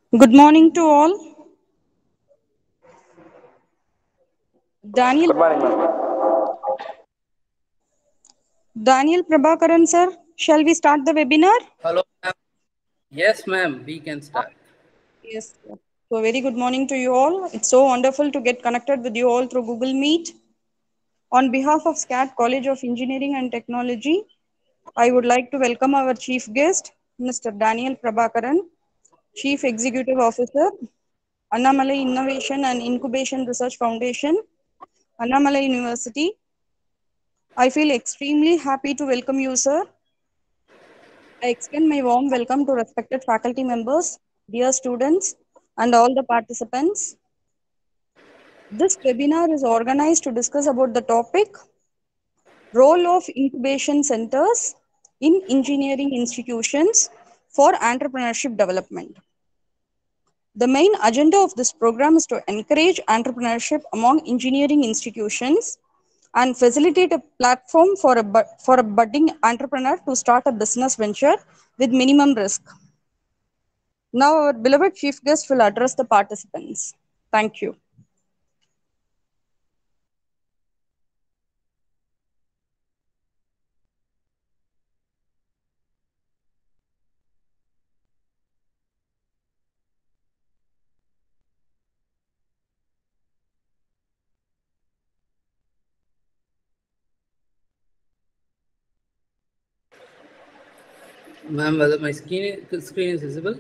Good morning to all. Daniel, Good morning, ma'am. Daniel Prabhakaran, sir, shall we start the webinar? Hello, ma'am. Yes, ma'am. We can start. Yes. sir. So, very good morning to you all. It's so wonderful to get connected with you all through Google Meet. On behalf of SCAT College of Engineering and Technology, I would like to welcome our chief guest, Mr. Daniel Prabhakaran, Chief Executive Officer, Annamalai Innovation and Incubation Research Foundation, Annamalai University. I feel extremely happy to welcome you, sir. I extend my warm welcome to respected faculty members, dear students, and all the participants. This webinar is organized to discuss about the topic Role of Incubation Centers in Engineering Institutions for Entrepreneurship Development. The main agenda of this program is to encourage entrepreneurship among engineering institutions and facilitate a platform for a, bu- for a budding entrepreneur to start a business venture with minimum risk. Now, our beloved chief guest will address the participants. Thank you. Ma'am, whether my screen, screen is visible?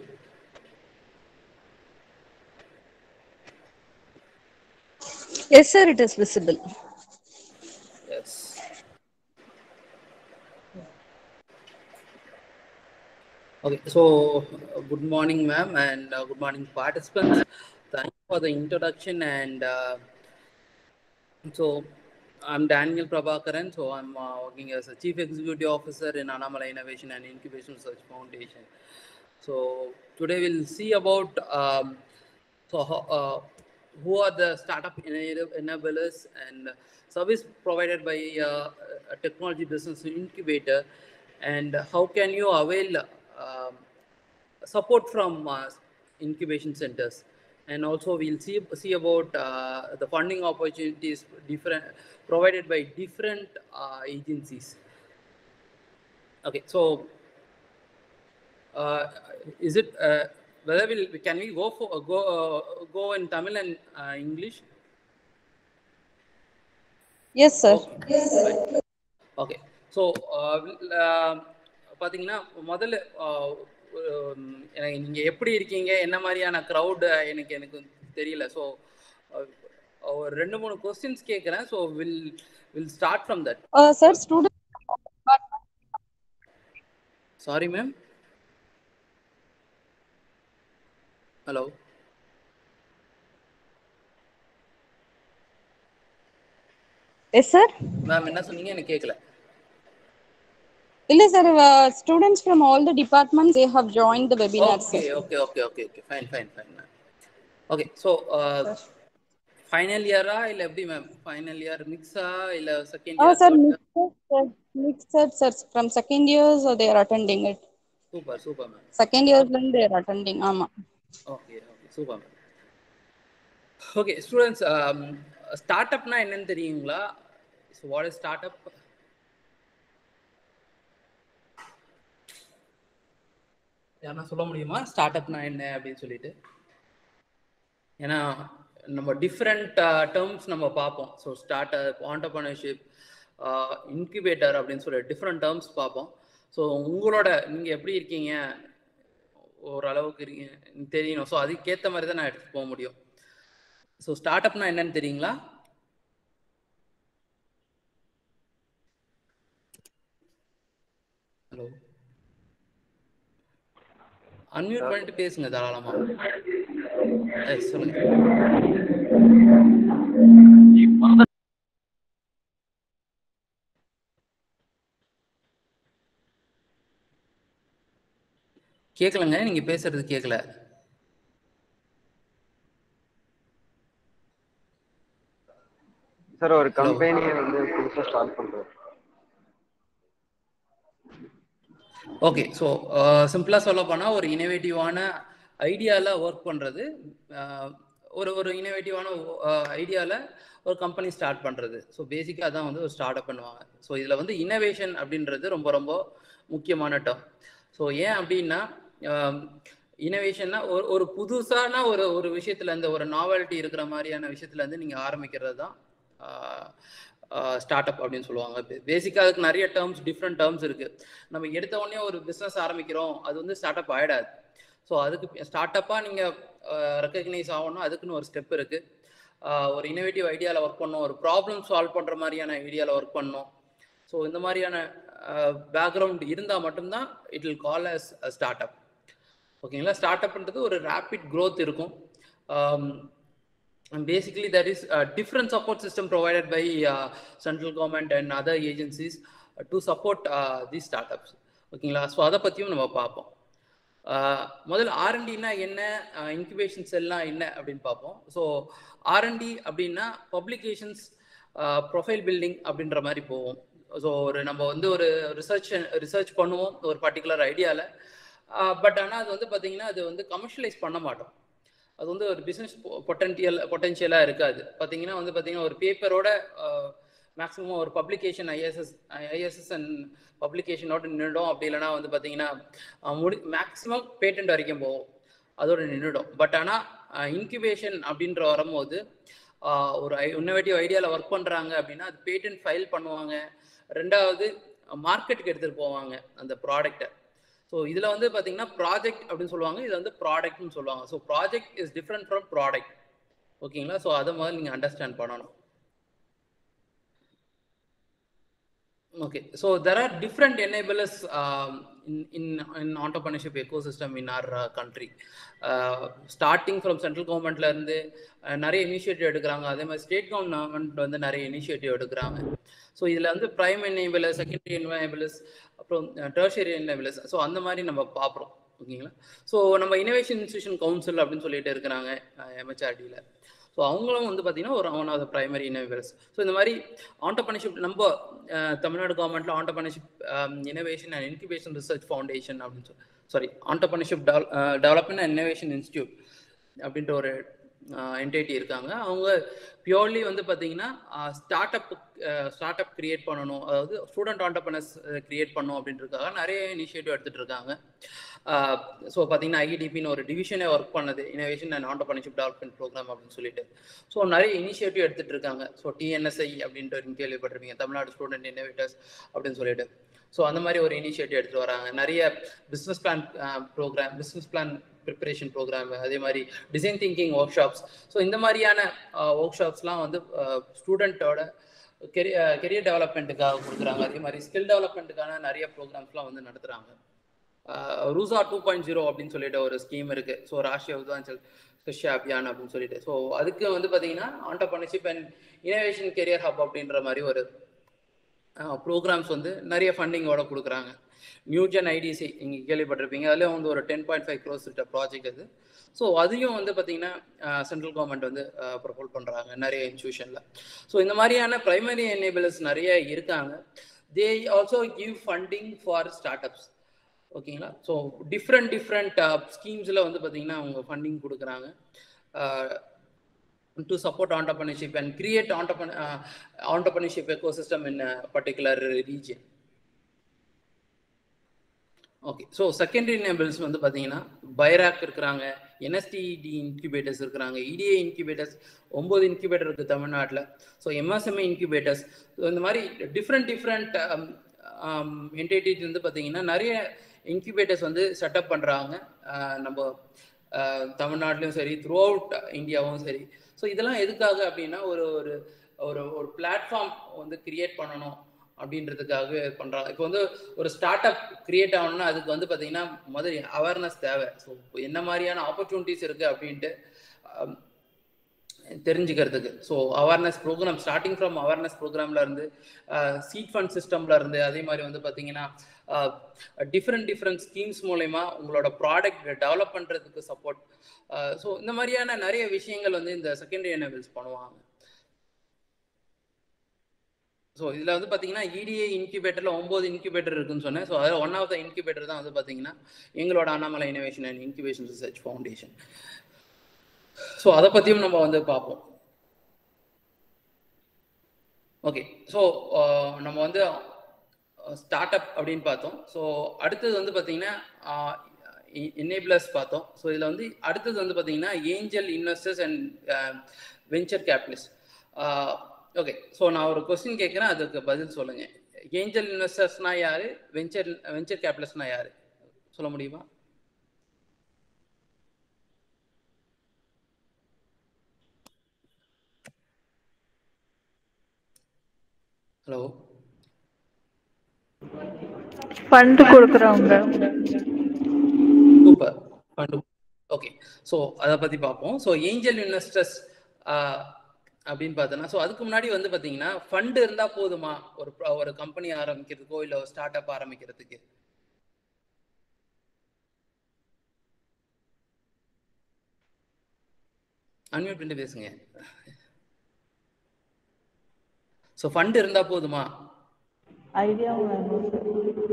Yes, sir, it is visible. Yes. Okay, so uh, good morning, ma'am, and uh, good morning, participants. Thank you for the introduction. And uh, so, I'm Daniel Prabhakaran. So, I'm uh, working as a Chief Executive Officer in Annamalai Innovation and Incubation Research Foundation. So, today we'll see about um, so how, uh, who are the startup ena- enablers and service provided by uh, a technology business incubator and how can you avail um, support from uh, incubation centers and also we'll see see about uh, the funding opportunities different provided by different uh, agencies okay so uh, is it uh, whether we'll, can we go for go uh, go in Tamil and uh, English? Yes, sir. Okay so பார்த்தீங்கன்னா முதல்ல uh, um, எனக்கு நீங்கள் எப்படி இருக்கீங்க என்ன மாதிரியான crowd எனக்கு எனக்கு தெரியல ஸோ ஒரு ரெண்டு மூணு கொஸ்டின்ஸ் கேட்குறேன் so will will start from that Uh, sir, student. Sorry ma'am hello Yes, sir. Ma'am என்ன சொன்னீங்க எனக்கு கேட்கல Yes, sir. Uh, students from all the departments they have joined the webinar. Okay sir. Okay okay okay okay fine fine fine ma'am okay so final இயரா இல்லை எப்படி மேம் final year மிக்ஸா இல்லை second Oh, sir, year mixed, sir. Mixed, sir. From second years, uh, they are attending it. Super super ma'am Second years, then they are attending. Ama. Okay okay super ma'am okay students start அப்னா என்னன்னு தெரியுங்களா so what is start up யாரா சொல்ல முடியுமா start அப்னா என்ன அப்படின்னு சொல்லிட்டு ஏன்னா நம்ம டிஃப்ரெண்ட் டேர்ம்ஸ் நம்ம பார்ப்போம் so start up entrepreneurship incubator அப்படின்னு சொல்லி டிஃப்ரெண்ட் டேர்ம்ஸ் பார்ப்போம் ஸோ உங்களோட நீங்கள் எப்படி இருக்கீங்க ஓரளவுக்கு இருக்கீங்க தெரியணும் ஸோ அதுக்கேற்ற மாதிரி தான் நான் எடுத்து போக முடியும் ஸோ ஸ்டார்ட் அப்னா என்னன்னு தெரியுங்களா ஹலோ அன்மியூட் பண்ணிட்டு பேசுங்க தாராளமா எஸ் சொல்லுங்க கேட்கலங்க நீங்க பேசுறது கேட்கல சார் ஒரு கம்பெனியை வந்து புதுசா ஸ்டார்ட் பண்றோம் ஓகே ஸோ சிம்பிளாக சொல்ல போனால் ஒரு இனோவேட்டிவான ஐடியாவில் ஒர்க் பண்ணுறது ஒரு ஒரு இனோவேட்டிவான ஐடியாவில் ஒரு கம்பெனி ஸ்டார்ட் பண்ணுறது ஸோ பேசிக்காக தான் வந்து ஒரு ஸ்டார்ட் அப் பண்ணுவாங்க ஸோ இதில் வந்து இன்னோவேஷன் அப்படின்றது ரொம்ப ரொம்ப முக்கியமான டேர்ம் ஸோ ஏன் அப்படின்னா இனோவேஷன்னா ஒரு ஒரு புதுசான ஒரு ஒரு விஷயத்துல இருந்து ஒரு நாவல்ட்டி இருக்கிற மாதிரியான விஷயத்துல இருந்து நீங்கள் ஆரம்பிக்கிறது தான் ஸ்டார்ட் அப் அப்படின்னு சொல்லுவாங்க பேசிக்காக அதுக்கு நிறைய டேர்ம்ஸ் டிஃப்ரெண்ட் டேர்ம்ஸ் இருக்குது நம்ம எடுத்த உடனே ஒரு பிஸ்னஸ் ஆரம்பிக்கிறோம் அது வந்து ஸ்டார்ட் அப் ஆகிடாது ஸோ அதுக்கு ஸ்டார்ட் அப்பாக நீங்கள் ரெக்கக்னைஸ் ஆகணும் அதுக்குன்னு ஒரு ஸ்டெப் இருக்குது ஒரு இனோவேட்டிவ் ஐடியாவில் ஒர்க் பண்ணணும் ஒரு ப்ராப்ளம் சால்வ் பண்ணுற மாதிரியான ஐடியாவில் ஒர்க் பண்ணணும் ஸோ இந்த மாதிரியான பேக்ரவுண்ட் இருந்தால் மட்டும்தான் it will call us start up ஓகேங்களா ஸ்டார்ட் அப்ன்றது ஒரு ரேபிட் க்ரோத் இருக்கும் basically that is different support system provided by central government and other agencies to support the start ups ஓகேங்களா ஸோ அதை பற்றியும் நம்ம பார்ப்போம் முதல்ல ஆர்என்டினா என்ன இன்குபேஷன் செல்லாம் என்ன அப்படின்னு பார்ப்போம் ஸோ ஆர்என்டி அப்படின்னா பப்ளிகேஷன்ஸ் ப்ரொஃபைல் பில்டிங் அப்படின்ற மாதிரி போவோம் ஸோ ஒரு நம்ம வந்து ஒரு ரிசர்ச் ரிசர்ச் பண்ணுவோம் ஒரு பர்டிகுலர் ஐடியாவில் பட் ஆனால் அது வந்து பார்த்தீங்கன்னா அது வந்து கமர்ஷியலைஸ் பண்ண மாட்டோம் அது வந்து ஒரு பிஸ்னஸ் பொட்டன்டியல் பொட்டன்ஷியலாக இருக்காது பார்த்தீங்கன்னா வந்து பார்த்தீங்கன்னா ஒரு பேப்பரோட மேக்ஸிமம் ஒரு பப்ளிகேஷன் ஐஎஸ்எஸ் ஐஎஸ்எஸ் அண்ட் பப்ளிகேஷனோட நின்றுடும் அப்படி இல்லைனா வந்து பார்த்தீங்கன்னா முடி மேக்ஸிமம் பேட்டன்ட் வரைக்கும் போகும் அதோட நின்றுடும் பட் ஆனால் இன்குபேஷன் அப்படின்ற வரும்போது ஒரு இன்னோவேட்டிவ் ஐடியாவில் ஒர்க் பண்ணுறாங்க அப்படின்னா அது பேட்டன்ட் ஃபைல் பண்ணுவாங்க ரெண்டாவது மார்க்கெட்டுக்கு எடுத்துகிட்டு போவாங்க அந்த ப்ராடக்டை ஸோ இதில் வந்து பார்த்தீங்கன்னா ப்ராஜெக்ட் அப்படின்னு சொல்லுவாங்க இதில் வந்து ப்ராடக்ட்னு சொல்லுவாங்க so project is different from product ஓகேங்களா ஸோ அதை முதல்ல நீங்கள் அண்டர்ஸ்டாண்ட் பண்ணணும் okay so there are different enablers um, in, in in entrepreneurship ecosystem in our uh, country uh, starting from central governmentல இருந்து நிறைய இனிஷியேட்டிவ் எடுக்கிறாங்க அதே மாதிரி ஸ்டேட் கவர்மெண்ட் வந்து நிறைய இனிஷியேட்டிவ் எடுக்கிறாங்க ஸோ இதில் வந்து ப்ரைம் எனேபிளர்ஸ் செகண்டரி எனேபிளர்ஸ் அப்புறம் டெர்ஷரி எனேபிளர்ஸ் ஸோ அந்த மாதிரி நம்ம பார்க்குறோம் ஓகேங்களா ஸோ நம்ம இனோவேஷன் இன்ஸ்டியூஷன் கவுன்சில் அப்படின்னு சொல்லிட்டு இருக்கிறாங்க எம்ஹெச்ஆர்டியில் ஸோ அவங்களும் வந்து பார்த்தீங்கன்னா ஒரு one of the primary innovators so இந்த மாதிரி ஆண்டர்பனர்ஷிப் நம்ம தமிழ்நாடு கவர்மெண்ட்ல entrepreneurship innovation and incubation research foundation அப்படின்னு சொல்லி sorry entrepreneurship development and innovation institute அப்படின்ற ஒரு என்டிட்டி இருக்காங்க அவங்க பியோர்லி வந்து பார்த்தீங்கன்னா ஸ்டார்ட் அப் ஸ்டார்ட் அப் கிரியேட் பண்ணணும் அதாவது ஸ்டூடெண்ட் ஆண்டர்பனர்ஸ் கிரியேட் பண்ணணும் அப்படின்றதுக்காக நிறைய இனிஷியேட்டிவ் எடுத்துட்டு இருக்காங்க ஸோ பார்த்தீங்கன்னா ஐடிபின்னு ஒரு டிவிஷனே ஒர்க் பண்ணது innovation and entrepreneurship development programme அப்படின்னு சொல்லிட்டு ஸோ நிறைய இனிஷியேட்டிவ் எடுத்துட்டு இருக்காங்க ஸோ டிஎன்எஸ்ஐ அப்படின்ட்டு நீங்கள் கேள்விப்பட்டிருப்பீங்க தமிழ்நாடு ஸ்டூடெண்ட் இன்னோவேட்டர்ஸ் அப்படின்னு சொல்லிட்டு ஸோ அந்த மாதிரி ஒரு இனிஷியேட்டிவ் எடுத்துட்டு வராங்க நிறைய business plan programme business plan preparation programme அதே மாதிரி design thinking workshops so இந்த மாதிரியான ஒர்க் ஷாப்ஸ்லாம் வந்து ஸ்டூடெண்ட்டோட கெரியர் கெரியர் டெவலப்மெண்ட்டுக்காக கொடுக்குறாங்க அதே மாதிரி ஸ்கில் டெவலப்மெண்ட்டுக்கான நிறைய ப்ரோக்ராம்ஸ்லாம் வந்து நடத்துகிறாங்க ரூசா டூ பாயிண்ட் ஜீரோ அப்படின்னு சொல்லிட்டு ஒரு ஸ்கீம் இருக்கு ஸோ ராஷ்டிரிய உதாஞ்சல் கிருஷ்யா அபியான் அப்படின்னு சொல்லிட்டு ஸோ அதுக்கு வந்து பார்த்தீங்கன்னா entrepreneurship and innovation career hub அப்படின்ற மாதிரி ஒரு ப்ரோக்ராம்ஸ் வந்து நிறைய ஃபண்டிங்கோட கொடுக்குறாங்க நியூஜன் ஐடிசி நீங்கள் கேள்விப்பட்டிருப்பீங்க அதில் வந்து ஒரு டென் பாயிண்ட் ஃபைவ் க்ரோஸ் கிட்ட ப்ராஜெக்ட் அது ஸோ அதையும் வந்து பார்த்தீங்கன்னா சென்ட்ரல் கவர்மெண்ட் வந்து ப்ரொபோல் பண்ணுறாங்க நிறைய இன்ஸ்டியூஷனில் ஸோ இந்த மாதிரியான ப்ரைமரி எனேபிளர்ஸ் நிறைய இருக்காங்க they also give funding for start ups ஓகேங்களா ஸோ டிஃப்ரெண்ட் டிஃப்ரெண்ட் ஸ்கீம்ஸில் வந்து பார்த்தீங்கன்னா அவங்க ஃபண்டிங் கொடுக்குறாங்க to support entrepreneurship and create ஆண்டர்பன் entrepreneurship ecosystem in particular region okay so secondary enables வந்து பார்த்தீங்கன்னா பைராக் இருக்கிறாங்க என்எஸ்டிடி இன்குபேட்டர்ஸ் இருக்கிறாங்க இடிஏ இன்குபேட்டர்ஸ் ஒம்பது இன்குபேட்டர் இருக்குது தமிழ்நாட்டில் ஸோ எம்எஸ்எம்ஏ இன்குபேட்டர்ஸ் ஸோ இந்த மாதிரி டிஃப்ரெண்ட் டிஃப்ரெண்ட் என்டிட்டிஸ் வந்து பார்த்தீங்கன்னா நிறைய இன்குபேட்டர்ஸ் வந்து செட்டப் பண்ணுறாங்க நம்ம தமிழ்நாட்டிலையும் சரி த்ரூ அவுட் இந்தியாவும் சரி ஸோ இதெல்லாம் எதுக்காக அப்படின்னா ஒரு ஒரு ஒரு ஒரு பிளாட்ஃபார்ம் வந்து கிரியேட் பண்ணணும் அப்படின்றதுக்காக பண்ணுறாங்க இப்போ வந்து ஒரு ஸ்டார்ட் அப் கிரியேட் ஆகணும்னா அதுக்கு வந்து பார்த்தீங்கன்னா முதல் அவேர்னஸ் தேவை ஸோ என்ன மாதிரியான ஆப்பர்ச்சுனிட்டிஸ் இருக்குது அப்படின்ட்டு தெரிஞ்சுக்கிறதுக்கு so awareness program starting from awareness ப்ரோக்ராம்ல இருந்து சீட் ஃபண்ட் சிஸ்டம்ல இருந்து அதே மாதிரி வந்து பார்த்தீங்கன்னா டிஃப்ரெண்ட் டிஃப்ரெண்ட் ஸ்கீம்ஸ் மூலயமா உங்களோட ப்ராடக்ட் டெவலப் பண்ணுறதுக்கு சப்போர்ட் ஸோ இந்த மாதிரியான நிறைய விஷயங்கள் வந்து இந்த செகண்டரி எனேபிள்ஸ் பண்ணுவாங்க ஸோ இதில் வந்து பார்த்தீங்கன்னா இடிஏ இன்குபேட்டரில் ஒம்பது இன்குபேட்டர் இருக்குன்னு சொன்னேன் ஸோ அதில் ஒன் ஆஃப் த இன்குபேட்டர் தான் வந்து பார்த்தீங்கன்னா எங்களோட Annamalai innovation and incubation research foundation so அதை பற்றியும் நம்ம வந்து பார்ப்போம் ஓகே ஸோ நம்ம வந்து ஸ்டார்ட் அப் அப்படின்னு பார்த்தோம் ஸோ அடுத்தது வந்து பார்த்தீங்கன்னா என்னேபிளர்ஸ் பார்த்தோம் ஸோ இதில் வந்து அடுத்தது வந்து பார்த்தீங்கன்னா angel investors and venture capitalist okay so நான் ஒரு கொஸ்டின் கேட்குறேன் அதுக்கு பதில் சொல்லுங்க ஏஞ்சல் இன்வெஸ்டர்ஸ்னா யாரு வெஞ்சர் வெஞ்சர் கேபிட்டலிஸ்ட்னா யாரு சொல்ல முடியுமா ஹலோ ஃபண்ட் கொடுக்குறவங்க சூப்பர் ஃபண்டு ஓகே ஸோ அதை பற்றி பார்ப்போம் ஸோ ஏஞ்சல் இன்வெஸ்டர்ஸ் அப்படின்னு பார்த்தோன்னா ஸோ அதுக்கு முன்னாடி வந்து பார்த்தீங்கன்னா ஃபண்டு இருந்தால் போதுமா ஒரு pro- ஒரு கம்பெனி ஆரம்பிக்கிறதுக்கோ இல்லை ஒரு ஸ்டார்ட் அப் ஆரம்பிக்கிறதுக்கு அன்மியூட் பண்ணிட்டு பேசுங்க ஸோ ஃபண்டு இருந்தால் போதுமா ஐடியாவும் வேணும்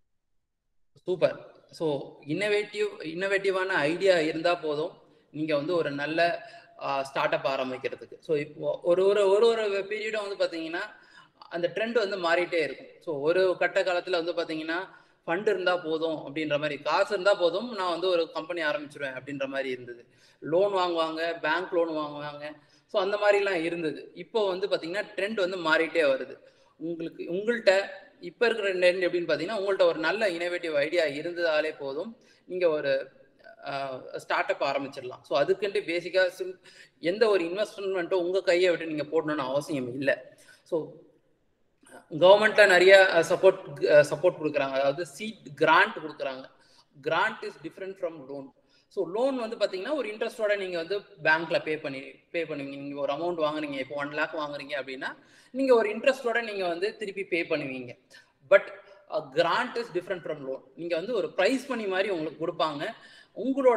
சூப்பர் ஸோ இன்னோவேட்டிவ் இன்னோவேட்டிவான ஐடியா இருந்தால் போதும் நீங்கள் வந்து ஒரு நல்ல ஸ்டார்ட் அப் ஆரம்பிக்கிறதுக்கு ஸோ இப்போ ஒரு ஒரு ஒரு ஒரு பீரியடும் வந்து பார்த்தீங்கன்னா அந்த ட்ரெண்ட் வந்து மாறிட்டே இருக்கும் ஸோ ஒரு கட்ட காலத்தில் வந்து பார்த்தீங்கன்னா ஃபண்ட் இருந்தால் போதும் அப்படின்ற மாதிரி காசு இருந்தால் போதும் நான் வந்து ஒரு கம்பெனி ஆரம்பிச்சிருவேன் அப்படின்ற மாதிரி இருந்தது லோன் வாங்குவாங்க பேங்க் லோன் வாங்குவாங்க ஸோ அந்த மாதிரிலாம் இருந்தது இப்போ வந்து பார்த்தீங்கன்னா ட்ரெண்ட் வந்து மாறிட்டே வருது உங்களுக்கு உங்கள்கிட்ட இப்போ இருக்கிற ட்ரெண்ட் எப்படின்னு பார்த்தீங்கன்னா உங்கள்கிட்ட ஒரு நல்ல இனோவேட்டிவ் ஐடியா இருந்ததாலே போதும் நீங்கள் ஒரு ஸ்டார்ட் அப் ஆரம்பிச்சிடலாம் ஸோ அதுக்குன்ட்டு பேசிக்காக சிம் எந்த ஒரு இன்வெஸ்ட்மெண்ட்டும் உங்கள் கையை விட்டு நீங்கள் போடணும்னு அவசியம் இல்லை ஸோ கவர்மெண்ட்ல நிறைய சப்போர்ட் சப்போர்ட் கொடுக்குறாங்க அதாவது சீட் கிராண்ட் கொடுக்குறாங்க grant is different from loan so loan வந்து பார்த்தீங்கன்னா ஒரு இன்ட்ரெஸ்டோட நீங்கள் வந்து பேங்க்ல பே பண்ணி பே பண்ணுவீங்க நீங்கள் ஒரு அமௌண்ட் வாங்குறீங்க இப்போ ஒன் லேக் வாங்குறீங்க அப்படின்னா நீங்கள் ஒரு இன்ட்ரெஸ்டோட நீங்கள் வந்து திருப்பி பே பண்ணுவீங்க but grant is different from loan நீங்கள் வந்து ஒரு ப்ரைஸ் பண்ணி மாதிரி உங்களுக்கு கொடுப்பாங்க உங்களோட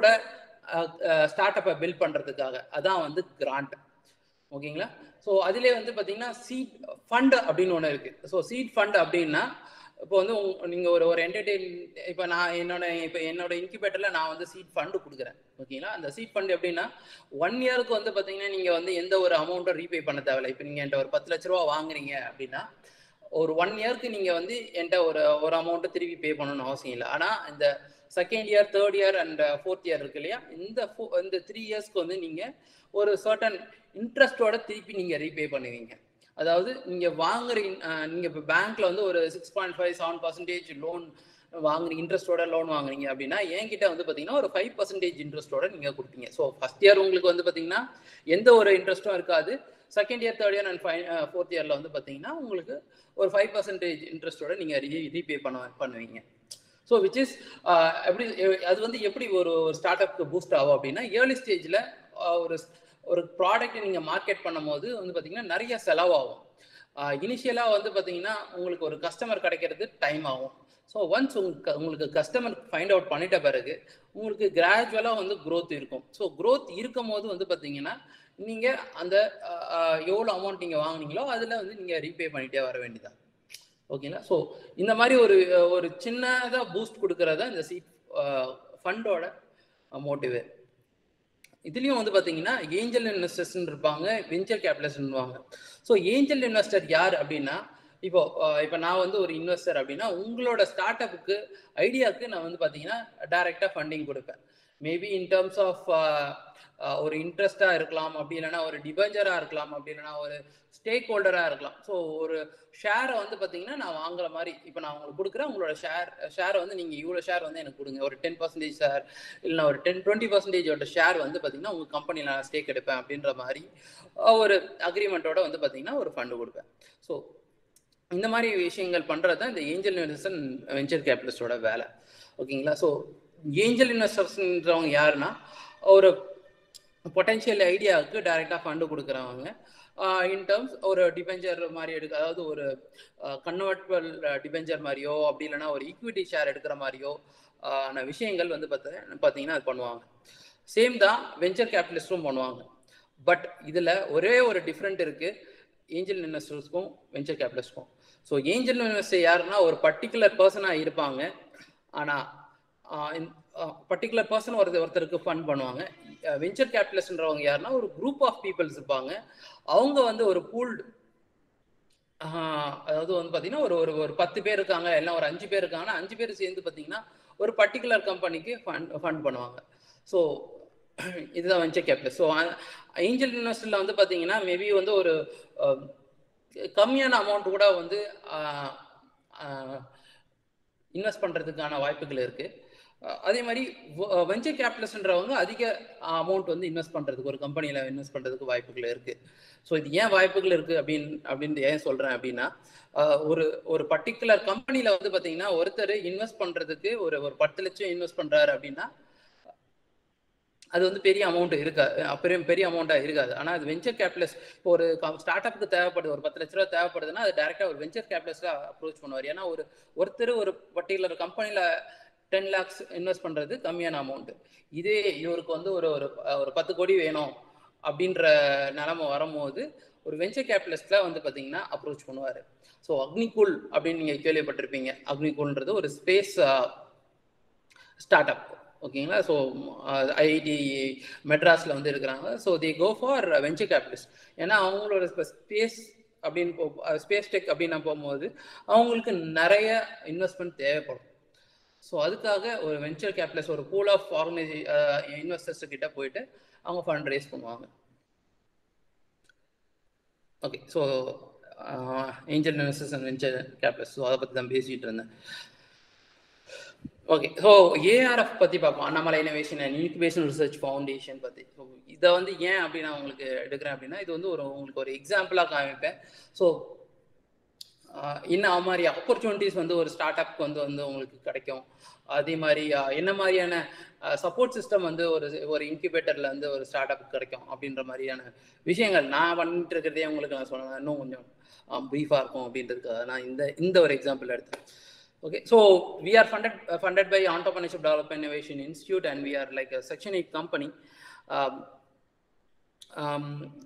ஸ்டார்ட் அப்பை பில்ட் பண்ணுறதுக்காக அதான் வந்து கிராண்ட் ஓகேங்களா ஸோ அதிலே வந்து பார்த்தீங்கன்னா சீட் ஃபண்ட் அப்படின்னு ஒன்று இருக்குது ஸோ சீட் ஃபண்ட் அப்படின்னா இப்போ வந்து உங்க- நீங்க ஒரு ஒரு என்டர்டெயின் இப்போ நான் என்னோட இப்போ என்னோட இன்குபேட்டர்ல நான் வந்து சீட் ஃபண்டு கொடுக்குறேன் ஓகேங்களா அந்த சீட் ஃபண்ட் எப்படின்னா ஒன் இயருக்கு வந்து பார்த்தீங்கன்னா நீங்க வந்து எந்த ஒரு அமௌண்ட்டும் ரீபே பண்ண தேவையில்ல இப்போ நீங்க என்கிட்ட ஒரு பத்து லட்ச ரூபா வாங்குறீங்க அப்படின்னா ஒரு ஒன் இயர்க்கு நீங்க வந்து என்கிட்ட ஒரு ஒரு அமௌண்ட்டை திருப்பி பே பண்ணணும்னு அவசியம் இல்லை ஆனா இந்த second year third year and fourth year இருக்கு இல்லையா இந்த fo- இந்த த்ரீ இயர்ஸ்க்கு வந்து நீங்க ஒரு சர்டன் இன்ட்ரெஸ்டோட திருப்பி நீங்க ரீபே பண்ணுவீங்க அதாவது நீங்க வாங்குறீங்க அஹ் நீங்க இப்போ பேங்க்ல வந்து ஒரு six point five seven percentage loan வாங்குறீங்க இன்ட்ரெஸ்டோட லோன் வாங்குறீங்க அப்படின்னா என்கிட்ட வந்து பாத்தீங்கன்னா ஒரு ஃபைவ் பர்சன்டேஜ் இன்ட்ரெஸ்டோட நீங்க கொடுப்பீங்க ஸோ ஃபர்ஸ்ட் இயர் உங்களுக்கு வந்து பாத்தீங்கன்னா எந்த ஒரு இன்ட்ரெஸ்ட்டும் இருக்காது second year third year and five fourth இயர்ல வந்து பாத்தீங்கன்னா உங்களுக்கு ஒரு ஃபைவ் பர்சன்டேஜ் இன்ட்ரெஸ்டோட நீங்க ரீபே பண்ண பண்ணுவீங்க ஸோ விச் இஸ் எப்படி அது வந்து எப்படி ஒரு ஒரு ஸ்டார்ட் அப்க்கு பூஸ்ட் ஆகும் அப்படின்னா ஏர்லி ஸ்டேஜில் ஒரு ஒரு ப்ராடக்ட் நீங்கள் மார்க்கெட் பண்ணும்போது வந்து பார்த்தீங்கன்னா நிறைய செலவாகும் இனிஷியலாக வந்து பார்த்தீங்கன்னா உங்களுக்கு ஒரு கஸ்டமர் கிடைக்கிறது டைம் ஆகும் ஸோ ஒன்ஸ் உங்களுக்கு உங்களுக்கு கஸ்டமர் ஃபைண்ட் அவுட் பண்ணிட்ட பிறகு உங்களுக்கு கிராஜுவலாக வந்து growth இருக்கும் ஸோ growth இருக்கும் போது வந்து பார்த்தீங்கன்னா நீங்கள் அந்த அஹ், எவ்வளோ அமௌண்ட் நீங்கள் வாங்குனீங்களோ அதில் வந்து நீங்கள் ரீபே பண்ணிட்டே வர வேண்டியதான் ஓகேங்களா ஸோ இந்த மாதிரி ஒரு ஒரு சின்னதாக பூஸ்ட் கொடுக்கறத இந்த சீட் ஃபண்டோட மோட்டிவே இதுலயும் வந்து பாத்தீங்கன்னா ஏஞ்சல் இன்வெஸ்டர்ஸ் இருப்பாங்க வெஞ்சர் கேபிட்டலிஸ்ட்வாங்க ஸோ ஏஞ்சல் இன்வெஸ்டர் யார் அப்படின்னா இப்போ அஹ், இப்போ நான் வந்து ஒரு இன்வெஸ்டர் அப்படின்னா உங்களோட ஸ்டார்ட் அப்புக்கு ஐடியாவுக்கு நான் வந்து பாத்தீங்கன்னா டைரக்டா ஃபண்டிங் கொடுப்பேன் மேபி இன் டேர்ம்ஸ் ஆஃப் ஒரு இன்ட்ரெஸ்டா இருக்கலாம் அப்படி இல்லைன்னா ஒரு டிபெஞ்சரா இருக்கலாம் அப்படி இல்லைன்னா ஒரு ஸ்டேக் ஹோல்டரா இருக்கலாம் ஸோ ஒரு ஷேரை வந்து பாத்தீங்கன்னா நான் வாங்குற மாதிரி இப்போ நான் உங்களுக்கு கொடுக்குறேன் உங்களோட ஷேர் ஷேரை வந்து நீங்க இவ்வளோ ஷேர் வந்து எனக்கு கொடுங்க ஒரு டென் பர்சன்டேஜ் ஷேர் இல்லைன்னா ஒரு டென் டுவெண்ட்டி பர்சன்டேஜோட ஷேர் வந்து பாத்தீங்கன்னா உங்க கம்பெனியில் நான் ஸ்டேக் எடுப்பேன் அப்படின்ற மாதிரி அஹ், ஒரு அக்ரிமெண்ட்டோட வந்து பாத்தீங்கன்னா ஒரு ஃபண்டு கொடுப்பேன் ஸோ இந்த மாதிரி விஷயங்கள் பண்றது தான் இந்த ஏஞ்சல் இன்வெஸ்டர் வெஞ்சர் கேபிட்டலிஸ்டோட வேலை ஓகேங்களா ஸோ ஏஞ்சல் இன்வெஸ்டர்ஸ்ன்றவங்க யாருன்னா ஒரு பொட்டன்ஷியல் ஐடியாவுக்கு டைரெக்டாக ஃபண்டு கொடுக்குறவங்க இன் டேர்ம்ஸ் ஒரு டிபெஞ்சர் மாதிரி எடுக்க அதாவது ஒரு கன்வெர்டபிள் டிபெஞ்சர் மாதிரியோ அப்படி இல்லைன்னா ஒரு ஈக்விட்டி ஷேர் எடுக்கிற மாதிரியோ ஆன விஷயங்கள் வந்து பார்த்து பார்த்தீங்கன்னா அது பண்ணுவாங்க சேம் தான் வெஞ்சர் கேபிட்டலிஸ்டும் பண்ணுவாங்க பட் இதில் ஒரே ஒரு டிஃப்ரெண்ட் இருக்கு ஏஞ்சல் இன்வெஸ்டர்ஸ்க்கும் வெஞ்சர் கேபிட்டலிஸ்ட்க்கும் ஸோ ஏஞ்சல் இன்வெஸ்டர் யாருன்னா ஒரு பர்டிகுலர் பர்சனாக இருப்பாங்க ஆனால் பர்டிகுலர் பர்சன் ஒருத்தர் ஒருத்தருக்கு ஃபண்ட் பண்ணுவாங்க வெஞ்சர் கேபிட்டலிஸ்ட்ன்றவங்க யாருன்னா ஒரு குரூப் ஆஃப் பீப்புள்ஸ் இருப்பாங்க அவங்க வந்து ஒரு பூல்டு அதாவது வந்து பார்த்தீங்கன்னா ஒரு ஒரு ஒரு பத்து பேர் இருக்காங்க எல்லாம் ஒரு அஞ்சு பேர் இருக்காங்கன்னா அஞ்சு பேர் சேர்ந்து பார்த்தீங்கன்னா ஒரு பர்டிகுலர் கம்பெனிக்கு ஃபண்ட் ஃபண்ட் பண்ணுவாங்க ஸோ இதுதான் வெஞ்சர் கேபிட்டல் ஸோ ஏஞ்சல் இன்வெஸ்டரில் வந்து பார்த்தீங்கன்னா மேபி வந்து ஒரு அஹ், கம்மியான அமௌண்ட் கூட வந்து இன்வெஸ்ட் பண்ணுறதுக்கான வாய்ப்புகள் இருக்குது அதே மாதிரி வெஞ்சர் கேபிட்டலிஸ்ட்ன்றவங்க அதிக அமௌண்ட் வந்து இன்வெஸ்ட் பண்ணுறதுக்கு ஒரு கம்பெனியில் இன்வெஸ்ட் பண்ணுறதுக்கு வாய்ப்புகள் இருக்குது ஸோ இது ஏன் வாய்ப்புகள் இருக்குது அப்படின்னு அப்படின்னு ஏன் சொல்கிறேன் அப்படின்னா அஹ், ஒரு ஒரு பர்டிகுலர் கம்பெனியில் வந்து பார்த்தீங்கன்னா ஒருத்தர் இன்வெஸ்ட் பண்ணுறதுக்கு ஒரு ஒரு பத்து லட்சம் இன்வெஸ்ட் பண்ணுறாரு அப்படின்னா அது வந்து பெரிய அமௌண்ட் இருக்காது அஹ் பெரிய பெரிய அமௌண்ட்டாக இருக்காது ஆனால் அது வெஞ்சர் கேபிட்டலிஸ்ட் இப்போ ஒரு ஸ்டார்ட் அப்புக்கு தேவைப்படுது ஒரு பத்து லட்ச ரூபா தேவைப்படுதுன்னா அது டேரெக்டாக ஒரு வெஞ்சர் கேபிட்டலிஸ்டாக அப்ரோச் பண்ணுவார் ஏன்னா ஒரு ஒருத்தர் ஒரு பர்டிகுலர் கம்பெனியில் டென் லேக்ஸ் இன்வெஸ்ட் பண்ணுறது கம்மியான அமௌண்ட் இதே இவருக்கு வந்து ஒரு ஒரு ஒரு பத்து கோடி வேணும் அப்படின்ற நிலைமை வரும்போது ஒரு வெஞ்சர் கேபிட்டலிஸ்ட்ல வந்து பார்த்தீங்கன்னா அப்ரோச் பண்ணுவார் ஸோ அக்னிகூல் அப்படின்னு நீங்கள் கேள்விப்பட்டிருப்பீங்க அக்னிகூல்ன்றது ஒரு ஸ்பேஸ் ஸ்டார்ட் அப் ஓகேங்களா ஸோ ஐஐடி மெட்ராஸில் வந்து இருக்கிறாங்க so the go for venture capitalist ஏன்னா அவங்களோட ஸ்பேஸ் அப்படின்னு போ ஸ்பேஸ் டெக் அப்படின்னு போகும்போது அவங்களுக்கு நிறைய இன்வெஸ்ட்மெண்ட் தேவைப்படும் ஸோ அதுக்காக ஒரு வெஞ்சர் கேபிட்டலிஸ்ட் ஒரு பூல் ஆஃப் ஆர்கனைசே இன்வெஸ்டர்ஸ் கிட்ட போயிட்டு அவங்க ஃபண்ட் ரைஸ் பண்ணுவாங்க okay so angel investors and venture capitalist so அதை பற்றி தான் பேசிகிட்டு இருந்தேன் ஓகே ஸோ ஏஆர்எஃப் பற்றி பார்ப்போம் Annamalai innovation and incubation research foundation பற்றி ஸோ இதை வந்து ஏன் அப்படி நான் உங்களுக்கு எடுக்கிறேன் அப்படின்னா இது வந்து ஒரு உங்களுக்கு ஒரு எக்ஸாம்பிளாக காமிப்பேன் ஸோ என்ன மாதிரி ஆப்பர்ச்சுனிட்டிஸ் வந்து ஒரு ஸ்டார்ட் அப்க்கு வந்து வந்து உங்களுக்கு கிடைக்கும் அதே மாதிரி அஹ், என்ன மாதிரியான சப்போர்ட் சிஸ்டம் வந்து ஒரு ஒரு இன்குபேட்டரில் வந்து ஒரு ஸ்டார்ட் அப் கிடைக்கும் அப்படின்ற மாதிரியான விஷயங்கள் நான் பண்ணிட்டு இருக்கிறதே உங்களுக்கு நான் சொன்னேன் இன்னும் கொஞ்சம் ப்ரீஃபாக இருக்கும் அப்படின்றதுக்காக நான் இந்த இந்த ஒரு எக்ஸாம்பிள் எடுத்தேன் Okay, so we are funded uh, funded by Entrepreneurship Development Innovation Institute, and we are like a Section 8 company. Um, um,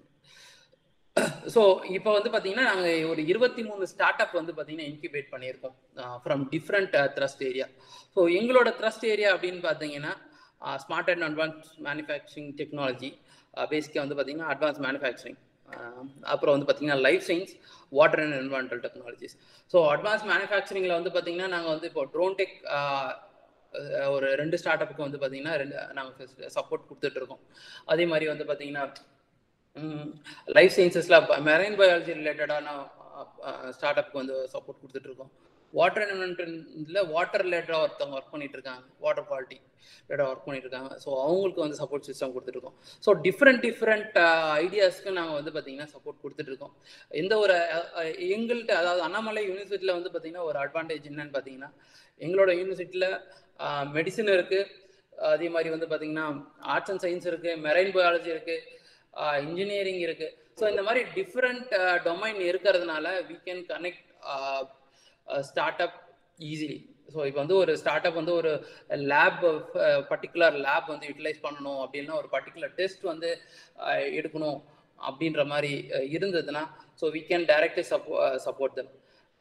so இப்போ வந்து பார்த்தீங்கன்னா நாங்கள் ஒரு இருபத்தி மூணு ஸ்டார்ட் அப் வந்து பார்த்தீங்கன்னா இன்குபேட் பண்ணியிருக்கோம் from different thrust area so எங்களோட த்ரஸ்ட் ஏரியா அப்படின்னு பார்த்தீங்கன்னா smart and advance manufacturing technology பேசிக்காக வந்து பார்த்தீங்கன்னா அட்வான்ஸ் மேனுஃபேக்சரிங் அப்புறம் வந்து பார்த்தீங்கன்னா life science water and environmental technologies so advance மேனுஃபேக்சரிங்கில் வந்து பார்த்தீங்கன்னா நாங்கள் வந்து இப்போ ட்ரோன் டெக் ஒரு ரெண்டு ஸ்டார்ட் அப்புக்கு வந்து பார்த்தீங்கன்னா ரெண்டு நாங்கள் சப்போர்ட் கொடுத்துட்டு இருக்கோம் அதே மாதிரி வந்து பார்த்தீங்கன்னா லைஃப் சயின்சஸில் மெரைன் பயாலஜி ரிலேட்டடான ஸ்டார்ட் அப்புக்கு வந்து சப்போர்ட் கொடுத்துட்டு இருக்கோம் வாட்டர் என்வரன்மெண்ட்ல வாட்டர் ரிலேட்டடாக ஒருத்தவங்க ஒர்க் பண்ணிட்டு இருக்காங்க வாட்டர் குவாலிட்டி ரிலேட்டடாக ஒர்க் பண்ணிட்டு இருக்காங்க ஸோ அவங்களுக்கு வந்து சப்போர்ட் சிஸ்டம் கொடுத்துருக்கோம் ஸோ டிஃப்ரெண்ட் டிஃப்ரெண்ட் ஐடியாஸ்க்கு நாங்கள் வந்து பார்த்தீங்கன்னா சப்போர்ட் கொடுத்துட்டு இருக்கோம் எந்த ஒரு அஹ், எங்கள்கிட்ட அதாவது அண்ணாமலை யூனிவர்சிட்டியில் வந்து பார்த்தீங்கன்னா ஒரு அட்வான்டேஜ் என்னன்னு பார்த்தீங்கன்னா எங்களோட யூனிவர்சிட்டியில் மெடிசன் இருக்குது அதே மாதிரி வந்து பார்த்தீங்கன்னா ஆர்ட்ஸ் அண்ட் சயின்ஸ் இருக்குது மெரைன் பயாலஜி இருக்குது இன்ஜினியரிங் இருக்குது ஸோ இந்த மாதிரி டிஃப்ரெண்ட் டொமைன் இருக்கிறதுனால we can connect startup easily so இப்போ வந்து ஒரு ஸ்டார்ட் அப் வந்து ஒரு லேப் பர்டிகுலர் லேப் வந்து யூட்டிலைஸ் பண்ணணும் அப்படின்னா ஒரு பர்டிகுலர் டெஸ்ட் வந்து அஹ், எடுக்கணும் அப்படின்ற மாதிரி அஹ், இருந்ததுன்னா ஸோ வி கேன் டைரக்ட்லி சப்போ support them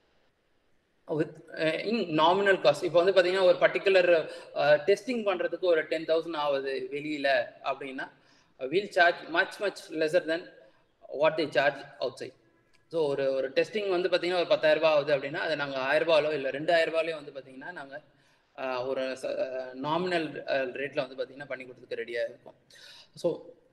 with in nominal cost இப்போ வந்து பார்த்தீங்கன்னா ஒரு பர்டிகுலர் டெஸ்டிங் பண்ணுறதுக்கு ஒரு டென் தௌசண்ட் ஆகுது வெளியில் அப்படின்னா will charge much much lesser than what they charge outside so ஒரு ஒரு டெஸ்டிங் வந்து பார்த்தீங்கன்னா ஒரு பத்தாயிரம் ரூபாய் ஆகுது அப்படின்னா அதை நாங்கள் ஆயிரம் ரூபாயிலோ இல்லை ரெண்டாயிரம் ரூபாயிலோ வந்து பார்த்தீங்கன்னா நாங்கள் ஒரு நாமினல் ரேட்டில் வந்து பார்த்தீங்கன்னா பண்ணி கொடுத்துக்க ரெடியாக இருக்கும் ஸோ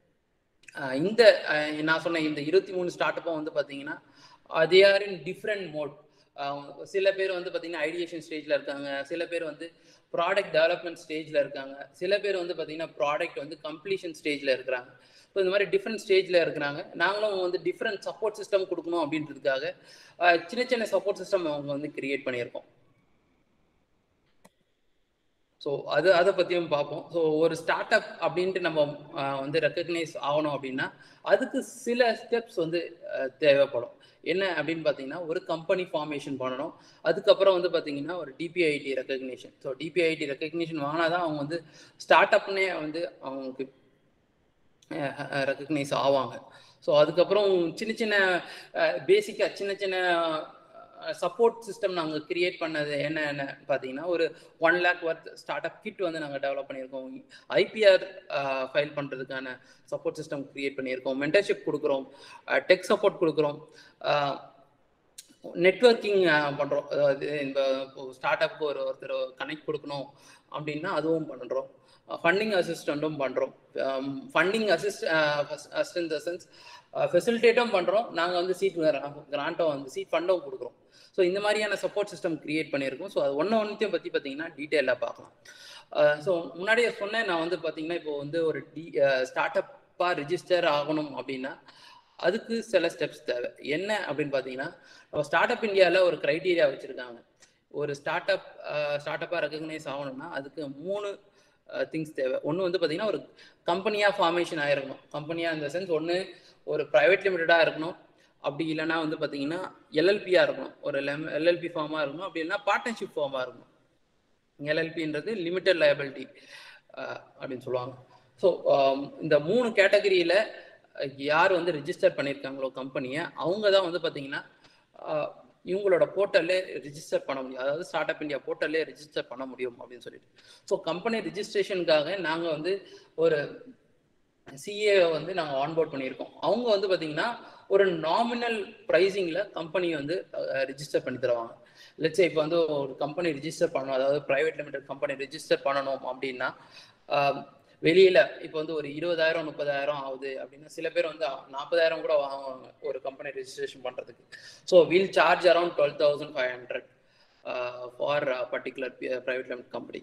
இந்த அஹ், நான் சொன்ன இந்த இருபத்தி மூணு ஸ்டார்ட் அப்பும் வந்து பார்த்தீங்கன்னா they are in different mode சில பேர் வந்து பார்த்தீங்கன்னா ஐடியேஷன் ஸ்டேஜில் இருக்காங்க சில பேர் வந்து ப்ராடக்ட் டெவலப்மெண்ட் ஸ்டேஜில் இருக்காங்க சில பேர் வந்து பார்த்தீங்கன்னா ப்ராடக்ட் வந்து கம்ப்ளீஷன் ஸ்டேஜில் இருக்கிறாங்க ஸோ இந்த மாதிரி டிஃப்ரெண்ட் ஸ்டேஜில் இருக்கிறாங்க நாங்களும் வந்து டிஃப்ரெண்ட் சப்போர்ட் சிஸ்டம் கொடுக்கணும் அப்படின்றதுக்காக அஹ், சின்ன சின்ன சப்போர்ட் சிஸ்டம் அவங்க வந்து கிரியேட் பண்ணியிருக்கோம் ஸோ அது அதை பற்றியும் பார்ப்போம் ஸோ ஒரு ஸ்டார்ட் அப் அப்படின்ட்டு நம்ம ஆஹ், வந்து ரெக்கக்னைஸ் ஆகணும் அப்படின்னா அதுக்கு சில ஸ்டெப்ஸ் வந்து ஆஹ், தேவைப்படும் என்ன அப்படின்னு பார்த்தீங்கன்னா ஒரு கம்பெனி ஃபார்மேஷன் பண்ணணும் அதுக்கப்புறம் வந்து பார்த்தீங்கன்னா ஒரு DPIT recognition so DPIT recognition வாங்கினா தான் அவங்க வந்து ஸ்டார்ட் அப்னே வந்து அவங்களுக்கு ரெக்கக்னைஸ் ஆவாங்க ஸோ அதுக்கப்புறம் சின்ன சின்ன பேசிக்காக சின்ன சின்ன சப்போர்ட் சிஸ்டம் நாங்கள் கிரியேட் பண்ணது என்னென்ன பார்த்தீங்கன்னா ஒரு one lakh worth startup kit வந்து நாங்கள் டெவலப் பண்ணியிருக்கோம் ஐபிஆர் ஃபைல் பண்ணுறதுக்கான சப்போர்ட் சிஸ்டம் கிரியேட் பண்ணியிருக்கோம் மென்டர்ஷிப் கொடுக்குறோம் டெக் சப்போர்ட் கொடுக்குறோம் நெட்ஒர்க்கிங் பண்ணுறோம் அதாவது இந்த ஸ்டார்ட் அப்க்கு ஒரு ஒருத்தர் கனெக்ட் கொடுக்கணும் அப்படின்னா அதுவும் பண்ணுறோம் ஃபண்டிங் அசிஸ்டண்ட்டும் பண்ணுறோம் ஃபண்டிங் அசிஸ்ட் அசிஸ்டன்ட் சென்ஸ் ஃபெசிலிட்டேட்டும் பண்ணுறோம் நாங்கள் வந்து சீட் கிராண்ட்டும் வந்து சீட் ஃபண்டும் கொடுக்குறோம் ஸோ இந்த மாதிரியான சப்போர்ட் சிஸ்டம் கிரியேட் பண்ணியிருக்கோம் ஸோ அது ஒன்று ஒன்றுத்தையும் பற்றி பார்த்தீங்கன்னா டீட்டெயிலாக பார்க்கலாம் ஸோ முன்னாடியே சொன்னேன் நான் வந்து பார்த்தீங்கன்னா இப்போ வந்து ஒரு டி ஸ்டார்ட் அப்பாக ரிஜிஸ்டர் ஆகணும் அப்படின்னா அதுக்கு சில ஸ்டெப்ஸ் தேவை என்ன அப்படின்னு பார்த்தீங்கன்னா நம்ம ஸ்டார்ட் அப் இந்தியாவில் ஒரு க்ரைட்டீரியா வச்சுருக்காங்க ஒரு ஸ்டார்ட் அப் ஸ்டார்ட் அப்பாக ரெக்கக்னைஸ் ஆகணும்னா அதுக்கு மூணு திங்ஸ் தேவை ஒன்று வந்து பார்த்தீங்கன்னா ஒரு கம்பெனியாக ஃபார்மேஷன் ஆயிருக்கணும் கம்பெனியாக இந்த சென்ஸ் ஒன்று ஒரு ப்ரைவேட் லிமிட்டடாக இருக்கணும் அப்படி இல்லைன்னா வந்து பார்த்தீங்கன்னா எல்எல்பியாக இருக்கணும் ஒரு எல்எல்பி ஃபார்மாக இருக்கணும் அப்படி இல்லைன்னா பார்ட்னர்ஷிப் ஃபார்மாக இருக்கணும் எல்எல்பின்றது லிமிட்டட் லயபிலிட்டி அப்படின்னு சொல்லுவாங்க ஸோ இந்த மூணு கேட்டகரியில் யார் வந்து ரிஜிஸ்டர் பண்ணியிருக்காங்களோ கம்பெனியை அவங்க தான் வந்து பார்த்தீங்கன்னா இவங்களோட போர்ட்டல்லே ரிஜிஸ்டர் பண்ண முடியும் அதாவது ஸ்டார்ட் அப் இந்தியா போர்ட்டல்லே ரிஜிஸ்டர் பண்ண முடியும் அப்படின்னு சொல்லிட்டு ஸோ கம்பெனி ரிஜிஸ்ட்ரேஷனுக்காக நாங்கள் வந்து ஒரு சிஏ வந்து நாங்கள் ஆன்போர்ட் பண்ணியிருக்கோம் அவங்க வந்து பார்த்தீங்கன்னா ஒரு நாமினல் ப்ரைஸிங்கில் கம்பெனி வந்து ரிஜிஸ்டர் பண்ணி தருவாங்க லட்சே இப்போ வந்து ஒரு கம்பெனி ரிஜிஸ்டர் பண்ணணும் அதாவது ப்ரைவேட் லிமிடெட் கம்பெனி ரிஜிஸ்டர் பண்ணணும் அப்படின்னா வெளியில இப்போ வந்து ஒரு இருபதாயிரம் முப்பதாயிரம் ஆகுது அப்படின்னா சில பேர் வந்து நாற்பதாயிரம் கூட வாங்குவாங்க ஒரு கம்பெனி ரெஜிஸ்ட்ரேஷன் பண்றதுக்கு so we'll charge around twelve thousand five hundred for particular private limit company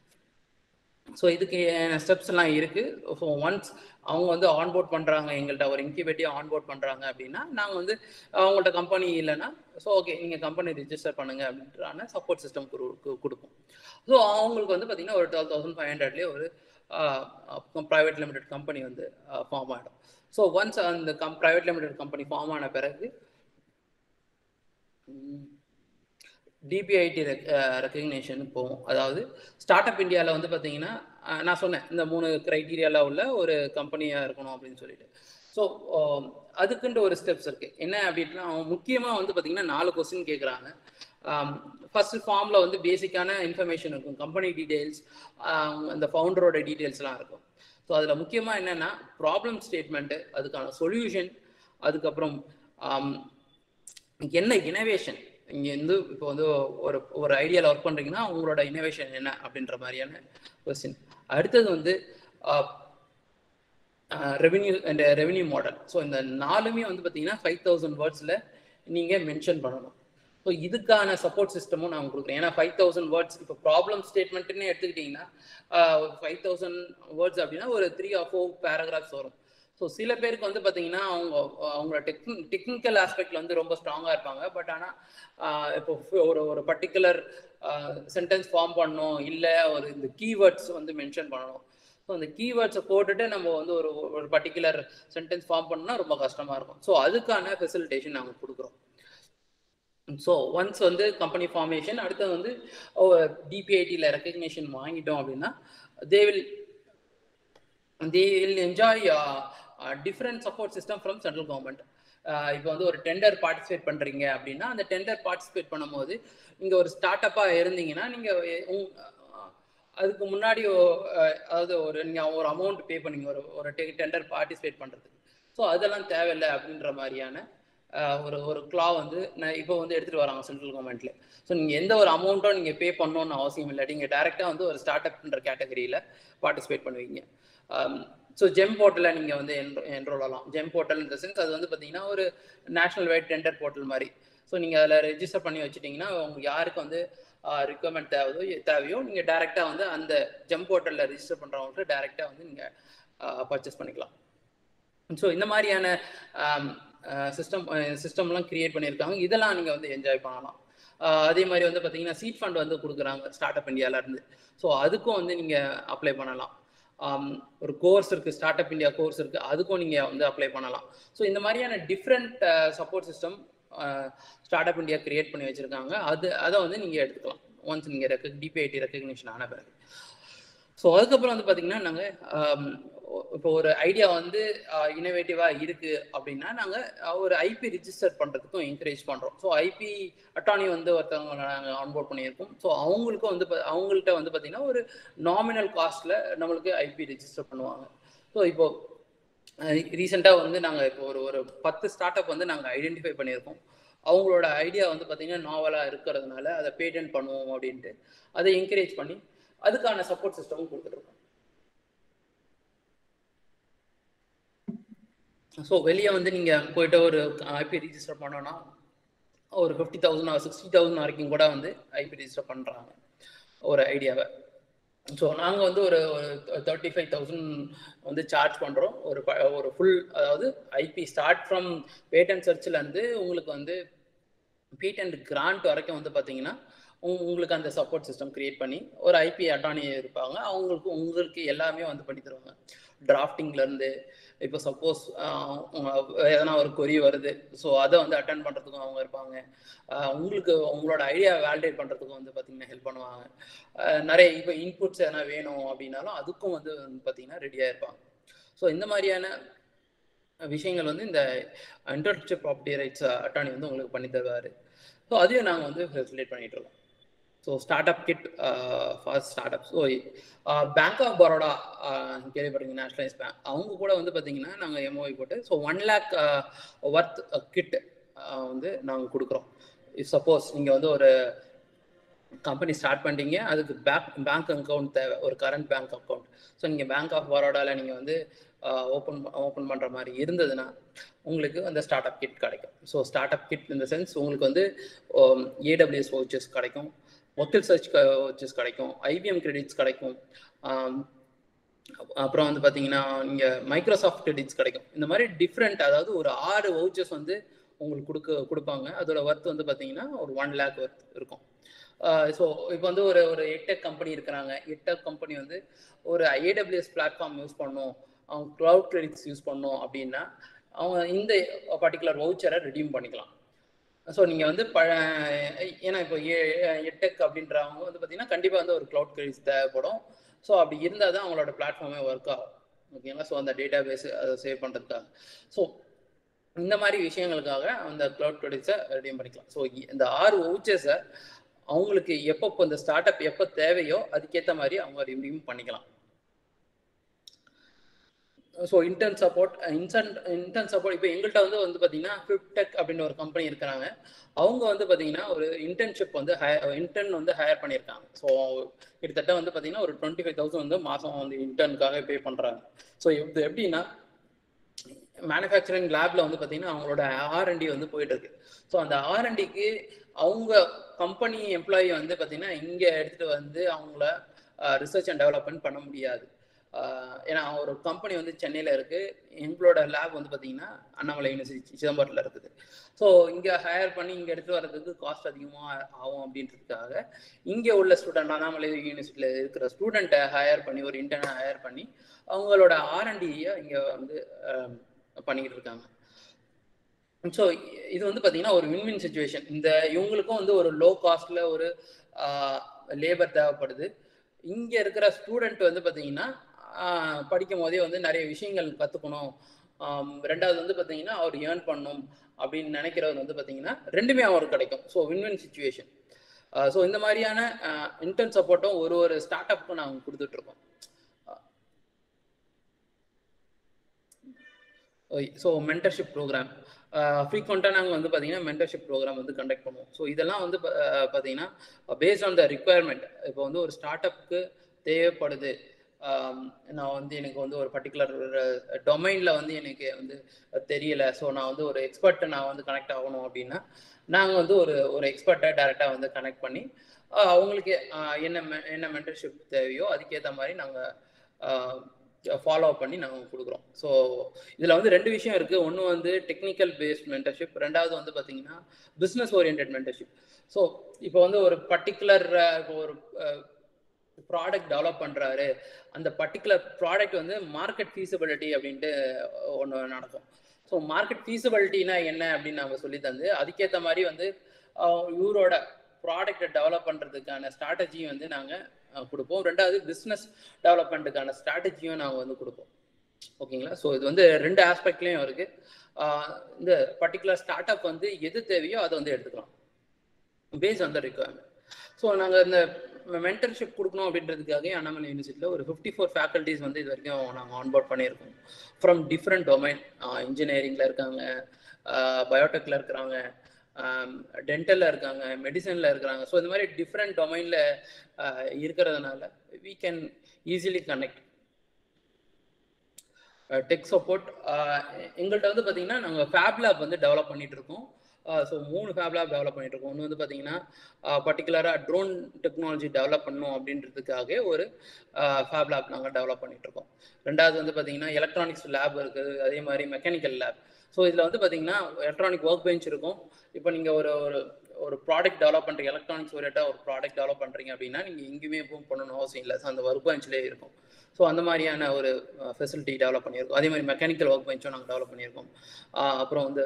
so இதுக்கு ஸ்டெப்ஸ் எல்லாம் இருக்கு ஸோ ஒன்ஸ் அவங்க வந்து ஆன்போர்ட் பண்றாங்க எங்கள்கிட்ட ஒரு இன்கியூபேட்டிவ் ஆன்போர்ட் பண்றாங்க அப்படின்னா நாங்கள் வந்து அவங்கள்ட்ட கம்பெனி இல்லைன்னா ஸோ ஓகே நீங்க கம்பெனி ரிஜிஸ்டர் பண்ணுங்க அப்படின்றான சப்போர்ட் சிஸ்டம் கொடுப்போம் ஸோ அவங்களுக்கு வந்து பார்த்தீங்கன்னா ஒரு டுவெல் தௌசண்ட் ஃபைவ் ஹண்ட்ரட்லேயே ஒரு ப்ரைவேட் லிமிடெட் கம்பெனி வந்து ஃபார்ம் ஆகிடும் ஸோ ஒன்ஸ் அந்த கம் ப்ரைவேட் லிமிடெட் கம்பெனி ஃபார்ம் ஆன பிறகு டிபிஐடி ரெக்கக்னேஷன் போகும் அதாவது ஸ்டார்ட் அப் இந்தியாவில் வந்து பார்த்தீங்கன்னா நான் சொன்னேன் இந்த மூணு க்ரைட்டீரியாவில் உள்ள ஒரு கம்பெனியாக இருக்கணும் அப்படின்னு சொல்லிட்டு ஸோ அதுக்குன்ட்டு ஒரு ஸ்டெப்ஸ் இருக்கு என்ன அப்படின்னா முக்கியமாக வந்து பார்த்தீங்கன்னா நாலு கொஸ்டின் கேட்குறாங்க ஃபர்ஸ்ட் ஃபார்மில் வந்து பேசிக்கான இன்ஃபர்மேஷன் இருக்கும் கம்பெனி டீட்டெயில்ஸ் அந்த ஃபவுண்டரோட டீட்டெயில்ஸ்லாம் இருக்கும் ஸோ அதில் முக்கியமாக என்னென்னா ப்ராப்ளம் ஸ்டேட்மெண்ட்டு அதுக்கான சொல்யூஷன் அதுக்கப்புறம் என்ன இனோவேஷன் இங்கே வந்து இப்போ வந்து ஒரு ஒரு ஐடியாவில் ஒர்க் பண்ணுறீங்கன்னா உங்களோட இனோவேஷன் என்ன அப்படின்ற மாதிரியான கொஸ்டின் அடுத்தது வந்து revenue and revenue model so இந்த நாலுமே வந்து பார்த்தீங்கன்னா ஃபைவ் தௌசண்ட் வேர்ட்ஸில் நீங்கள் மென்ஷன் பண்ணணும் ஸோ இதுக்கான சப்போர்ட் சிஸ்டமும் நான் கொடுக்குறேன் ஏன்னா ஃபைவ் தௌசண்ட் வேர்ட்ஸ் இப்போ ப்ராப்ளம் ஸ்டேட்மெண்ட்னு எடுத்துக்கிட்டிங்கன்னா ஃபைவ் தௌசண்ட் வேர்ட்ஸ் அப்படின்னா ஒரு த்ரீ ஆர் ஃபோர் பேராகிராஃப்ஸ் வரும் ஸோ சில பேருக்கு வந்து பார்த்தீங்கன்னா அவங்க அவங்களோட டெக்னி டெக்னிக்கல் ஆஸ்பெக்ட்ல வந்து ரொம்ப ஸ்ட்ராங்காக இருப்பாங்க பட் ஆனால் இப்போ ஒரு ஒரு பர்டிகுலர் சென்டென்ஸ் ஃபார்ம் பண்ணணும் இல்லை ஒரு இந்த கீவேர்ட்ஸ் வந்து மென்ஷன் பண்ணணும் ஸோ அந்த கீவேர்ட்ஸை போட்டுட்டு நம்ம வந்து ஒரு ஒரு பர்டிகுலர் சென்டென்ஸ் ஃபார்ம் பண்ணோம்னா ரொம்ப கஷ்டமாக இருக்கும் ஸோ அதுக்கான ஃபெசிலிட்டேஷன் நாங்கள் கொடுக்குறோம் ஸோ ஒன்ஸ் வந்து கம்பெனி ஃபார்மேஷன் அடுத்தது வந்து டிபிஐடியில் ரெக்கக்னேஷன் வாங்கிட்டோம் அப்படின்னா they will they will enjoy different support system from central government இப்போ வந்து ஒரு டெண்டர் பார்ட்டிசிபேட் பண்ணுறீங்க அப்படின்னா அந்த டெண்டர் பார்ட்டிசிபேட் பண்ணும்போது நீங்கள் ஒரு ஸ்டார்ட் அப்பாக இருந்தீங்கன்னா நீங்கள் அதுக்கு முன்னாடி அதாவது ஒரு நீங்கள் ஒரு அமௌண்ட் பே பண்ணீங்க ஒரு ஒரு டெண்டர் பார்ட்டிசிபேட் பண்ணுறதுக்கு ஸோ அதெல்லாம் தேவையில்லை அப்படின்ற மாதிரியான ஒரு ஒரு கிளா வந்து நான் இப்போ வந்து எடுத்துகிட்டு வராங்க சென்ட்ரல் கவர்மெண்ட்ல ஸோ நீங்கள் எந்த ஒரு அமௌண்ட்டும் நீங்கள் பே பண்ணணும்னு அவசியம் இல்லை நீங்கள் டேரெக்டாக வந்து ஒரு ஸ்டார்ட் அப்ன்ற கேட்டகரியில் பார்ட்டிசிபேட் பண்ணுவீங்க ஸோ ஜெம் போர்ட்டலில் நீங்கள் வந்து என்ரோ என்ரோல் ஆகலாம் ஜெம் போர்ட்டல் இந்த சென்ஸ் அது வந்து பார்த்தீங்கன்னா ஒரு நேஷனல் வைட் டெண்டர் போர்ட்டல் மாதிரி ஸோ நீங்கள் அதில் ரெஜிஸ்டர் பண்ணி வச்சுட்டிங்கன்னா உங்களுக்கு யாருக்கு வந்து ரிக்குவயர்மெண்ட் தேவையோ தேவையோ நீங்கள் டேரெக்டாக வந்து அந்த ஜெம் போர்ட்டலில் ரெஜிஸ்டர் பண்ணுறவங்களுக்கு டேரெக்டாக வந்து நீங்கள் பர்ச்சேஸ் பண்ணிக்கலாம் ஸோ இந்த மாதிரியான சிஸ்டம் சிஸ்டம்லாம் கிரியேட் பண்ணியிருக்காங்க இதெல்லாம் நீங்கள் வந்து என்ஜாய் பண்ணலாம் அதே மாதிரி வந்து பார்த்தீங்கன்னா சீட் ஃபண்ட் வந்து கொடுக்குறாங்க ஸ்டார்ட் அப் இந்தியாவிலேருந்து ஸோ அதுக்கும் வந்து நீங்கள் அப்ளை பண்ணலாம் ஒரு கோர்ஸ் இருக்குது ஸ்டார்ட் அப் இந்தியா கோர்ஸ் இருக்குது அதுக்கும் நீங்கள் வந்து அப்ளை பண்ணலாம் ஸோ இந்த மாதிரியான different support system start up India create பண்ணி வச்சுருக்காங்க அது அதை வந்து நீங்கள் எடுத்துக்கலாம் ஒன்ஸ் நீங்கள் ரெக்க டிபிஐடி ரெக்கக்னிஷன் ஆன பிறகு ஸோ அதுக்கப்புறம் வந்து பார்த்தீங்கன்னா நாங்கள் இப்போ ஒரு ஐடியா வந்து இனோவேட்டிவாக இருக்குது அப்படின்னா நாங்கள் ஒரு ஐபி ரிஜிஸ்டர் பண்ணுறதுக்கும் என்கரேஜ் பண்ணுறோம் ஸோ ஐபி அட்டானி வந்து ஒருத்தவங்க நாங்கள் ஆன்போர்ட் பண்ணியிருக்கோம் ஸோ அவங்களுக்கும் வந்து பா- அவங்கள்ட்ட வந்து பார்த்தீங்கன்னா ஒரு நாமினல் காஸ்ட்டில் நம்மளுக்கு ஐபி ரிஜிஸ்டர் பண்ணுவாங்க ஸோ இப்போ ரீசெண்டாக வந்து நாங்கள் இப்போ ஒரு ஒரு பத்து ஸ்டார்ட் அப் வந்து நாங்கள் ஐடென்டிஃபை பண்ணியிருக்கோம் அவங்களோட ஐடியா வந்து பார்த்தீங்கன்னா நாவலாக இருக்கிறதுனால அதை பேட்டன்ட் பண்ணுவோம் அப்படின்ட்டு அதை என்கரேஜ் பண்ணி அதுக்கான சப்போர்ட் சிஸ்டமும் கொடுத்துட்ருக்கோம் ஸோ வெளியே வந்து நீங்கள் போயிட்டு ஒரு ஐபி ரிஜிஸ்டர் பண்ணோன்னா ஒரு ஃபிஃப்டி தௌசண்ட் சிக்ஸ்டி தௌசண்ட் வரைக்கும் கூட வந்து ஐபி ரிஜிஸ்டர் பண்ணுறாங்க ஒரு ஐடியாவை ஸோ நாங்கள் வந்து ஒரு தேர்ட்டி ஃபைவ் தௌசண்ட் வந்து சார்ஜ் பண்ணுறோம் ஒரு ப- ஒரு ஃபுல் அதாவது ஐபி ஸ்டார்ட் ஃப்ரம் பேட்டன் சர்ச்லேருந்து உங்களுக்கு வந்து பேட்டன்ட் கிராண்ட் வரைக்கும் வந்து பார்த்தீங்கன்னா உங்க- உங்களுக்கு அந்த சப்போர்ட் சிஸ்டம் கிரியேட் பண்ணி ஒரு ஐபி அட்டானி இருப்பாங்க அவங்களுக்கு உங்களுக்கு எல்லாமே வந்து பண்ணி தருவாங்க டிராஃப்டிங்லேருந்து இப்போ சப்போஸ் எதனா ஒரு கொரி வருது ஸோ அதை வந்து அட்டன் பண்ணுறதுக்கும் அவங்க இருப்பாங்க ஆஹ் உங்களுக்கு உங்களோட ஐடியா வேலிடேட் பண்ணுறதுக்கும் வந்து பார்த்தீங்கன்னா ஹெல்ப் பண்ணுவாங்க ஆஹ் நிறைய இப்போ இன்புட்ஸ் எதனா வேணும் அப்படின்னாலும் அதுக்கும் வந்து பார்த்தீங்கன்னா ரெடியாக இருப்பாங்க ஸோ இந்த மாதிரியான விஷயங்கள் வந்து இந்த இன்டர்னெட் ப்ராப்பர்ட்டி ரைட்ஸ் அட்டானி வந்து உங்களுக்கு பண்ணி தருவார் ஸோ அதையும் நாங்கள் வந்து ஃபெசிலேட் பண்ணிட்டு இருக்கோம் so start startup kit for startup so bank of Baroda கேள்விப்படுறீங்க நேஷனலைஸ் பேங்க் அவங்க கூட வந்து பார்த்தீங்கன்னா நாங்கள் எம்ஓஐ போட்டு so one lakh worth kit வந்து நாங்கள் கொடுக்குறோம் இஃப் சப்போஸ் நீங்கள் வந்து ஒரு கம்பெனி ஸ்டார்ட் பண்ணிட்டீங்க அதுக்கு பேங்க் பேங்க் அக்கௌண்ட் தேவை ஒரு கரண்ட் பேங்க் அக்கௌண்ட் ஸோ நீங்கள் பேங்க் ஆஃப் பரோடாவில் நீங்கள் வந்து ஓப்பன் ஓப்பன் பண்ணுற மாதிரி இருந்ததுன்னா உங்களுக்கு அந்த ஸ்டார்ட் அப் கிட் கிடைக்கும் ஸோ ஸ்டார்ட் அப் கிட் இந்த சென்ஸ் உங்களுக்கு வந்து ஏடபிள்யூஎஸ் வவுச்சர்ஸ் கிடைக்கும் ஒக்கல் சர்ச் வவுச்சர்ஸ் கிடைக்கும் ஐபிஎம் கிரெடிட்ஸ் கிடைக்கும் ஆம், அப்புறம் வந்து பார்த்தீங்கன்னா நீங்கள் மைக்ரோசாஃப்ட் கிரெடிட்ஸ் கிடைக்கும் இந்த மாதிரி டிஃப்ரெண்ட் அதாவது ஒரு ஆறு வவுச்சர்ஸ் வந்து உங்களுக்கு கொடுக்க கொடுப்பாங்க அதோட ஒர்த் வந்து பார்த்தீங்கன்னா ஒரு ஒன் லேக் ஒர்த் இருக்கும் ஸோ இப்போ வந்து ஒரு ஒரு எட்டெக் கம்பெனி இருக்கிறாங்க எட்டெக் கம்பெனி வந்து ஒரு ஏடபிள்யூஎஸ் பிளாட்ஃபார்ம் யூஸ் பண்ணணும் அவங்க க்ளவுட் கிரெடிட்ஸ் யூஸ் பண்ணணும் அப்படின்னா அவங்க இந்த பர்டிகுலர் வவுச்சரை ரெடியூம் பண்ணிக்கலாம் ஸோ நீங்கள் வந்து ப ஏன்னா இப்போ எட்டெக் அப்படின்றவங்க வந்து பார்த்தீங்கன்னா கண்டிப்பாக வந்து ஒரு க்ளவுட் கிரெடிட்ஸ் தேவைப்படும் ஸோ அப்படி இருந்தால் தான் அவங்களோட பிளாட்ஃபார்மே ஒர்க் ஆகும் ஓகேங்களா ஸோ அந்த டேட்டா பேஸ் அதை சேவ் பண்ணுறதுக்காக ஸோ இந்த மாதிரி விஷயங்களுக்காக அந்த க்ளவுட் கிரெடிட்ஸை ரெடியூம் பண்ணிக்கலாம் ஸோ இந்த ஆறு வவுச்சர்ஸை அவங்களுக்கு எப்போ இந்த ஸ்டார்ட் அப் எப்போ தேவையோ அதுக்கேற்ற மாதிரி அவங்க ரெடியூம் பண்ணிக்கலாம் ஸோ இன்டர்ன் சப்போர்ட் இன்சன் இன்டர்ன் சப்போர்ட் இப்போ எங்கள்கிட்ட வந்து வந்து பார்த்தீங்கன்னா ஃபிப்டெக் அப்படின்னு ஒரு கம்பெனி இருக்கிறாங்க அவங்க வந்து பார்த்தீங்கன்னா ஒரு இன்டர்ன்ஷிப் வந்து இன்டர்ன் வந்து ஹையர் பண்ணியிருக்காங்க ஸோ கிட்டத்தட்ட வந்து பார்த்தீங்கன்னா ஒரு டுவெண்ட்டி ஃபைவ் தௌசண்ட் வந்து மாதம் வந்து இன்டர்னுக்காக பே பண்ணுறாங்க ஸோ இது எப்படின்னா மேனுஃபேக்சரிங் லேப்ல வந்து பார்த்தீங்கன்னா அவங்களோட ஆர்என்டி வந்து போயிட்டு இருக்கு ஸோ அந்த ஆர்என்டிக்கு அவங்க கம்பெனி எம்ப்ளாயி வந்து பார்த்தீங்கன்னா இங்கே எடுத்துட்டு வந்து அவங்கள ரிசர்ச் அண்ட் டெவலப்மெண்ட் பண்ண முடியாது ஆஹ் ஏன்னா ஒரு கம்பெனி வந்து சென்னையில் இருக்கு எங்களோட லேப் வந்து பார்த்தீங்கன்னா அண்ணாமலை யூனிவர்சிட்டி சிதம்பரத்தில் இருக்குது ஸோ இங்கே ஹையர் பண்ணி இங்கே எடுத்து வர்றதுக்கு காஸ்ட் அதிகமாக ஆகும் அப்படின்றதுக்காக இங்கே உள்ள ஸ்டூடெண்ட் அண்ணாமலை யூனிவர்சிட்டியில் இருக்கிற ஸ்டூடெண்ட்டை ஹையர் பண்ணி ஒரு இன்டர்னை ஹையர் பண்ணி அவங்களோட ஆர்என்டியை இங்கே வந்து ஆஹ் பண்ணிக்கிட்டு இருக்காங்க ஸோ இது வந்து பார்த்தீங்கன்னா ஒரு வின்வின் சுச்சுவேஷன் இந்த இவங்களுக்கும் வந்து ஒரு லோ காஸ்ட்ல ஒரு லேபர் தேவைப்படுது இங்கே இருக்கிற ஸ்டூடெண்ட் வந்து பார்த்தீங்கன்னா ஆஹ் படிக்கும் போதே வந்து நிறைய விஷயங்கள் கற்றுக்கணும் ரெண்டாவது வந்து பார்த்தீங்கன்னா அவர் ஏர்ன் பண்ணணும் அப்படின்னு நினைக்கிறவர் வந்து பார்த்தீங்கன்னா ரெண்டுமே அவருக்கு கிடைக்கும் ஸோ வின்வின் சுச்சுவேஷன் ஸோ இந்த மாதிரியான இன்டர்ன் சப்போர்ட்டும் ஒரு ஒரு ஸ்டார்ட் அப்புக்கும் நாங்கள் கொடுத்துட்ருக்கோம் ஸோ மென்டர்ஷிப் ப்ரோக்ராம் ஃப்ரீக்வெண்ட்டாக நாங்கள் வந்து பார்த்தீங்கன்னா மென்டர்ஷிப் ப்ரோக்ராம் வந்து கண்டக்ட் பண்ணுவோம் ஸோ இதெல்லாம் வந்து பா- அஹ் பார்த்தீங்கன்னா பேஸ்ட் ஆன் த ரிக்குவயர்மெண்ட் இப்போ வந்து ஒரு ஸ்டார்ட் அப்க்கு தேவைப்படுது ஆம், நான் வந்து எனக்கு வந்து ஒரு பர்டிகுலர் டொமைனில் வந்து எனக்கு வந்து தெரியல ஸோ நான் வந்து ஒரு எக்ஸ்பர்ட்டை நான் வந்து கனெக்ட் ஆகணும் அப்படின்னா நாங்கள் வந்து ஒரு ஒரு எக்ஸ்பர்ட்டை டேரெக்டாக வந்து கனெக்ட் பண்ணி ஆஹ் அவங்களுக்கு ஆஹ் என்ன me- என்ன மென்டர்ஷிப் தேவையோ அதுக்கேற்ற மாதிரி நாங்கள் ஃபாலோ அப் பண்ணி நாங்கள் கொடுக்குறோம் ஸோ இதில் வந்து ரெண்டு விஷயம் இருக்குது ஒன்று வந்து டெக்னிக்கல் பேஸ்ட் மென்டர்ஷிப் ரெண்டாவது வந்து பார்த்தீங்கன்னா பிஸ்னஸ் ஓரியன்ட் மென்டர்ஷிப் ஸோ இப்போ வந்து ஒரு பர்டிகுலர் இப்போ ஒரு ப்ராடக்ட் டெவலப் பண்ணுறாரு அந்த பர்டிகுலர் ப்ராடக்ட் வந்து மார்க்கெட் ஃபீஸபிலிட்டி அப்படின்ட்டு ஒன்று நடக்கும் ஸோ மார்க்கெட் ஃபீஸபிலிட்டினா என்ன அப்படின்னு நம்ம சொல்லி தந்து அதுக்கேற்ற மாதிரி வந்து ஆஹ் இவரோட ப்ராடக்டை டெவலப் பண்ணுறதுக்கான ஸ்ட்ராட்டஜி வந்து நாங்கள் அஹ், கொடுப்போம் ரெண்டாவது பிஸ்னஸ் டெவலப்மெண்ட்டுக்கான ஸ்ட்ராட்டஜியும் நாங்கள் வந்து கொடுப்போம் ஓகேங்களா ஸோ இது வந்து ரெண்டு ஆஸ்பெக்ட்லேயும் இருக்கு ஆஹ் இந்த பர்டிகுலர் ஸ்டார்ட் அப் வந்து எது தேவையோ அதை வந்து எடுத்துக்கலாம் base on the requirement so நாங்கள் இந்த மென்டர்ஷிப் கொடுக்கணும் அப்படின்றதுக்காக அண்ணாமலை யூனிவர்சிட்டியில் ஒரு ஃபிஃப்டி ஃபோர் ஃபேக்கல்ட்டிஸ் வந்து இது வரைக்கும் நாங்கள் ஆன்போர்ட் பண்ணியிருக்கோம் ஃப்ரம் டிஃப்ரெண்ட் டொமைன் இன்ஜினியரிங்கில் இருக்காங்க பயோடெக்கில் இருக்கிறாங்க டென்டலில் இருக்காங்க மெடிசனில் இருக்கிறாங்க ஸோ இந்த மாதிரி டிஃப்ரெண்ட் டொமைனில் இருக்கிறதுனால we can easily connect tech support எங்கள்கிட்ட வந்து பார்த்தீங்கன்னா நாங்கள் ஃபேப் லேப் வந்து டெவலப் பண்ணிட்டு இருக்கோம் ஸோ மூணு ஃபேப் லேப் டெவலப் பண்ணிட்டு இருக்கோம் ஒன்று வந்து பார்த்தீங்கன்னா பர்டிகுலராக ட்ரோன் டெக்னாலஜி டெவலப் பண்ணணும் அப்படின்றதுக்காக ஒரு ஃபேப் லேப் நாங்கள் டெவலப் பண்ணிட்டு இருக்கோம் ரெண்டாவது வந்து பார்த்தீங்கன்னா எலக்ட்ரானிக்ஸ் லேப் இருக்குது அதே மாதிரி மெக்கானிக்கல் லேப் ஸோ இதில் வந்து பார்த்தீங்கன்னா எலக்ட்ரானிக் ஒர்க் பெஞ்ச் இருக்கும் இப்போ நீங்கள் ஒரு ஒரு ஒரு ப்ராடக்ட் டெவலப் பண்ணுறீங்க எலக்ட்ரானிக்ஸ் ஓரியட்டாக ஒரு ப்ராடக்ட் டெவலப் பண்ணுறீங்க அப்படின்னா நீங்கள் எங்கேயுமே எதுவும் பண்ணணும் அவசியம் இல்லை ஸோ அந்த ஒர்க் பெஞ்ச்லேயே இருக்கும் ஸோ அந்த மாதிரியான ஒரு ஃபெசிலிட்டி டெவலப் பண்ணியிருக்கோம் அதே மாதிரி மெக்கானிக்கல் ஒர்க் பெஞ்சும் நாங்கள் டெவலப் பண்ணியிருக்கோம் ஆஹ் அப்புறம் வந்து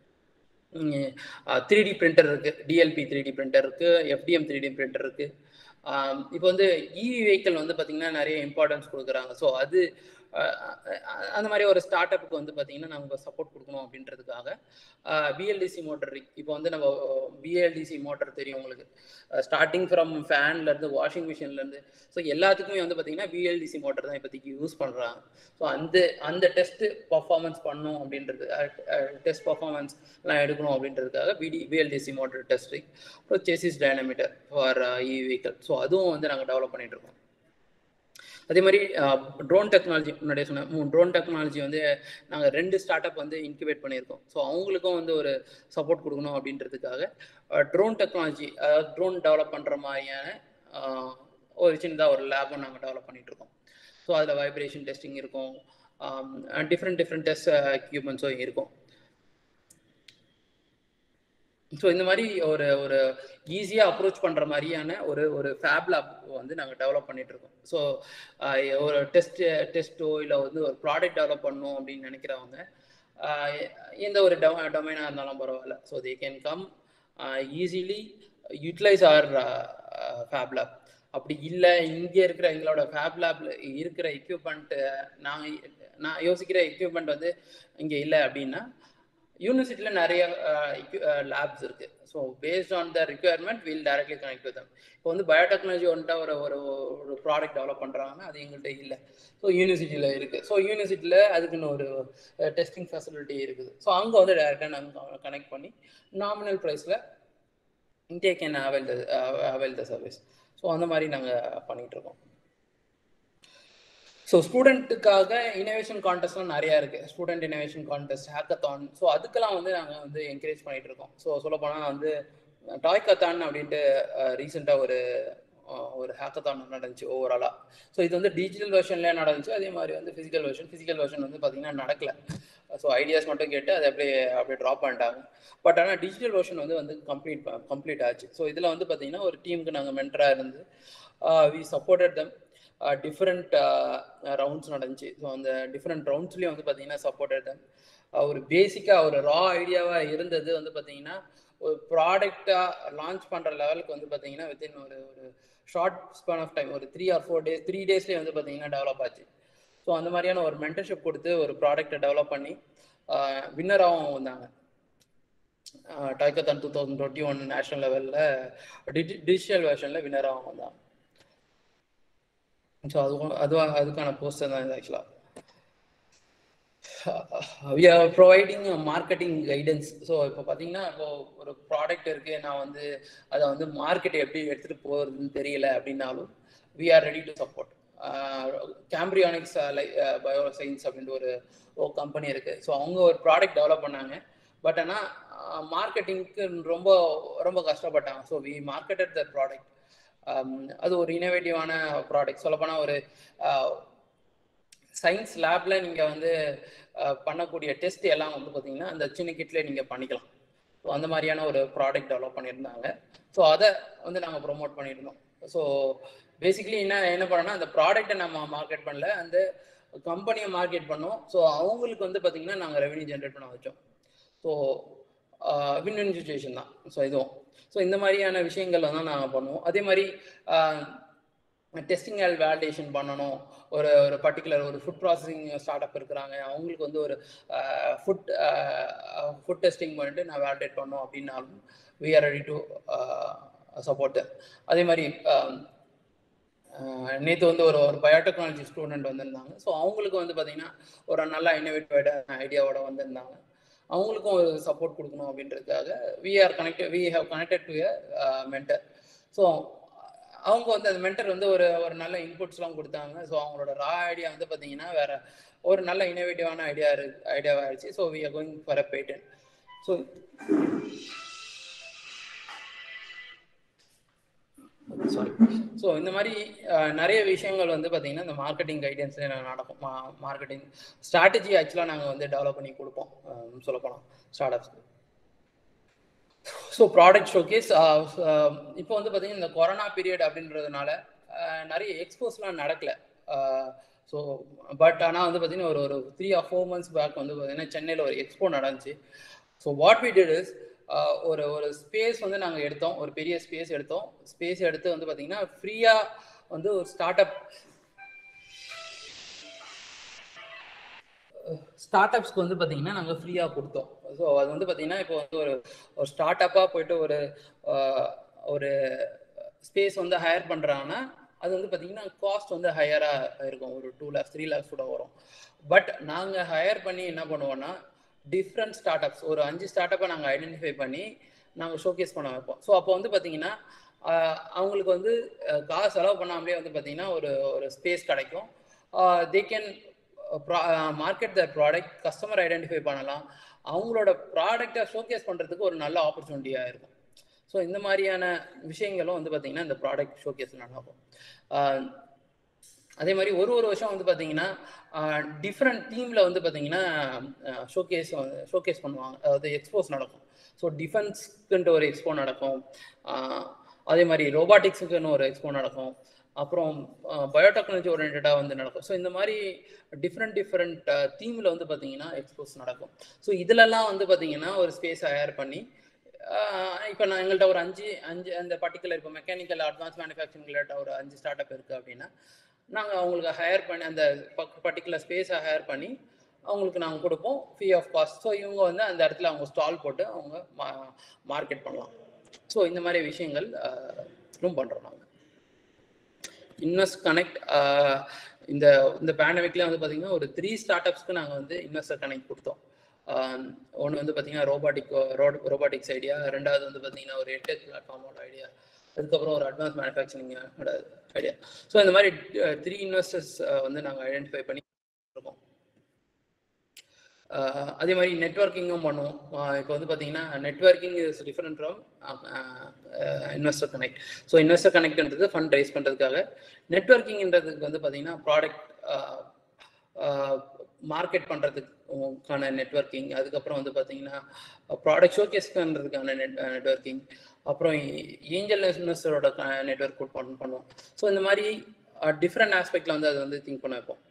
த்ரீ டி பிரிண்டர் இருக்கு டிஎல்பி த்ரீ டி பிரிண்டர் இருக்கு எஃப்டிஎம் த்ரீ டி பிரிண்டர் இருக்கு ஆஹ் இப்போ வந்து இவி வெஹிக்கிள் வந்து பார்த்தீங்கன்னா நிறைய இம்பார்ட்டன்ஸ் கொடுக்குறாங்க ஸோ அது ஆஹ் அஹ் அந்த மாதிரி ஒரு ஸ்டார்ட் அப்புக்கு வந்து பார்த்தீங்கன்னா நாங்கள் சப்போர்ட் கொடுக்கணும் அப்படின்றதுக்காக பிஎல்டிசி மோட்டர் இப்போ வந்து நம்ம பிஎல்டிசி மோட்டர் தெரியும் உங்களுக்கு ஸ்டார்டிங் ஃப்ரம் ஃபேன்லேருந்து வாஷிங் மிஷின்லேருந்து ஸோ எல்லாத்துக்குமே வந்து பார்த்தீங்கன்னா பிஎல்டிசி மோட்டர் தான் இப்போதைக்கு யூஸ் பண்ணுறாங்க ஸோ அந்த அந்த டெஸ்ட் பர்ஃபார்மன்ஸ் பண்ணும் அப்படின்றது டெஸ்ட் பர்ஃபார்மன்ஸ் எல்லாம் எடுக்கணும் அப்படின்றதுக்காக பிடி பிஎல்டிசி மோட்டர் டெஸ்டிங் அப்புறம் chassis dynamometer for e vehicle so அதுவும் வந்து நாங்கள் டெவலப் பண்ணிட்டு இருக்கோம் அதே மாதிரி ட்ரோன் டெக்னாலஜி முன்னாடியே சொன்னேன் ட்ரோன் டெக்னாலஜி வந்து நாங்கள் ரெண்டு ஸ்டார்ட் அப் வந்து இன்குபேட் பண்ணியிருக்கோம் ஸோ அவங்களுக்கும் வந்து ஒரு சப்போர்ட் கொடுக்கணும் அப்படின்றதுக்காக ட்ரோன் டெக்னாலஜி அதாவது ட்ரோன் டெவலப் பண்ணுற மாதிரியான ஆஹ், ஒரு சின்னதாக ஒரு லேபும் நாங்கள் டெவலப் பண்ணிட்டு இருக்கோம் ஸோ அதில் வைப்ரேஷன் டெஸ்டிங் இருக்கும் டிஃப்ரெண்ட் டிஃப்ரெண்ட் டெஸ்ட் எக்யூப்மெண்ட்ஸும் இருக்கும் ஸோ இந்த மாதிரி ஒரு ஒரு ஈஸியாக அப்ரோச் பண்ணுற மாதிரியான ஒரு ஒரு ஃபேப் லேப் வந்து நாங்கள் டெவலப் பண்ணிட்டு இருக்கோம் ஸோ ஒரு டெஸ்ட் டெஸ்ட்டோ இல்லை வந்து ஒரு ப்ராடக்ட் டெவலப் பண்ணணும் அப்படின்னு நினைக்கிறவங்க ஆஹ் எந்த ஒரு டொமைனாக இருந்தாலும் பரவாயில்ல so they can come easily utilise our fab lab அப்படி இல்லை இங்கே இருக்கிற எங்களோட ஃபேப் லேப்ல இருக்கிற எக்யூப்மெண்ட் நான் நான் யோசிக்கிற எக்யூப்மெண்ட் வந்து இங்கே இல்லை அப்படின்னா யூனிவர்சிட்டியில் நிறைய லேப்ஸ் இருக்கு so based on the requirement will directly connect with இப்போ வந்து பயோடெக்னாலஜி வந்துட்டு ஒரு ஒரு ஒரு ப்ராடக்ட் டெவலப் பண்ணுறாங்கன்னா அது எங்கள்கிட்ட இல்லை ஸோ யூனிவர்சிட்டியில் இருக்குது ஸோ யூனிவர்சிட்டியில் அதுக்குன்னு ஒரு டெஸ்டிங் ஃபெசிலிட்டி இருக்குது ஸோ அங்கே வந்து டைரெக்டாக நாங்கள் கனெக்ட் பண்ணி நாமினல் ப்ரைஸில் they can avail the avail the service so அந்த மாதிரி நாங்கள் பண்ணிட்டு இருக்கோம் ஸோ ஸ்டூடெண்ட்டுக்காக இனோவேஷன் கான்டெஸ்ட்லாம் நிறையா இருக்குது student innovation contest hackathon so அதுக்கெல்லாம் வந்து நாங்கள் வந்து என்கரேஜ் பண்ணிட்டு இருக்கோம் ஸோ சொல்லப்போனால் வந்து டாய் கத்தான் அப்படின்ட்டு ரீசெண்டாக ஒரு அஹ், ஒரு ஹேக்கத்தான் நடந்துச்சு ஓவராலாக ஸோ இது வந்து டிஜிட்டல் வெர்ஷன்லேயே நடந்துச்சு அதே மாதிரி வந்து ஃபிசிக்கல் வெர்ஷன் ஃபிசிக்கல் வெர்ஷன் வந்து பார்த்தீங்கன்னா நடக்கல ஸோ ஐடியாஸ் மட்டும் கேட்டு அதை அப்படியே அப்படியே ட்ராப் பண்ணிட்டாங்க பட் ஆனால் டிஜிட்டல் வெர்ஷன் வந்து வந்து கம்ப்ளீட் கம்ப்ளீட் ஆச்சு ஸோ இதில் வந்து பார்த்தீங்கன்னா ஒரு டீமுக்கு நாங்கள் மென்டராக இருந்து we supported them different rounds நடந்துச்சு ஸோ அந்த டிஃப்ரெண்ட் ரவுண்ட்ஸ்லேயும் வந்து பார்த்தீங்கன்னா சப்போர்ட்டட் தம் ஒரு பேசிக்காக ஒரு ரா ஐடியாவாக இருந்தது வந்து பார்த்தீங்கன்னா ஒரு ப்ராடக்டாக லான்ச் பண்ணுற லெவலுக்கு வந்து பார்த்தீங்கன்னா வித்தின் ஒரு ஒரு ஷார்ட் ஸ்பேன் ஆஃப் டைம் ஒரு three or four days three டேஸ்லேயே வந்து பார்த்தீங்கன்னா டெவலப் ஆச்சு ஸோ அந்த மாதிரியான ஒரு மென்டர்ஷிப் கொடுத்து ஒரு ப்ராடக்ட்டை டெவலப் பண்ணி வின்னராகவும் வந்தாங்க டைக்கத்தான் two thousand twenty one national லெவலில் டிஜிட்டல் வெர்ஷனில் வின்னராகவும் வந்தாங்க ஸோ அதுவும் அதுவும் அதுக்கான போஸ்டர் தான் இது ஆக்சுவலாக we are providing marketing guidance so இப்போ பார்த்தீங்கன்னா இப்போ ஒரு ப்ராடக்ட் இருக்கு நான் வந்து அதை வந்து மார்க்கெட் எப்படி எடுத்துகிட்டு போகிறதுன்னு தெரியல அப்படின்னாலும் we are ready to support கேம்பிரியானிக்ஸ் லைக் பயோ சயின்ஸ் அப்படின்ட்டு ஒரு ஒரு கம்பெனி இருக்கு ஸோ அவங்க ஒரு ப்ராடக்ட் டெவலப் பண்ணாங்க பட் ஆனால் மார்க்கெட்டிங்க்கு ரொம்ப ரொம்ப கஷ்டப்பட்டாங்க so we marketed the product அது ஒரு இனோவேட்டிவான ப்ராடக்ட் சொல்லப்போனால் ஒரு சயின்ஸ் லேப்ல நீங்கள் வந்து அஹ், பண்ணக்கூடிய டெஸ்ட் எல்லாம் வந்து பார்த்தீங்கன்னா அந்த சின்ன கிட்ல நீங்கள் பண்ணிக்கலாம் ஸோ அந்த மாதிரியான ஒரு ப்ராடக்ட் டெவலப் பண்ணியிருந்தாங்க ஸோ அதை வந்து நாங்கள் ப்ரொமோட் பண்ணியிருந்தோம் ஸோ பேசிக்கலி என்ன என்ன பண்ணோம்னா அந்த ப்ராடக்ட்டை நம்ம மார்க்கெட் பண்ணல அந்த கம்பெனியை மார்க்கெட் பண்ணோம் ஸோ அவங்களுக்கு வந்து பார்த்தீங்கன்னா நாங்கள் ரெவன்யூ ஜென்ரேட் பண்ண வச்சோம் ஸோ வின் வின் சுச்சுவேஷன் தான் ஸோ இதுவும் ஸோ இந்த மாதிரியான விஷயங்கள் வந்து நாங்கள் பண்ணுவோம் அதே மாதிரி ஆஹ், டெஸ்டிங் அண்ட் வேலிடேஷன் பண்ணணும் ஒரு ஒரு பர்டிகுலர் ஒரு ஃபுட் ப்ராசஸிங் ஸ்டார்ட் அப் இருக்கிறாங்க அவங்களுக்கு வந்து ஒரு ஃபுட் ஃபுட் டெஸ்டிங் பண்ணிட்டு நான் வேலிடேட் பண்ணோம் அப்படின்னாலும் we are ready to support அதே மாதிரி நேற்று வந்து ஒரு ஒரு பயோடெக்னாலஜி ஸ்டூடெண்ட் வந்திருந்தாங்க ஸோ அவங்களுக்கு வந்து பார்த்தீங்கன்னா ஒரு நல்ல இன்னோவேட்டிவ் ஐடியாவோட வந்திருந்தாங்க அவங்களுக்கும் ஒரு சப்போர்ட் கொடுக்கணும் அப்படின்றதுக்காக we are connected we have connected to a mentor so அவங்க வந்து அந்த மென்டர் வந்து ஒரு ஒரு நல்ல இன்புட்ஸ்லாம் கொடுத்தாங்க ஸோ அவங்களோட ரா ஐடியா வந்து பார்த்தீங்கன்னா வேற ஒரு நல்ல இன்னோவேட்டிவான ஐடியா இருக்கு ஐடியாவாகிடுச்சு so we are going for a patent so sorry so இந்த மாதிரி அஹ், நிறைய விஷயங்கள் வந்து பார்த்தீங்கன்னா இந்த மார்க்கெட்டிங் கைடன்ஸ்ல நடக்கும் மார்க்கெட்டிங் ஸ்ட்ராட்டஜி ஆக்சுவலாக நாங்கள் வந்து டெவலப் பண்ணி கொடுப்போம் சொல்லப்போனால் ஸ்டார்ட் அப்ஸ்க்கு ஸோ ப்ராடக்ட் ஷோகேஸ் இப்போ வந்து பார்த்தீங்கன்னா இந்த கொரோனா பீரியட் அப்படின்றதுனால அஹ், நிறைய எக்ஸ்போஸ்லாம் நடக்கல ஸோ பட் ஆனால் வந்து பார்த்தீங்கன்னா ஒரு ஒரு three or four months back வந்து பார்த்தீங்கன்னா சென்னையில் ஒரு எக்ஸ்போ நடந்துச்சு so what we did is ஒரு ஒரு ஸ்பேஸ் வந்து நாங்கள் எடுத்தோம் ஒரு பெரிய ஸ்பேஸ் எடுத்தோம் ஸ்பேஸ் எடுத்து வந்து பார்த்தீங்கன்னா ஃப்ரீயாக வந்து ஒரு ஸ்டார்ட் அப் ஸ்டார்ட் அப்ஸ்க்கு வந்து பார்த்தீங்கன்னா நாங்கள் ஃப்ரீயாக கொடுத்தோம் ஸோ அது வந்து பார்த்தீங்கன்னா இப்போ வந்து ஒரு ஒரு ஸ்டார்ட் அப்பாக போயிட்டு ஒரு ஆஹ், ஒரு ஸ்பேஸ் வந்து ஹையர் பண்ணுறாங்கன்னா அது வந்து பார்த்தீங்கன்னா காஸ்ட் வந்து ஹையராக இருக்கும் ஒரு டூ லேக்ஸ் த்ரீ லேக்ஸ் கூட வரும் பட் நாங்கள் ஹையர் பண்ணி என்ன பண்ணுவோம்னா டிஃப்ரெண்ட் ஸ்டார்ட் அப்ஸ் ஒரு அஞ்சு ஸ்டார்ட் அப்பை நாங்கள் ஐடென்டிஃபை பண்ணி நாங்கள் ஷோகேஸ் பண்ண வைப்போம் ஸோ அப்போ வந்து பார்த்தீங்கன்னா ஆஹ், அவங்களுக்கு வந்து அஹ், காசு செலவு பண்ணாமலே வந்து பார்த்தீங்கன்னா ஒரு ஒரு ஸ்பேஸ் கிடைக்கும் they can market the product customer identify பண்ணலாம் அவங்களோட ப்ராடக்டை ஷோகேஸ் பண்ணுறதுக்கு ஒரு நல்ல ஆப்பர்ச்சுனிட்டியாக இருக்கும் ஸோ இந்த மாதிரியான விஷயங்களும் வந்து பார்த்தீங்கன்னா இந்த ப்ராடக்ட் ஷோகேஸ் நடக்கும் ஆஹ் அதே மாதிரி ஒரு ஒரு வருஷம் வந்து பார்த்தீங்கன்னா டிஃப்ரெண்ட் டீமில் வந்து பார்த்தீங்கன்னா ஷோகேஸ் ஷோகேஸ் பண்ணுவாங்க அதாவது எக்ஸ்போஸ் நடக்கும் ஸோ டிஃபென்ஸ்க்குன்ட்டு ஒரு எக்ஸ்போ நடக்கும் ஆஹ் அதே மாதிரி ரோபாட்டிக்ஸுக்குன்னு ஒரு எக்ஸ்போ நடக்கும் அப்புறம் பயோடெக்னாலஜி ஓரியன்டாக வந்து நடக்கும் ஸோ இந்த மாதிரி டிஃப்ரெண்ட் டிஃப்ரெண்ட் தீமில் வந்து பார்த்தீங்கன்னா எக்ஸ்போஸ் நடக்கும் ஸோ இதிலெல்லாம் வந்து பார்த்தீங்கன்னா ஒரு ஸ்பேஸ் ஹயர் பண்ணி இப்போ நான் எங்கள்கிட்ட ஒரு அஞ்சு அஞ்சு அந்த பர்டிகுலர் இப்போ மெக்கானிக்கல் அட்வான்ஸ் மேனுஃபேக்சரிங்கிட்ட ஒரு அஞ்சு ஸ்டார்ட் அப் இருக்குது அப்படின்னா நாங்கள் அவங்களுக்கு ஹையர் பண்ணி அந்த பர்டிகுலர் ஸ்பேஸை ஹையர் பண்ணி அவங்களுக்கு நாங்கள் கொடுப்போம் ஃப்ரீ ஆஃப் காஸ்ட் ஸோ இவங்க வந்து அந்த இடத்துல அவங்க ஸ்டால் போட்டு அவங்க மார்க்கெட் பண்ணலாம் ஸோ இந்த மாதிரி விஷயங்கள் ரூம் பண்ணுறோம் நாங்கள் இன்வெஸ்ட் கனெக்ட் இந்த இந்த பேண்டமிக்ல வந்து பார்த்தீங்கன்னா ஒரு த்ரீ ஸ்டார்ட் அப்ஸ்க்கு நாங்கள் வந்து இன்வெஸ்டர் கனெக்ட் கொடுத்தோம் ஒன்று வந்து பார்த்தீங்கன்னா ரோபாட்டிக் ரோபாட்டிக்ஸ் ஐடியா ரெண்டாவது வந்து பார்த்தீங்கன்னா ஒரு எட்டெக் பிளாட்ஃபார்மோட ஐடியா அதுக்கப்புறம் ஒரு அட்வான்ஸ் மேனுஃபேக்சரிங்கோட ஐடியா ஸோ இந்த மாதிரி த்ரீ இன்வெஸ்டர்ஸ் வந்து நாங்கள் ஐடென்டிஃபை பண்ணி இருக்கோம் அதே மாதிரி நெட்ஒர்க்கிங்கும் பண்ணுவோம் இப்போ வந்து பார்த்தீங்கன்னா networking is different from investor connect so investor கனெக்ட்ன்றது ஃபண்ட் ரைஸ் பண்ணுறதுக்காக நெட்ஒர்க்கிங்ன்றதுக்கு வந்து பார்த்தீங்கன்னா ப்ராடக்ட் மார்க்கெட் பண்ணுறதுக்கான நெட்ஒர்க்கிங் அதுக்கப்புறம் வந்து பார்த்தீங்கன்னா ப்ராடக்ட் ஷோகேஸ் பண்ணுறதுக்கான நெட் நெட்ஒர்க்கிங் அப்புறம் ஏஞ்சல் இன்வெஸ்டரோட நெட்ஒர்க் பண்ணுவோம் ஸோ இந்த மாதிரி டிஃப்ரெண்ட் ஆஸ்பெக்டில் வந்து அதை வந்து திங்க் பண்ண வைப்போம்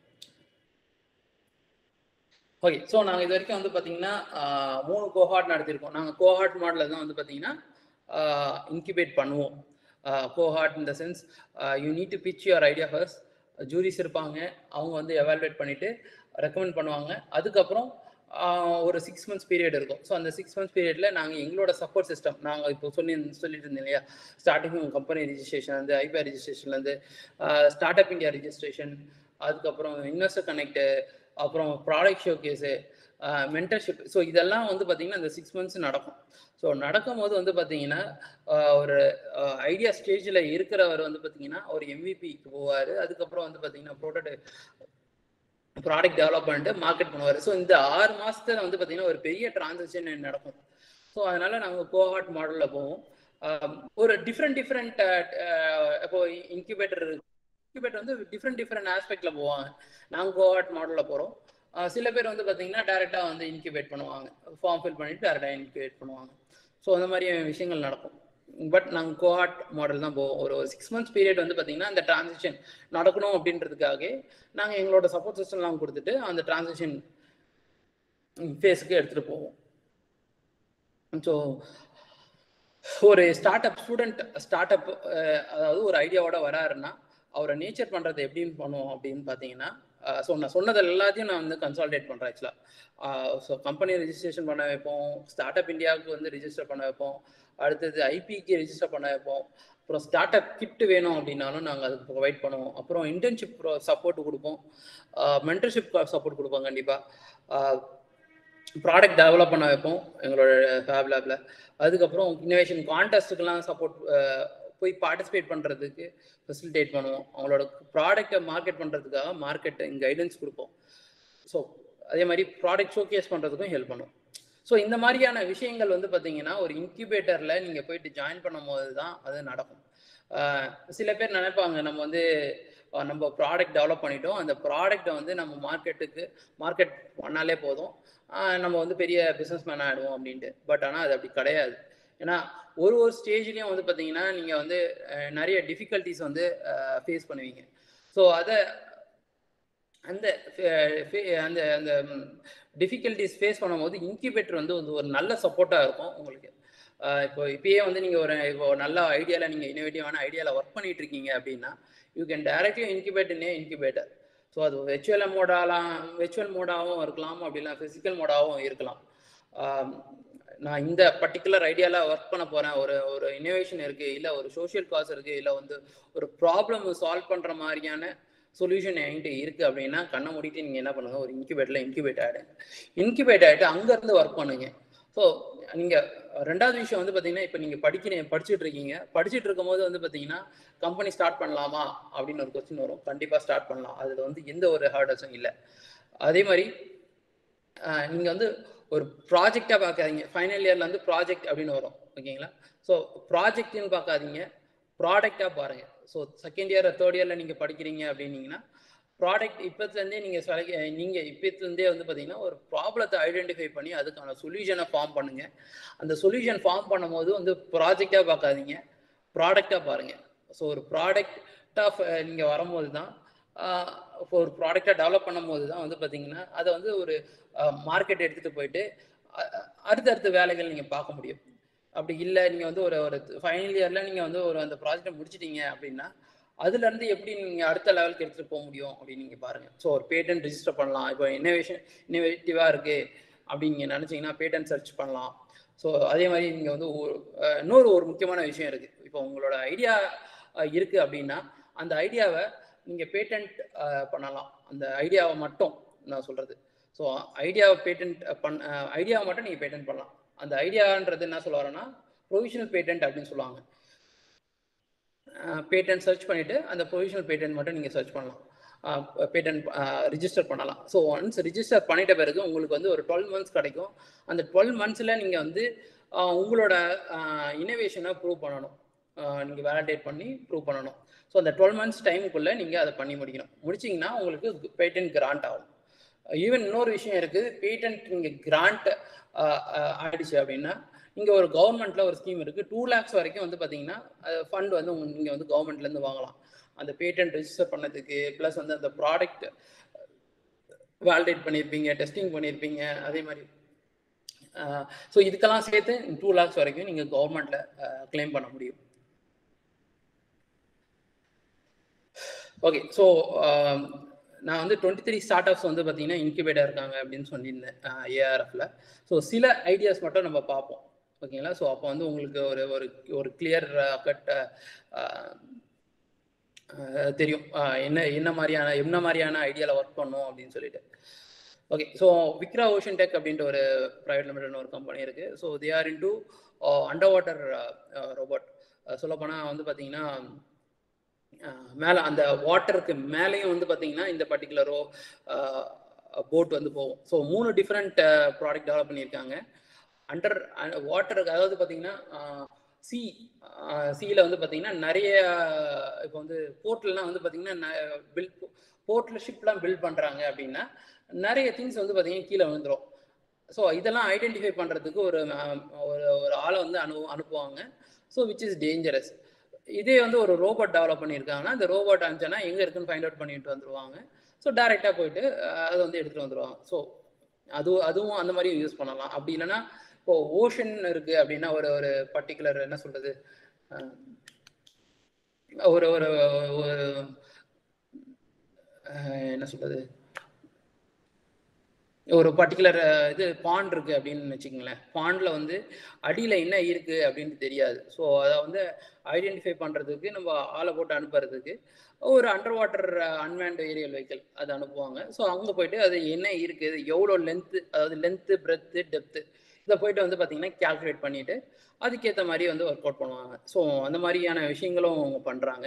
ஓகே ஸோ நாங்கள் இது வரைக்கும் வந்து பார்த்தீங்கன்னா மூணு கோஹார்ட் நடத்திருக்கோம் நாங்கள் கோஹார்ட் மாடலில் தான் வந்து பார்த்தீங்கன்னா இன்குபேட் பண்ணுவோம் cohort in the sense you need to pitch your idea first juries இருப்பாங்க அவங்க வந்து எவாலுவேட் பண்ணிட்டு ரெக்கமெண்ட் பண்ணுவாங்க அதுக்கப்புறம் ஒரு சிக்ஸ் மந்த்ஸ் பீரியட் இருக்கும் ஸோ அந்த சிக்ஸ் மந்த்ஸ் பீரியடில் நாங்கள் எங்களோட சப்போர்ட் சிஸ்டம் நாங்கள் இப்போ சொல்லி சொல்லிட்டு இருந்தோம் இல்லையா ஸ்டார்டிங் கம்பெனி ரிஜிஸ்ட்ரேஷன்லேருந்து ஐபிஆர் ரிஜிஸ்ட்ரேஷன்லேருந்து ஸ்டார்ட் அப் இந்தியா ரிஜிஸ்ட்ரேஷன் அதுக்கப்புறம் இன்வெஸ்டர் கனெக்டு அப்புறம் ப்ராடக்ட் ஷோகேஸு மென்டர்ஷிப் ஸோ இதெல்லாம் வந்து பார்த்தீங்கன்னா இந்த சிக்ஸ் மந்த்ஸ் நடக்கும் ஸோ நடக்கும்போது வந்து பார்த்தீங்கன்னா ஒரு ஐடியா ஸ்டேஜில் இருக்கிறவர் வந்து பார்த்தீங்கன்னா ஒரு எம்விபிக்கு போவார் அதுக்கப்புறம் வந்து பார்த்தீங்கன்னா ப்ரோட்டோடைப் ப்ராடக்ட் டெவலப் பண்ணிட்டு மார்க்கெட் பண்ணுவார் ஸோ இந்த ஆறு மாதத்தில் வந்து பார்த்தீங்கன்னா ஒரு பெரிய டிரான்சாக்ஷன் நடக்கும் ஸோ அதனால நாங்கள் கோஹார்ட் மாடலில் போவோம் ஒரு டிஃப்ரெண்ட் டிஃப்ரெண்ட் இப்போ இன்குபேட்டர் இன்குபேட்டர் வந்து டிஃப்ரெண்ட் டிஃப்ரெண்ட் ஆஸ்பெக்டில் போவாங்க நாங்கள் கோஹார்ட் மாடலில் போகிறோம் சில பேர் வந்து பார்த்தீங்கன்னா டேரெக்டாக வந்து இன்குபேட் பண்ணுவாங்க ஃபார்ம் ஃபில் பண்ணிட்டு டேரெக்டாக இன்குபேட் பண்ணுவாங்க ஸோ அந்த மாதிரி விஷயங்கள் நடக்கும் பட் நாங்கள் கோஹார்ட் மாடல் தான் போவோம் ஒரு சிக்ஸ் மந்த்ஸ் பீரியட் வந்து பார்த்தீங்கன்னா அந்த டிரான்சாக்ஷன் நடக்கணும் அப்படின்றதுக்காக நாங்கள் எங்களோட சப்போர்ட் சிஸ்டம்லாம் கொடுத்துட்டு அந்த டிரான்சாக்ஷன் ஃபேஸுக்கு எடுத்துகிட்டு போவோம் ஸோ ஒரு start up student start up அதாவது ஒரு ஐடியாவோட வராருன்னா அவரை நேச்சர் பண்ணுறது எப்படின்னு பண்ணுவோம் அப்படின்னு பார்த்தீங்கன்னா ஸோ நான் சொன்னது எல்லாத்தையும் நான் வந்து கன்சால்டேட் பண்ணுறேன் ஆக்சுவலாக ஸோ கம்பெனி ரெஜிஸ்ட்ரேஷன் பண்ண வைப்போம் ஸ்டார்ட் அப் இந்தியாவுக்கு வந்து ரிஜிஸ்டர் பண்ண வைப்போம் அடுத்தது ஐபிக்கு ரெஜிஸ்டர் பண்ண வைப்போம் அப்புறம் ஸ்டார்ட் அப் கிட் வேணும் அப்படின்னாலும் நாங்கள் அதுக்கு ப்ரொவைட் பண்ணுவோம் அப்புறம் இன்டர்ன்ஷிப் சப்போர்ட் கொடுப்போம் மென்டர்ஷிப் சப்போர்ட் கொடுப்போம் கண்டிப்பாக ப்ராடக்ட் டெவலப் பண்ண வைப்போம் எங்களோட ஃபேப் லேபில் அதுக்கப்புறம் இன்னோவேஷன் கான்டெஸ்ட்டுக்கெல்லாம் சப்போர்ட் போய் பார்ட்டிசிபேட் பண்ணுறதுக்கு ஃபெசிலிட்டேட் பண்ணுவோம் அவங்களோட ப்ராடக்டை மார்க்கெட் பண்ணுறதுக்காக மார்க்கெட்டிங் கைடன்ஸ் கொடுப்போம் ஸோ அதே மாதிரி ப்ராடக்ட் ஷோகேஸ் பண்ணுறதுக்கும் ஹெல்ப் பண்ணுவோம் ஸோ இந்த மாதிரியான விஷயங்கள் வந்து பார்த்தீங்கன்னா ஒரு இன்குபேட்டரில் நீங்கள் போயிட்டு ஜாயின் பண்ணும் போது தான் அது நடக்கும் சில பேர் நினைப்பாங்க நம்ம வந்து நம்ம ப்ராடக்ட் டெவலப் பண்ணிட்டோம் அந்த ப்ராடக்டை வந்து நம்ம மார்க்கெட்டுக்கு மார்க்கெட் பண்ணாலே போதும் நம்ம வந்து பெரிய பிஸ்னஸ் மேன் ஆகிடுவோம் அப்படின்ட்டு பட் ஆனால் அது அப்படி கிடையாது ஏன்னா ஒரு ஒரு ஸ்டேஜ்லேயும் வந்து பார்த்தீங்கன்னா நீங்கள் வந்து நிறைய டிஃபிகல்ட்டிஸ் வந்து ஃபேஸ் பண்ணுவீங்க ஸோ அதை அந்த அந்த அந்த டிஃபிகல்ட்டிஸ் ஃபேஸ் பண்ணும்போது இன்குபேட்டர் வந்து ஒரு நல்ல சப்போர்ட்டாக இருக்கும் உங்களுக்கு இப்போ இப்பயே வந்து நீங்கள் ஒரு இப்போ நல்ல ஐடியாவில் நீங்கள் இனோவேட்டிவான ஐடியாவில் ஒர்க் பண்ணிட்டு இருக்கீங்க அப்படின்னா you can directly incubate in incubator so அது வெர்ச்சுவல் மோடாலாம் வெர்ச்சுவல் மோடாகவும் இருக்கலாம் அப்படிலாம் ஃபிசிக்கல் மோடாகவும் இருக்கலாம் நான் இந்த பர்டிகுலர் ஐடியாவில் ஒர்க் பண்ண போகிறேன் ஒரு ஒரு இனோவேஷன் இருக்குது இல்லை ஒரு சோஷியல் காஸ் இருக்குது இல்லை வந்து ஒரு ப்ராப்ளம் சால்வ் பண்ணுற மாதிரியான சொல்யூஷன் என்கிட்ட இருக்குது அப்படின்னா கண்ணை மூடிட்டு நீங்கள் என்ன பண்ணுங்கள் ஒரு இன்குபேட்டில் இன்குபேட் ஆகிடுங்க இன்குபேட் ஆகிட்டு அங்கேருந்து ஒர்க் பண்ணுங்க ஸோ நீங்கள் ரெண்டாவது விஷயம் வந்து பார்த்தீங்கன்னா இப்போ நீங்கள் படிக்கிறீங்க படிச்சுட்டு இருக்கீங்க படிச்சுட்டு இருக்கும்போது வந்து பார்த்தீங்கன்னா கம்பெனி ஸ்டார்ட் பண்ணலாமா அப்படின்னு ஒரு கொஸ்டின் வரும் கண்டிப்பாக ஸ்டார்ட் பண்ணலாம் அதில் வந்து எந்த ஒரு ஹேர்டல்ஸும் இல்லை அதே மாதிரி நீங்கள் வந்து ஒரு ப்ராஜெக்டாக பார்க்காதீங்க ஃபைனல் இயரில் வந்து ப்ராஜெக்ட் அப்படின்னு வரும் ஓகேங்களா ஸோ ப்ராஜெக்ட்னு பார்க்காதீங்க ப்ராடக்டாக பாருங்கள் ஸோ செகண்ட் இயர் தேர்ட் இயரில் நீங்கள் படிக்கிறீங்க அப்படின்னீங்கன்னா ப்ராடக்ட் இப்போத்துலேருந்தே நீங்கள் செலக்ட் நீங்கள் இப்போத்துலேருந்தே வந்து பார்த்தீங்கன்னா ஒரு ப்ராப்ளத்தை ஐடென்டிஃபை பண்ணி அதுக்கான சொல்யூஷனை ஃபார்ம் பண்ணுங்கள் அந்த சொல்யூஷன் ஃபார்ம் பண்ணும்போது வந்து ப்ராஜெக்டாக பார்க்காதீங்க ப்ராடக்டாக பாருங்கள் ஸோ ஒரு ப்ராடக்டாக நீங்கள் வரும்போது தான் ஒரு ப்ராடக்டாக டெவலப் பண்ணும்போது தான் வந்து பார்த்தீங்கன்னா அதை வந்து ஒரு மார்க்கெட் எடுத்துகிட்டு போயிட்டு அடுத்தடுத்த வேலைகள் நீங்கள் பார்க்க முடியும் அப்படி இல்லை நீங்கள் வந்து ஒரு ஒரு ஃபைனல் இயரில் நீங்கள் வந்து ஒரு அந்த ப்ராஜெக்டை முடிச்சிட்டீங்க அப்படின்னா அதுலேருந்து எப்படி நீங்கள் அடுத்த லெவலுக்கு எடுத்துகிட்டு போக முடியும் அப்படின்னு நீங்கள் பாருங்கள் ஸோ ஒரு பேட்டன் ரிஜிஸ்டர் பண்ணலாம் இப்போ இன்னோவேஷன் இன்னோவேட்டிவாக இருக்குது அப்படின்னு நீங்கள் நினச்சிங்கன்னா பேட்டன் சர்ச் பண்ணலாம் ஸோ அதே மாதிரி நீங்கள் வந்து இன்னொரு ஒரு முக்கியமான விஷயம் இருக்குது இப்போ உங்களோட ஐடியா இருக்குது அப்படின்னா அந்த ஐடியாவை நீங்கள் பேட்டன்ட் பண்ணலாம் அந்த ஐடியாவை மட்டும் நான் சொல்கிறது ஸோ ஐடியாவை பேட்டன்ட் பண் ஐடியாவை மட்டும் நீங்கள் பேட்டன்ட் பண்ணலாம் அந்த ஐடியான்றது என்ன சொல்ல வரேன்னா ப்ரொவிஷனல் பேட்டன்ட் அப்படின்னு சொல்லுவாங்க பேட்டன் சர்ச் பண்ணிவிட்டு அந்த ப்ரொவிஷனல் பேட்டன் மட்டும் நீங்கள் சர்ச் பண்ணலாம் பேட்டன் ரிஜிஸ்டர் பண்ணலாம் ஸோ ஒன்ஸ் ரிஜிஸ்டர் பண்ணிட்ட பிறகு உங்களுக்கு வந்து ஒரு டுவெல் மந்த்ஸ் கிடைக்கும் அந்த டுவெல் மந்த்ஸில் நீங்கள் வந்து உங்களோட இனோவேஷனை ப்ரூவ் பண்ணணும் நீங்கள் வேலிடேட் பண்ணி ப்ரூவ் பண்ணணும் ஸோ அந்த டுவெல் மந்த்ஸ் டைமுக்குள்ளே நீங்கள் அதை பண்ணி முடிக்கணும் முடிச்சிங்கன்னா உங்களுக்கு பேட்டன் கிராண்ட் ஆகும் ஈவன் இன்னொரு விஷயம் இருக்குது பேட்டன்ட் நீங்கள் கிராண்ட் ஆயிடுச்சு அப்படின்னா இங்கே ஒரு கவர்மெண்ட்டில் ஒரு ஸ்கீம் இருக்குது டூ லேக்ஸ் வரைக்கும் வந்து பார்த்தீங்கன்னா ஃபண்ட் வந்து நீங்கள் வந்து கவர்மெண்ட்லேருந்து வாங்கலாம் அந்த பேட்டன்ட் ரிஜிஸ்டர் பண்ணதுக்கு ப்ளஸ் வந்து அந்த ப்ராடக்ட் வேலிடேட் பண்ணியிருப்பீங்க டெஸ்டிங் பண்ணியிருப்பீங்க அதே மாதிரி ஸோ இதுக்கெல்லாம் சேர்த்து டூ லேக்ஸ் வரைக்கும் நீங்கள் கவர்மெண்ட்டில் கிளைம் பண்ண முடியும் ஓகே ஸோ நான் வந்து டுவெண்ட்டி த்ரீ ஸ்டார்ட் அப்ஸ் வந்து பார்த்தீங்கன்னா இன்குபேட்டாக இருக்காங்க அப்படின்னு சொல்லியிருந்தேன் ஏஆர்எஃப்ல ஸோ சில ஐடியாஸ் மட்டும் நம்ம பார்ப்போம் ஓகேங்களா ஸோ அப்போ வந்து உங்களுக்கு ஒரு ஒரு ஒரு கிளியர் கட் தெரியும் என்ன என்ன மாதிரியான என்ன மாதிரியான ஐடியாவில் ஒர்க் பண்ணோம் அப்படின்னு சொல்லிட்டு ஓகே ஸோ விக்ரா ஓஷன் டெக் அப்படின்ற ஒரு ப்ரைவேட் லிமிடெட்னு ஒரு கம்பெனி இருக்குது so they are into underwater robot சொல்லப்போனால் வந்து பார்த்தீங்கன்னா மேலே அந்த வாட்டருக்கு மேலேயும் வந்து பார்த்தீங்கன்னா இந்த பர்டிகுலரோ போட் வந்து போகும் ஸோ மூணு டிஃப்ரெண்ட் ப்ராடக்ட் டெவலப் பண்ணியிருக்காங்க அண்டர் வாட்டருக்கு அதாவது பார்த்தீங்கன்னா சி சியில் வந்து பார்த்தீங்கன்னா நிறைய இப்போ வந்து போர்ட்லலாம் வந்து பார்த்தீங்கன்னா பில் போர்ட்டில் ஷிப்லாம் பில்ட் பண்ணுறாங்க அப்படின்னா நிறைய திங்ஸ் வந்து பார்த்தீங்கன்னா கீழே விழுந்துடும் ஸோ இதெல்லாம் ஐடென்டிஃபை பண்ணுறதுக்கு ஒரு ஒரு ஒரு ஆளை வந்து அனு அனுப்புவாங்க ஸோ விச் இஸ் டேஞ்சரஸ் இதே வந்து ஒரு ரோபோட் டெவலப் பண்ணியிருக்காங்கன்னா இந்த ரோபோட் அனுப்பிச்சோன்னா எங்கே இருக்குன்னு ஃபைண்ட் அவுட் பண்ணிட்டு வந்துருவாங்க ஸோ டேரெக்டாக போயிட்டு அதை வந்து எடுத்துகிட்டு வந்துடுவாங்க ஸோ அது அதுவும் அந்த மாதிரி யூஸ் பண்ணலாம் அப்படி இல்லைன்னா இப்போ ஓஷன் இருக்குது அப்படின்னா ஒரு ஒரு பர்டிகுலர் என்ன சொல்கிறது ஒரு ஒரு ஒரு அஹ், என்ன சொல்றது ஒரு பர்டிகுலர் இது பாண்ட் இருக்கு அப்படின்னு வச்சுக்கோங்களேன் பாண்ட்ல வந்து அடியில என்ன இருக்கு அப்படின்னு தெரியாது ஸோ அதை வந்து ஐடென்டிஃபை பண்றதுக்கு நம்ம ஆளை போட்டு அனுப்புறதுக்கு ஒரு underwater unmanned aerial vehicle அது அனுப்புவாங்க ஸோ அங்கே போயிட்டு அது என்ன இருக்குது எவ்வளோ லென்த்து அதாவது லென்த்து பிரெத்து டெப்த்து இதை போயிட்டு வந்து பார்த்தீங்கன்னா கால்குலேட் பண்ணிட்டு அதுக்கேற்ற மாதிரி வந்து ஒர்க் அவுட் பண்ணுவாங்க ஸோ அந்த மாதிரியான விஷயங்களும் அவங்க பண்ணுறாங்க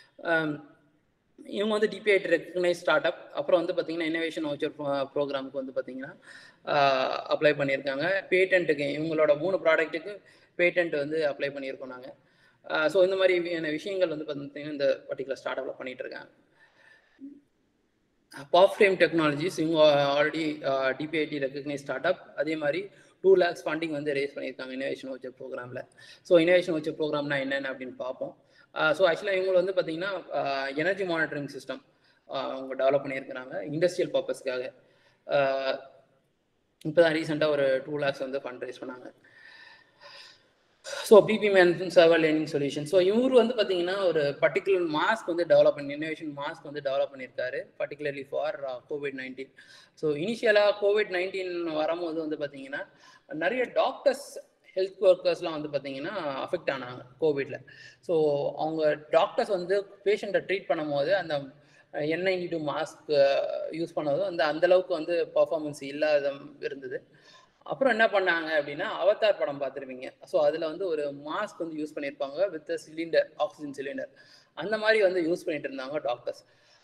இவங்க வந்து டிபிஐட் ரெக்கக்னைஸ் ஸ்டார்ட் அப் அப்புறம் வந்து பார்த்தீங்கன்னா இன்னோவேஷன் வவுச்சர் ப்ரோக்ராமுக்கு வந்து பார்த்தீங்கன்னா அப்ளை பண்ணியிருக்காங்க பேட்டன்ட்டுக்கு இவங்களோட மூணு ப்ராடக்ட்டுக்கு பேட்டன்ட் வந்து அப்ளை பண்ணியிருக்கோம் நாங்கள் ஸோ இந்த மாதிரியான விஷயங்கள் வந்து பார்த்தீங்கன்னா இந்த பர்டிகுலர் ஸ்டார்ட் அப்பில் பண்ணிட்டு இருக்காங்க பாப் ஃப்ரேம் டெக்னாலஜிஸ் இவங்க already DPIT recognise start up அதே மாதிரி டூ லேக்ஸ் ஃபண்டிங் வந்து ரேஸ் பண்ணியிருக்காங்க இனோவேஷன் வச்சர் ப்ரோக்ராமில் ஸோ இனோவேஷன் வச்சர் ப்ரோக்ராம்னா என்னென்ன அப்படின்னு பார்ப்போம் ஸோ ஆக்சுவலாக இவங்க வந்து பார்த்தீங்கன்னா எனர்ஜி மானிட்டரிங் சிஸ்டம் அவங்க டெவலப் பண்ணியிருக்கிறாங்க இண்டஸ்ட்ரியல் பர்பஸ்க்காக இப்போ தான் ரீசெண்டாக ஒரு டூ லேக்ஸ் வந்து ஃபண்ட் ரைஸ் பண்ணாங்க ஸோ பிபி management server learning solution so இவர் வந்து பார்த்தீங்கன்னா ஒரு பர்டிகுலர் மாஸ்க் வந்து டெவலப் பண்ணி இன்னோவேஷன் மாஸ்க் வந்து டெவலப் பண்ணியிருக்காரு particularly for COVID nineteen so இனிஷியலாக கோவிட் நைன்டீன் வரும்போது வந்து பார்த்தீங்கன்னா நிறைய டாக்டர்ஸ் ஹெல்த் ஒர்க்கர்ஸ்லாம் வந்து பார்த்தீங்கன்னா அஃபெக்ட் ஆனாங்க கோவிட்ல ஸோ அவங்க டாக்டர்ஸ் வந்து பேஷண்ட்டை ட்ரீட் பண்ணும்போது அந்த N ninety two mask use பண்ணது வந்து அந்த அளவுக்கு வந்து பர்ஃபார்மன்ஸ் இல்லாத இருந்தது அப்புறம் என்ன பண்ணாங்க அப்படின்னா அவதார் படம் பார்த்துருப்பீங்க ஸோ அதில் வந்து ஒரு மாஸ்க் வந்து யூஸ் பண்ணியிருப்பாங்க வித் சிலிண்டர் ஆக்சிஜன் சிலிண்டர் அந்த மாதிரி வந்து யூஸ் பண்ணிட்டு இருந்தாங்க டாக்டர்ஸ்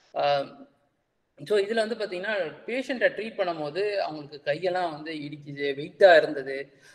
ஸோ இதில் வந்து பார்த்தீங்கன்னா பேஷண்ட்டை ட்ரீட் பண்ணும்போது அவங்களுக்கு கையெல்லாம் வந்து இடிக்குது வெயிட்டாக இருந்தது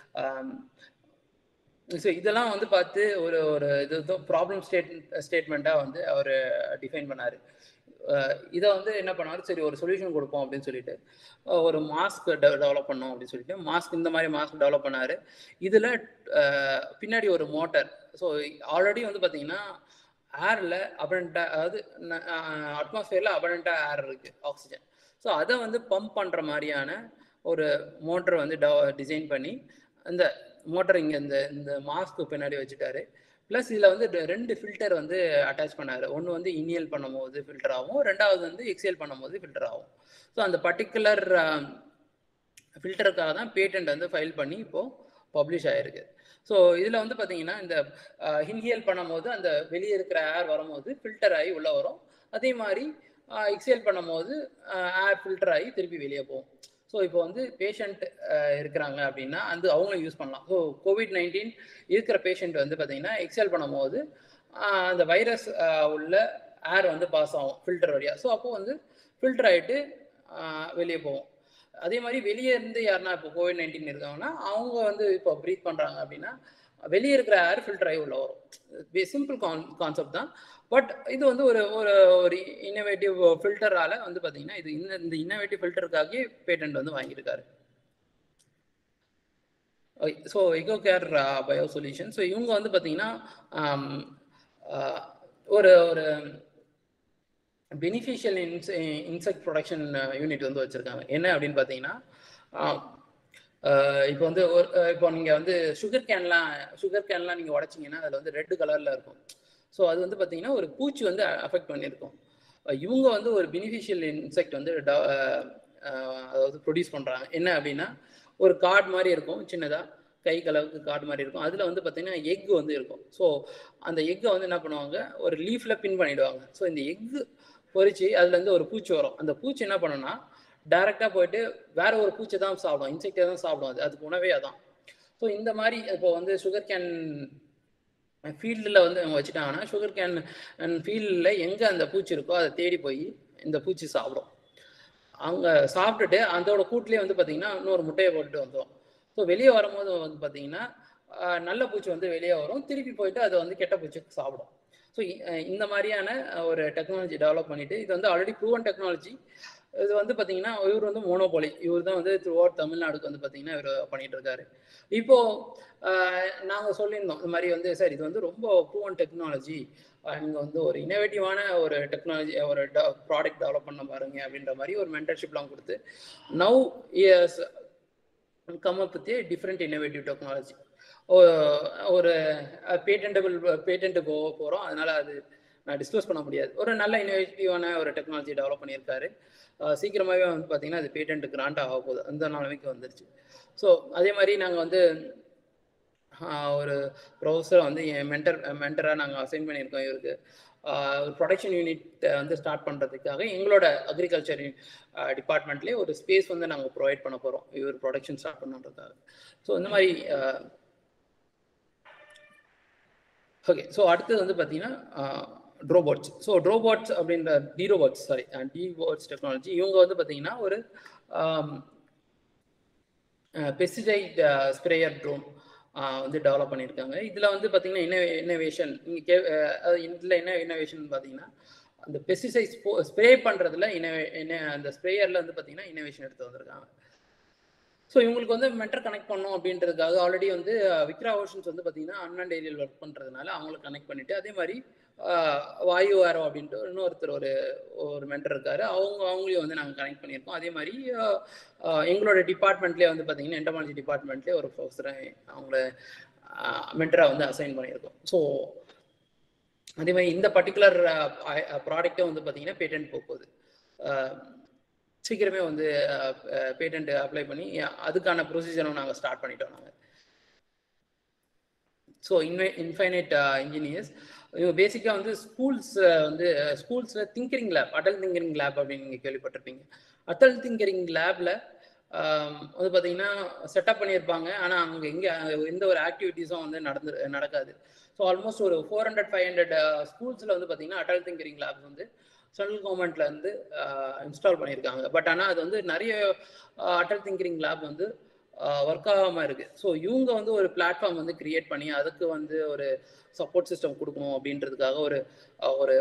ஸோ இதெல்லாம் வந்து பார்த்து ஒரு ஒரு இது ப்ராப்ளம் ஸ்டேட் ஸ்டேட்மெண்ட்டாக வந்து அவர் டிஃபைன் பண்ணார் இதை வந்து என்ன பண்ணாரு சரி ஒரு சொல்யூஷன் கொடுப்போம் அப்படின்னு சொல்லிட்டு ஒரு மாஸ்க் டெவலப் பண்ணோம் அப்படின்னு சொல்லிட்டு மாஸ்க் இந்த மாதிரி மாஸ்க் டெவலப் பண்ணாரு இதில் பின்னாடி ஒரு மோட்டர் ஸோ ஆல்ரெடி வந்து பார்த்தீங்கன்னா ஏரில் அபரண்ட்டாக அதாவது அட்மாஸ்பியரில் அபரண்ட்டாக ஏர் இருக்குது ஆக்சிஜன் ஸோ அதை வந்து பம்ப் பண்ணுற மாதிரியான ஒரு மோட்டர் வந்து டிசைன் பண்ணி அந்த மோட்டர் இங்கே இந்த இந்த மாஸ்க்கு பின்னாடி வச்சுட்டாரு ப்ளஸ் இதில் வந்து ரெண்டு ஃபில்டர் வந்து அட்டாச் பண்ணார் ஒன்று வந்து இனியல் பண்ணும்போது ஃபில்டர் ஆகும் ரெண்டாவது வந்து எக்ஸேல் பண்ணும்போது ஃபில்டர் ஆகும் ஸோ அந்த பர்டிகுலர் ஃபில்டருக்காக தான் பேட்டன்ட் வந்து ஃபைல் பண்ணி இப்போது பப்ளிஷ் ஆகிருக்கு ஸோ இதில் வந்து பார்த்தீங்கன்னா இந்த இன்ஹியல் பண்ணும்போது அந்த வெளியே இருக்கிற ஏர் வரும்போது ஃபில்டர் ஆகி உள்ளே வரும் அதே மாதிரி எக்ஸேல் பண்ணும்போது ஏர் ஃபில்டர் ஆகி திருப்பி வெளியே போகும் ஸோ இப்போ வந்து பேஷண்ட் இருக்கிறாங்க அப்படின்னா அந்த அவங்களும் யூஸ் பண்ணலாம் ஸோ கோவிட் நைன்டீன் இருக்கிற பேஷண்ட் வந்து பார்த்தீங்கன்னா எக்ஸல் பண்ணும்போது அந்த வைரஸ் உள்ள ஏர் வந்து பாஸ் ஆகும் ஃபில்டர் வழியாக ஸோ அப்போ வந்து ஃபில்டர் ஆகிட்டு வெளியே போகும் அதே மாதிரி வெளியே இருந்து யாருன்னா இப்போ கோவிட் நைன்டீன் இருக்காங்கன்னா அவங்க வந்து இப்போ ப்ரீத் பண்ணுறாங்க அப்படின்னா வெளியே இருக்கிற ஏர் ஃபில்டர் ஆகி உள்ள வரும் சிம்பிள் கான் கான்செப்ட் தான் பட் இது வந்து ஒரு ஒரு ஒரு இன்னோவேட்டிவ் ஃபில்டரால வந்து பார்த்தீங்கன்னா இது இந்த இந்த இன்னோவேட்டிவ் ஃபில்டருக்காகவே பேட்டன்ட் வந்து வாங்கியிருக்காரு so eco care bio solution so இவங்க வந்து பார்த்தீங்கன்னா ஒரு ஒரு பெனிஃபிஷியல் இன்ஸ் இன்செக்ட் ப்ரொடக்ஷன் யூனிட் வந்து வச்சுருக்காங்க என்ன அப்படின்னு பார்த்தீங்கன்னா இப்போ வந்து ஒரு இப்போ நீங்கள் வந்து சுகர் கேன்லாம் சுகர் கேன்லாம் நீங்கள் உடச்சிங்கன்னா அதில் வந்து ரெட் கலரில் இருக்கும் ஸோ அது வந்து பார்த்தீங்கன்னா ஒரு பூச்சி வந்து அஃபெக்ட் பண்ணியிருக்கும் இவங்க வந்து ஒரு பெனிஃபிஷியல் இன்செக்ட் வந்து அதாவது ப்ரொடியூஸ் பண்ணுறாங்க என்ன அப்படின்னா ஒரு கார்டு மாதிரி இருக்கும் சின்னதாக கை கலவுக்கு கார்டு மாதிரி இருக்கும் அதில் வந்து பார்த்தீங்கன்னா எக் வந்து இருக்கும் ஸோ அந்த எக்கை வந்து என்ன பண்ணுவாங்க ஒரு லீஃபில் பின் பண்ணிடுவாங்க ஸோ இந்த எக்கு பொறிச்சு அதுலேருந்து ஒரு பூச்சி வரும் அந்த பூச்சி என்ன பண்ணுன்னா டைரெக்டாக போயிட்டு வேற ஒரு பூச்சி தான் சாப்பிடும் இன்செக்டை தான் சாப்பிடும் அது அதுக்கு உணவே அதான் ஸோ இந்த மாதிரி இப்போ வந்து சுகர் கேன் ஃபீல்டில் வந்து அவங்க வச்சுட்டாங்கன்னா சுகர் கேன் ஃபீல்டில் எங்கே அந்த பூச்சி இருக்கோ அதை தேடி போய் இந்த பூச்சி சாப்பிடும் அவங்க சாப்பிட்டுட்டு அதோட கூட்டிலே வந்து பார்த்தீங்கன்னா இன்னொரு முட்டையை போட்டு வந்துடும் ஸோ வெளியே வரும்போது வந்து பார்த்தீங்கன்னா நல்ல பூச்சி வந்து வெளியே வரும் திருப்பி போயிட்டு அதை வந்து கெட்ட பூச்சி சாப்பிடும் ஸோ இந்த மாதிரியான ஒரு டெக்னாலஜி டெவலப் பண்ணிட்டு இது வந்து ஆல்ரெடி ப்ரூவன் டெக்னாலஜி இது வந்து பார்த்தீங்கன்னா இவர் வந்து மோனோபோலி இவர் தான் வந்து த்ரூ அவுட் தமிழ்நாடுக்கு வந்து பார்த்தீங்கன்னா இவர் பண்ணிட்டு இருக்காரு இப்போ நாங்கள் சொல்லியிருந்தோம் இந்த மாதிரி வந்து சார் இது வந்து ரொம்ப ப்ரூவன் டெக்னாலஜி நீங்கள் வந்து ஒரு இனோவேட்டிவான ஒரு டெக்னாலஜி ஒரு ப்ராடக்ட் டெவலப் பண்ண பாருங்க அப்படின்ற மாதிரி ஒரு மென்டர்ஷிப்லாம் கொடுத்து now years come up with different innovative technology ஒரு பேட்டன்டபிள் பேட்டன்ட் போக போகிறோம் அதனால அது நான் டிஸ்க்ளோஸ் பண்ண முடியாது ஒரு நல்ல இனோவேட்டிவான ஒரு டெக்னாலஜி டெவலப் பண்ணியிருக்காரு அஹ் சீக்கிரமாகவே வந்து பார்த்தீங்கன்னா அது பேட்டன்ட் கிராண்ட் ஆக போகுது அந்த நிலைமைக்கு வந்துருச்சு ஸோ அதே மாதிரி நாங்கள் வந்து ஆஹ் ஒரு ப்ரொஃபஸர் வந்து என் மென்டர் மென்டராக நாங்கள் அசைன் பண்ணியிருக்கோம் இவருக்கு ஆஹ் ஒரு ப்ரொடக்ஷன் யூனிட் வந்து ஸ்டார்ட் பண்ணுறதுக்காக எங்களோட அக்ரிகல்ச்சர் டிபார்ட்மெண்ட்லேயே ஒரு ஸ்பேஸ் வந்து நாங்கள் ப்ரொவைட் பண்ண போகிறோம் இவர் ப்ரொடக்ஷன் ஸ்டார்ட் பண்ணுறதுக்காக ஸோ இந்த மாதிரி ஓகே ஸோ அடுத்தது வந்து பார்த்தீங்கன்னா ட்ரோபோட்ஸ் ஸோ ட்ரோபோட்ஸ் அப்படின்ற டிரோபோட்ஸ் சாரி டிவோட்ஸ் டெக்னாலஜி இவங்க வந்து பார்த்தீங்கன்னா ஒரு பெஸ்டிசைட் ஸ்ப்ரேயர் ட்ரோன் வந்து டெவலப் பண்ணியிருக்காங்க இதில் வந்து பார்த்தீங்கன்னா இன்ன இன்னோவேஷன் நீங்கள் கே இதில் என்ன இன்னோவேஷன் பார்த்தீங்கன்னா அந்த பெஸ்டிசைட் ஸ்ப்ரே பண்ணுறதுல இன்னோவே என்ன அந்த ஸ்ப்ரேயரில் வந்து பார்த்தீங்கன்னா இன்னோவேஷன் எடுத்து வந்திருக்காங்க ஸோ இவங்களுக்கு வந்து மென்டர் கனெக்ட் பண்ணோம் அப்படின்றதுக்காக ஆல்ரெடி வந்து விக்ரா ஓஷன்ஸ் வந்து பார்த்தீங்கன்னா அன்மேண்ட் ஏரியாவில் ஒர்க் பண்ணுறதுனால அவங்களை கனெக்ட் பண்ணிட்டு அதே மாதிரி வாயு ஆரோ அப்படின்ட்டு இன்னொருத்தர் ஒரு ஒரு மென்டர் இருக்காரு அவங்க அவங்களையும் வந்து நாங்கள் கனெக்ட் பண்ணியிருக்கோம் அதே மாதிரி எங்களோட டிபார்ட்மெண்ட்லேயே வந்து பார்த்தீங்கன்னா என்டமாலஜி டிபார்ட்மெண்ட்லேயே ஒரு ப்ரொஃபஸரை அவங்கள மென்டராக வந்து அசைன் பண்ணியிருக்கோம் ஸோ அதே மாதிரி இந்த பர்டிகுலர் ப்ராடக்ட்டை வந்து பார்த்தீங்கன்னா பேட்டன்ட் போகுது சீக்கிரமே வந்து பேட்டன்ட் அப்ளை பண்ணி அதுக்கான ப்ரொசீஜரும் நாங்கள் ஸ்டார்ட் பண்ணிட்டோம் நாங்கள் ஸோ இன்வை இன்ஃபைனைட் இன்ஜினியர்ஸ் இவங்க பேசிக்காக வந்து ஸ்கூல்ஸ் வந்து ஸ்கூல்ஸில் tinkering lab Atal tinkering lab அப்படின்னு நீங்கள் கேள்விப்பட்டிருப்பீங்க அடல் திங்கரிங் லேபில் வந்து பார்த்தீங்கன்னா செட்டப் பண்ணியிருப்பாங்க ஆனால் அங்கே எங்கே எந்த ஒரு ஆக்டிவிட்டீஸும் வந்து நடந்து நடக்காது ஸோ ஆல்மோஸ்ட் ஒரு ஃபோர் ஹண்ட்ரட் ஃபைவ் ஹண்ட்ரட் ஸ்கூல்ஸில் வந்து பார்த்தீங்கன்னா அடல் திங்கரிங் லேப்ஸ் வந்து சென்ட்ரல் கவர்மெண்ட்ல இருந்து இன்ஸ்டால் பண்ணியிருக்காங்க பட் ஆனால் அது வந்து நிறைய அடல் திங்கரிங் லேப் வந்து ஒர்க் ஆகாமல் இருக்கு ஸோ இவங்க வந்து ஒரு பிளாட்ஃபார்ம் வந்து கிரியேட் பண்ணி அதுக்கு வந்து ஒரு சப்போர்ட் சிஸ்டம் கொடுக்கணும் அப்படின்றதுக்காக ஒரு ஒரு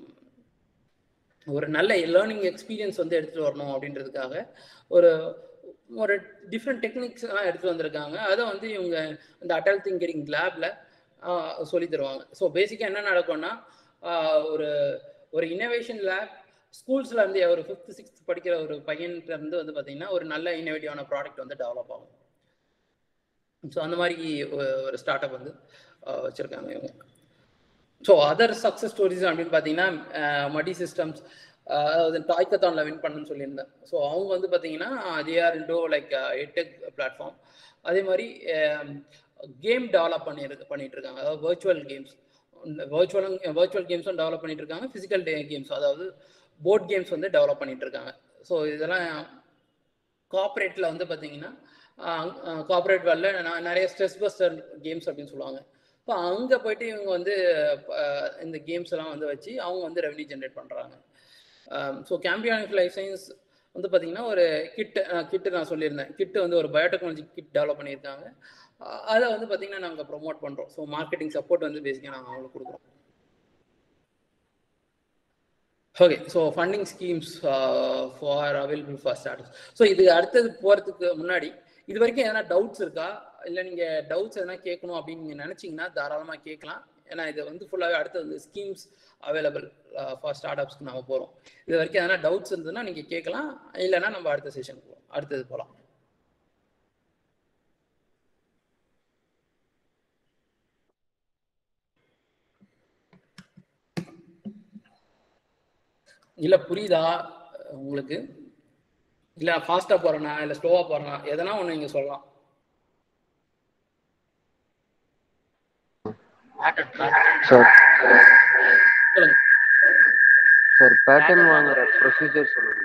ஒரு நல்ல லேர்னிங் எக்ஸ்பீரியன்ஸ் வந்து எடுத்துகிட்டு வரணும் அப்படின்றதுக்காக ஒரு ஒரு டிஃப்ரெண்ட் டெக்னிக்ஸ் எல்லாம் எடுத்துகிட்டு வந்திருக்காங்க அதை வந்து இவங்க இந்த அடல் திங்கரிங் லேப்ல சொல்லி தருவாங்க ஸோ பேசிக்காக என்ன நடக்கும்னா ஒரு ஒரு இன்னோவேஷன் லேப் ஸ்கூல்ஸ்ல இருந்து ஒரு ஃபிஃப்த் சிக்ஸ்த் படிக்கிற ஒரு பையன்கிட்ட இருந்து வந்து பார்த்தீங்கன்னா ஒரு நல்ல இன்னோவேட்டிவான ப்ராடக்ட் வந்து டெவலப் ஆகும் ஸோ அந்த மாதிரி ஒரு ஸ்டார்ட் அப் வந்து வச்சுருக்காங்க இவங்க ஸோ அதர் சக்ஸஸ் ஸ்டோரிஸ் அப்படின்னு பார்த்தீங்கன்னா மடி சிஸ்டம்ஸ் அதாவது டாய்க்கத்தானில் வின் பண்ணுன்னு சொல்லியிருந்தேன் ஸோ அவங்க வந்து பார்த்தீங்கன்னா they are into like edtech platform அதே மாதிரி கேம் டெவலப் பண்ணியிருக்கு பண்ணிட்டு இருக்காங்க அதாவது வர்ச்சுவல் கேம்ஸ் வர்ச்சுவல் வர்ச்சுவல் கேம்ஸும் டெவலப் பண்ணிட்டு இருக்காங்க ஃபிசிக்கல் கேம்ஸ் அதாவது போர்ட் கேம்ஸ் வந்து டெவலப் பண்ணிட்டு இருக்காங்க ஸோ இதெல்லாம் கார்பரேட்டில் வந்து பார்த்தீங்கன்னா கார்பரேட் வேல்ல நிறைய ஸ்ட்ரெஸ் பஸ்டர் கேம்ஸ் அப்படின்னு சொல்லுவாங்க ஸோ அங்கே போயிட்டு இவங்க வந்து இந்த கேம்ஸ் எல்லாம் வந்து வச்சு அவங்க வந்து ரெவன்யூ ஜென்ரேட் பண்ணுறாங்க ஸோ கேம்பியானிக் லைஃப் சயின்ஸ் வந்து பார்த்தீங்கன்னா ஒரு கிட்டு கிட்டு நான் சொல்லியிருந்தேன் கிட்டு வந்து ஒரு பயோடெக்னாலஜி கிட் டெவலப் பண்ணியிருக்காங்க அதை வந்து பார்த்தீங்கன்னா நாங்கள் ப்ரொமோட் பண்ணுறோம் ஸோ மார்க்கெட்டிங் சப்போர்ட் வந்து பேசிக்காக நாங்கள் அவங்களுக்கு கொடுக்குறோம் okay so funding schemes for available for startups so இது அடுத்தது போகிறதுக்கு முன்னாடி இது வரைக்கும் எதனா டவுட்ஸ் இருக்கா இல்லை நீங்கள் டவுட்ஸ் எதனா கேட்கணும் அப்படின்னு நீங்கள் நினச்சிங்கன்னா தாராளமாக கேட்கலாம் ஏன்னா இது வந்து ஃபுல்லாகவே அடுத்தது வந்து ஸ்கீம்ஸ் அவைலபிள் ஃபார் ஸ்டார்ட் அப்ஸ்க்கு நம்ம போகிறோம் இது வரைக்கும் எதனா டவுட்ஸ் இருந்ததுன்னா நீங்கள் கேட்கலாம் இல்லைன்னா நம்ம அடுத்த செஷன் போகலாம் அடுத்தது போகலாம் இல்லை புரியுதா உங்களுக்கு இல்லை ஃபாஸ்ட்டாக போகிறேனா இல்லை ஸ்லோவாக போகிறேனா எதனா ஒன்று நீங்கள் சொல்லலாம் சார் சொல்லுங்க சார் பேட்டர்ன் வாங்குற ப்ரொசீஜர் சொல்லுங்க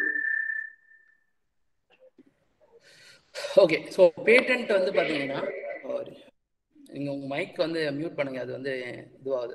ஓகே ஸோ பேட்டன்ட் வந்து பார்த்தீங்கன்னா நீங்கள் உங்கள் மைக் வந்து மியூட் பண்ணுங்க அது வந்து இதுவாகுது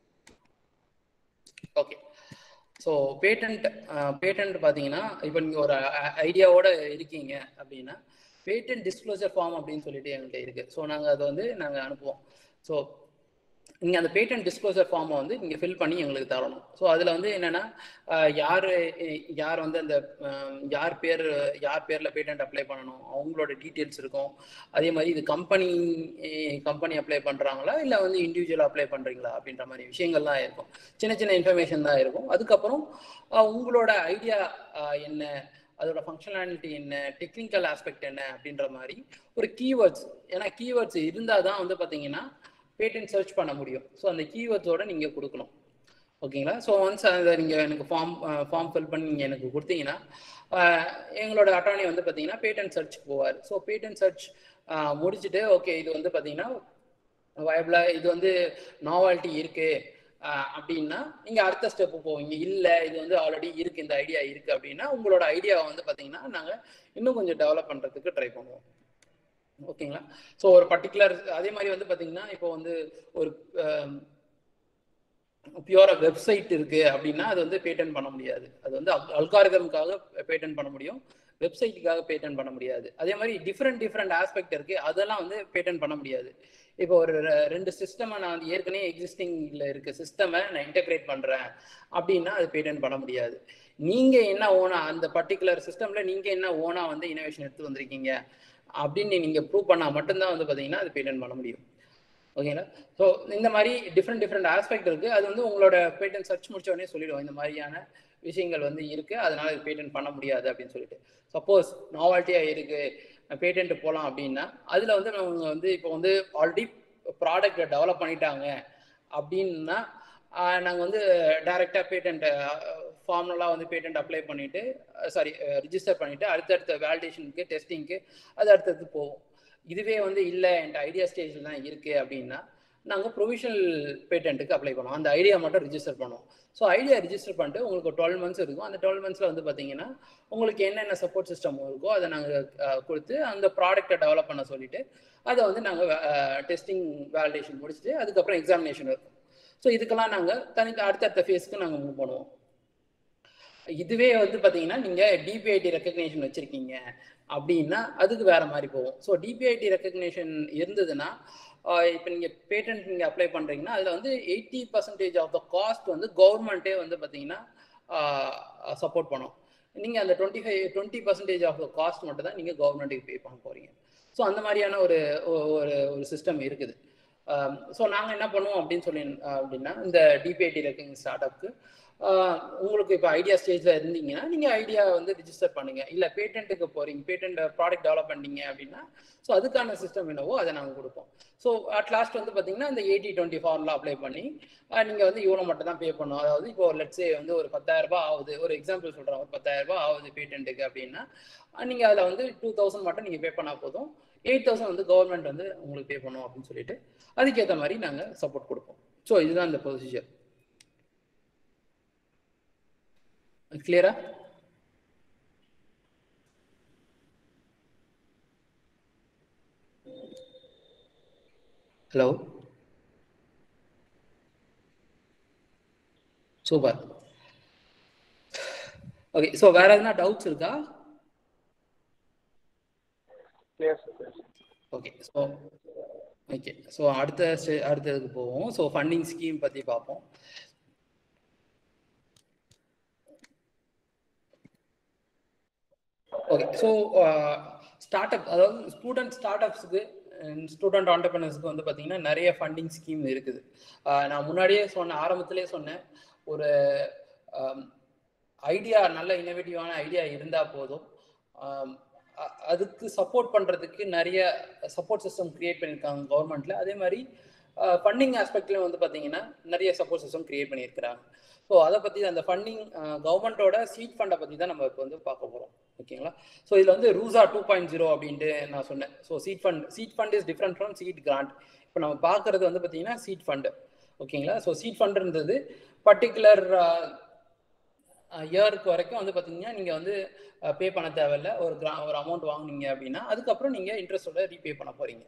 ஓகே ஸோ பேட்டன்ட் பேட்டன்ட் பார்த்தீங்கன்னா இப்போ நீங்கள் ஒரு ஐடியாவோட இருக்கீங்க அப்படின்னா பேட்டன்ட் டிஸ்க்ளோசர் ஃபார்ம் அப்படின்னு சொல்லிட்டு எங்கள்கிட்ட இருக்கு ஸோ நாங்கள் அதை வந்து நாங்கள் அனுப்புவோம் ஸோ நீங்கள் அந்த பேட்டன்ட் டிஸ்க்ளோசர் ஃபார்மை வந்து நீங்கள் ஃபில் பண்ணி எங்களுக்கு தரணும் ஸோ அதில் வந்து என்னென்னா யார் யார் வந்து அந்த யார் பேர் யார் பேரில் பேட்டன்ட் அப்ளை பண்ணணும் அவங்களோட டீட்டெயில்ஸ் இருக்கும் அதே மாதிரி இது கம்பெனி கம்பெனி அப்ளை பண்ணுறாங்களா இல்லை வந்து இண்டிவிஜுவல் அப்ளை பண்ணுறீங்களா அப்படின்ற மாதிரி விஷயங்கள்லாம் இருக்கும் சின்ன சின்ன இன்ஃபர்மேஷன் தான் இருக்கும் அதுக்கப்புறம் உங்களோட ஐடியா என்ன அதோட ஃபங்க்ஷனாலிட்டி என்ன டெக்னிக்கல் ஆஸ்பெக்ட் என்ன அப்படின்ற மாதிரி ஒரு கீவேர்ட்ஸ் ஏன்னா கீவேர்ட்ஸ் இருந்தால் தான் வந்து பார்த்தீங்கன்னா பேட்டன்ட் சர்ச் பண்ண முடியும் ஸோ அந்த கீவேர்ட்ஸோட நீங்கள் கொடுக்கணும் ஓகேங்களா ஸோ ஒன்ஸ் அதை நீங்கள் எனக்கு ஃபார்ம் ஃபார்ம் ஃபில் பண்ணி நீங்கள் எனக்கு கொடுத்தீங்கன்னா ஆஹ் எங்களோட அட்டார்னி வந்து பார்த்தீங்கன்னா பேட்டன் சர்ச் போவார் ஸோ பேட்டன் சர்ச் முடிச்சுட்டு ஓகே இது வந்து பார்த்தீங்கன்னா வயபிளா இது வந்து நாவாலிட்டி இருக்கு ஆஹ் அப்படின்னா நீங்க அடுத்த ஸ்டெப் போவீங்க இல்ல இது வந்து ஆல்ரெடி இருக்கு இந்த ஐடியா இருக்கு அப்படின்னா உங்களோட ஐடியாவை வந்து பாத்தீங்கன்னா நாங்க இன்னும் கொஞ்சம் டெவலப் பண்றதுக்கு ட்ரை பண்ணுவோம் ஓகேங்களா ஸோ ஒரு பர்டிகுலர் அதே மாதிரி வந்து பாத்தீங்கன்னா இப்போ வந்து ஒரு பியூரா வெப்சைட் இருக்கு அப்படின்னா அது வந்து பேட்டன் பண்ண முடியாது அது வந்து அல்காரிதமுக்காக பேட்டன் பண்ண முடியும் வெப்சைட்டுக்காக பேட்டன் பண்ண முடியாது அதே மாதிரி டிஃப்ரெண்ட் டிஃப்ரெண்ட் ஆஸ்பெக்ட் இருக்கு அதெல்லாம் வந்து பேட்டன் பண்ண முடியாது இப்போ ஒரு ரெ- ரெண்டு சிஸ்டமை நான் வந்து ஏற்கனவே எக்ஸிஸ்டிங்ல இருக்க சிஸ்டமை நான் இன்டகிரேட் பண்றேன் அப்படின்னா அது பேட்டன் பண்ண முடியாது நீங்க என்ன ஓனா அந்த பர்டிகுலர் சிஸ்டம்ல நீங்க என்ன ஓனா வந்து இனோவேஷன் எடுத்து வந்திருக்கீங்க அப்படின்னு நீங்க ப்ரூவ் பண்ணா மட்டும்தான் வந்து பாத்தீங்கன்னா அது பேட்டன் பண்ண முடியும் ஓகேங்களா ஸோ இந்த மாதிரி டிஃப்ரெண்ட் டிஃப்ரெண்ட் ஆஸ்பெக்ட் இருக்கு அது வந்து உங்களோட பேட்டன் சர்ச் முடிச்ச உடனே சொல்லிடுவோம் இந்த மாதிரியான விஷயங்கள் வந்து இருக்கு அதனால இது பேட்டன் பண்ண முடியாது அப்படின்னு சொல்லிட்டு சப்போஸ் நாவாலிட்டியா இருக்கு பேட்டன்ட் போகலாம் அப்படின்னா அதுல வந்து அவங்க வந்து இப்போ வந்து ஆல்ரெடி ப்ராடக்ட் டெவலப் பண்ணிட்டாங்க அப்படின்னா ஆஹ் நாங்க வந்து டைரக்டா பேட்டன்ட் ஃபார்மலாக வந்து பேட்டன்ட் அப்ளை பண்ணிட்டு சாரி ரிஜிஸ்டர் பண்ணிட்டு அடுத்தடுத்த வேலிடேஷனுக்கு டெஸ்டிங்க்கு அது அடுத்தடுத்து போவோம் இதுவே வந்து இல்லை என்கிட்ட ஐடியா ஸ்டேஜில் தான் இருக்கு அப்படின்னா நாங்கள் ப்ரொவிஷனல் பேட்டன்ட்டுக்கு அப்ளை பண்ணுவோம் அந்த ஐடியா மட்டும் ரிஜிஸ்டர் பண்ணுவோம் ஸோ ஐடியா ரிஜிஸ்டர் பண்ணிட்டு உங்களுக்கு டுவெல் மந்த்ஸ் இருக்கும் அந்த டுவெல் மந்த்ஸில் வந்து பார்த்தீங்கன்னா உங்களுக்கு என்னென்ன சப்போர்ட் சிஸ்டம் இருக்கோ அதை நாங்கள் கொடுத்து அந்த ப்ராடக்ட்டை டெவலப் பண்ண சொல்லிட்டு அதை வந்து நாங்கள் டெஸ்டிங் வேலிடேஷன் முடிச்சுட்டு அதுக்கப்புறம் எக்ஸாமினேஷன் இருக்கும் ஸோ இதுக்கெல்லாம் நாங்கள் தனி அடுத்தடுத்த ஃபேஸ்க்கு நாங்கள் மூவ் பண்ணுவோம் இதுவே வந்து பார்த்தீங்கன்னா நீங்கள் டிபிஐடி ரெக்கக்னேஷன் வச்சுருக்கீங்க அப்படின்னா அதுக்கு வேற மாதிரி போகும் ஸோ டிபிஐடி ரெக்கக்னேஷன் இருந்ததுன்னா இப்போ நீங்கள் பேட்டன்ட் நீங்கள் அப்ளை பண்ணுறீங்கன்னா அதில் வந்து eighty percentage of the cost வந்து கவர்மெண்ட்டே வந்து பார்த்தீங்கன்னா சப்போர்ட் பண்ணும் நீங்கள் அந்த twenty five twenty percentage of the cost மட்டும் தான் நீங்கள் கவர்மெண்ட்டுக்கு பே பண்ண போகிறீங்க ஸோ அந்த மாதிரியான ஒரு ஒரு ஒரு சிஸ்டம் இருக்குது ஸோ நாங்கள் என்ன பண்ணுவோம் அப்படின்னு சொல்லி அப்படின்னா இந்த டிபிஐடி ரெக்கிங் ஸ்டார்ட் அப்க்கு உங்களுக்கு இப்போ ஐடியா ஸ்டேஜில் இருந்தீங்கன்னா நீங்கள் ஐடியா வந்து ரிஜிஸ்டர் பண்ணுங்க இல்லை பேட்டன்ட்டுக்கு போகிறீங்க பேட்டன்ட் ப்ராடக்ட் டெவலப் பண்ணீங்க அப்படின்னா ஸோ அதுக்கான சிஸ்டம் என்னவோ அதை நாங்கள் கொடுப்போம் ஸோ அட் லாஸ்ட் வந்து பார்த்தீங்கன்னா இந்த எயிட்டி டுவெண்ட்டி ஃபார்மில் அப்ளை பண்ணி நீங்கள் வந்து இவ்வளோ மட்டும் தான் பே பண்ணணும் அதாவது இப்போ ஒரு லட்சே வந்து ஒரு பத்தாயிரம் ரூபாய் ஆகுது ஒரு எக்ஸாம்பிள் சொல்கிறேன் ஒரு பத்தாயிரம் ரூபாய் ஆகுது பேட்டன்ட்டுக்கு அப்படின்னா நீங்கள் அதில் வந்து டூ தௌசண்ட் மட்டும் நீங்கள் பே பண்ணால் போதும் எயிட் தௌசண்ட் வந்து கவர்மெண்ட் வந்து உங்களுக்கு பே பண்ணும் அப்படின்னு சொல்லிட்டு அதுக்கேற்ற மாதிரி நாங்கள் சப்போர்ட் கொடுப்போம் ஸோ இதுதான் இந்த ப்ரொசீஜர் கிளியரா ஹலோ சூப்பர் ஓகே ஸோ வேற எதுனா டவுட்ஸ் இருக்கா ஓகே ஸோ ஓகே ஸோ அடுத்த ஸ்டே அடுத்ததுக்கு போவோம் ஸோ ஃபண்டிங் ஸ்கீம் பற்றி பார்ப்போம் ஓகே ஸோ ஸ்டார்ட் அப் அதாவது ஸ்டூடெண்ட் ஸ்டார்ட் அப்ஸுக்கு ஸ்டூடெண்ட் ஆண்டர்பனர்ஸ்க்கு வந்து பார்த்தீங்கன்னா நிறைய ஃபண்டிங் ஸ்கீம் இருக்குது நான் முன்னாடியே சொன்னேன் ஆரம்பத்திலே சொன்னேன் ஒரு ஐடியா நல்ல இனோவேட்டிவான ஐடியா இருந்தால் போதும் அதுக்கு சப்போர்ட் பண்ணுறதுக்கு நிறைய சப்போர்ட் சிஸ்டம் கிரியேட் பண்ணியிருக்காங்க கவர்மெண்ட்ல அதே மாதிரி ஃபண்டிங் ஆஸ்பெக்ட்லேயும் வந்து பார்த்தீங்கன்னா நிறைய சப்போர்ட் சிஸ்டம் கிரியேட் பண்ணியிருக்கிறாங்க ஸோ அதை பற்றி அந்த ஃபண்டிங் கவர்மெண்ட்டோட சீட் ஃபண்டை பற்றி தான் நம்ம இப்போ வந்து பார்க்க போகிறோம் ஓகேங்களா ஸோ இதில் வந்து ரூசா டூ பாயிண்ட் ஜீரோ அப்படின்ட்டு நான் சொன்னேன் so seed fund seed fund is different from seed grant இப்போ நம்ம பார்க்குறது வந்து பார்த்தீங்கன்னா சீட் ஃபண்டு ஓகேங்களா ஸோ சீட் ஃபண்டுன்றது பர்டிகுலர் இயருக்கு வரைக்கும் வந்து பார்த்தீங்கன்னா நீங்கள் வந்து பே பண்ண தேவையில்ல ஒரு கிரா ஒரு அமௌண்ட் வாங்குனீங்க அப்படின்னா அதுக்கப்புறம் நீங்கள் இன்ட்ரெஸ்டோட ரீபே பண்ண போகிறீங்க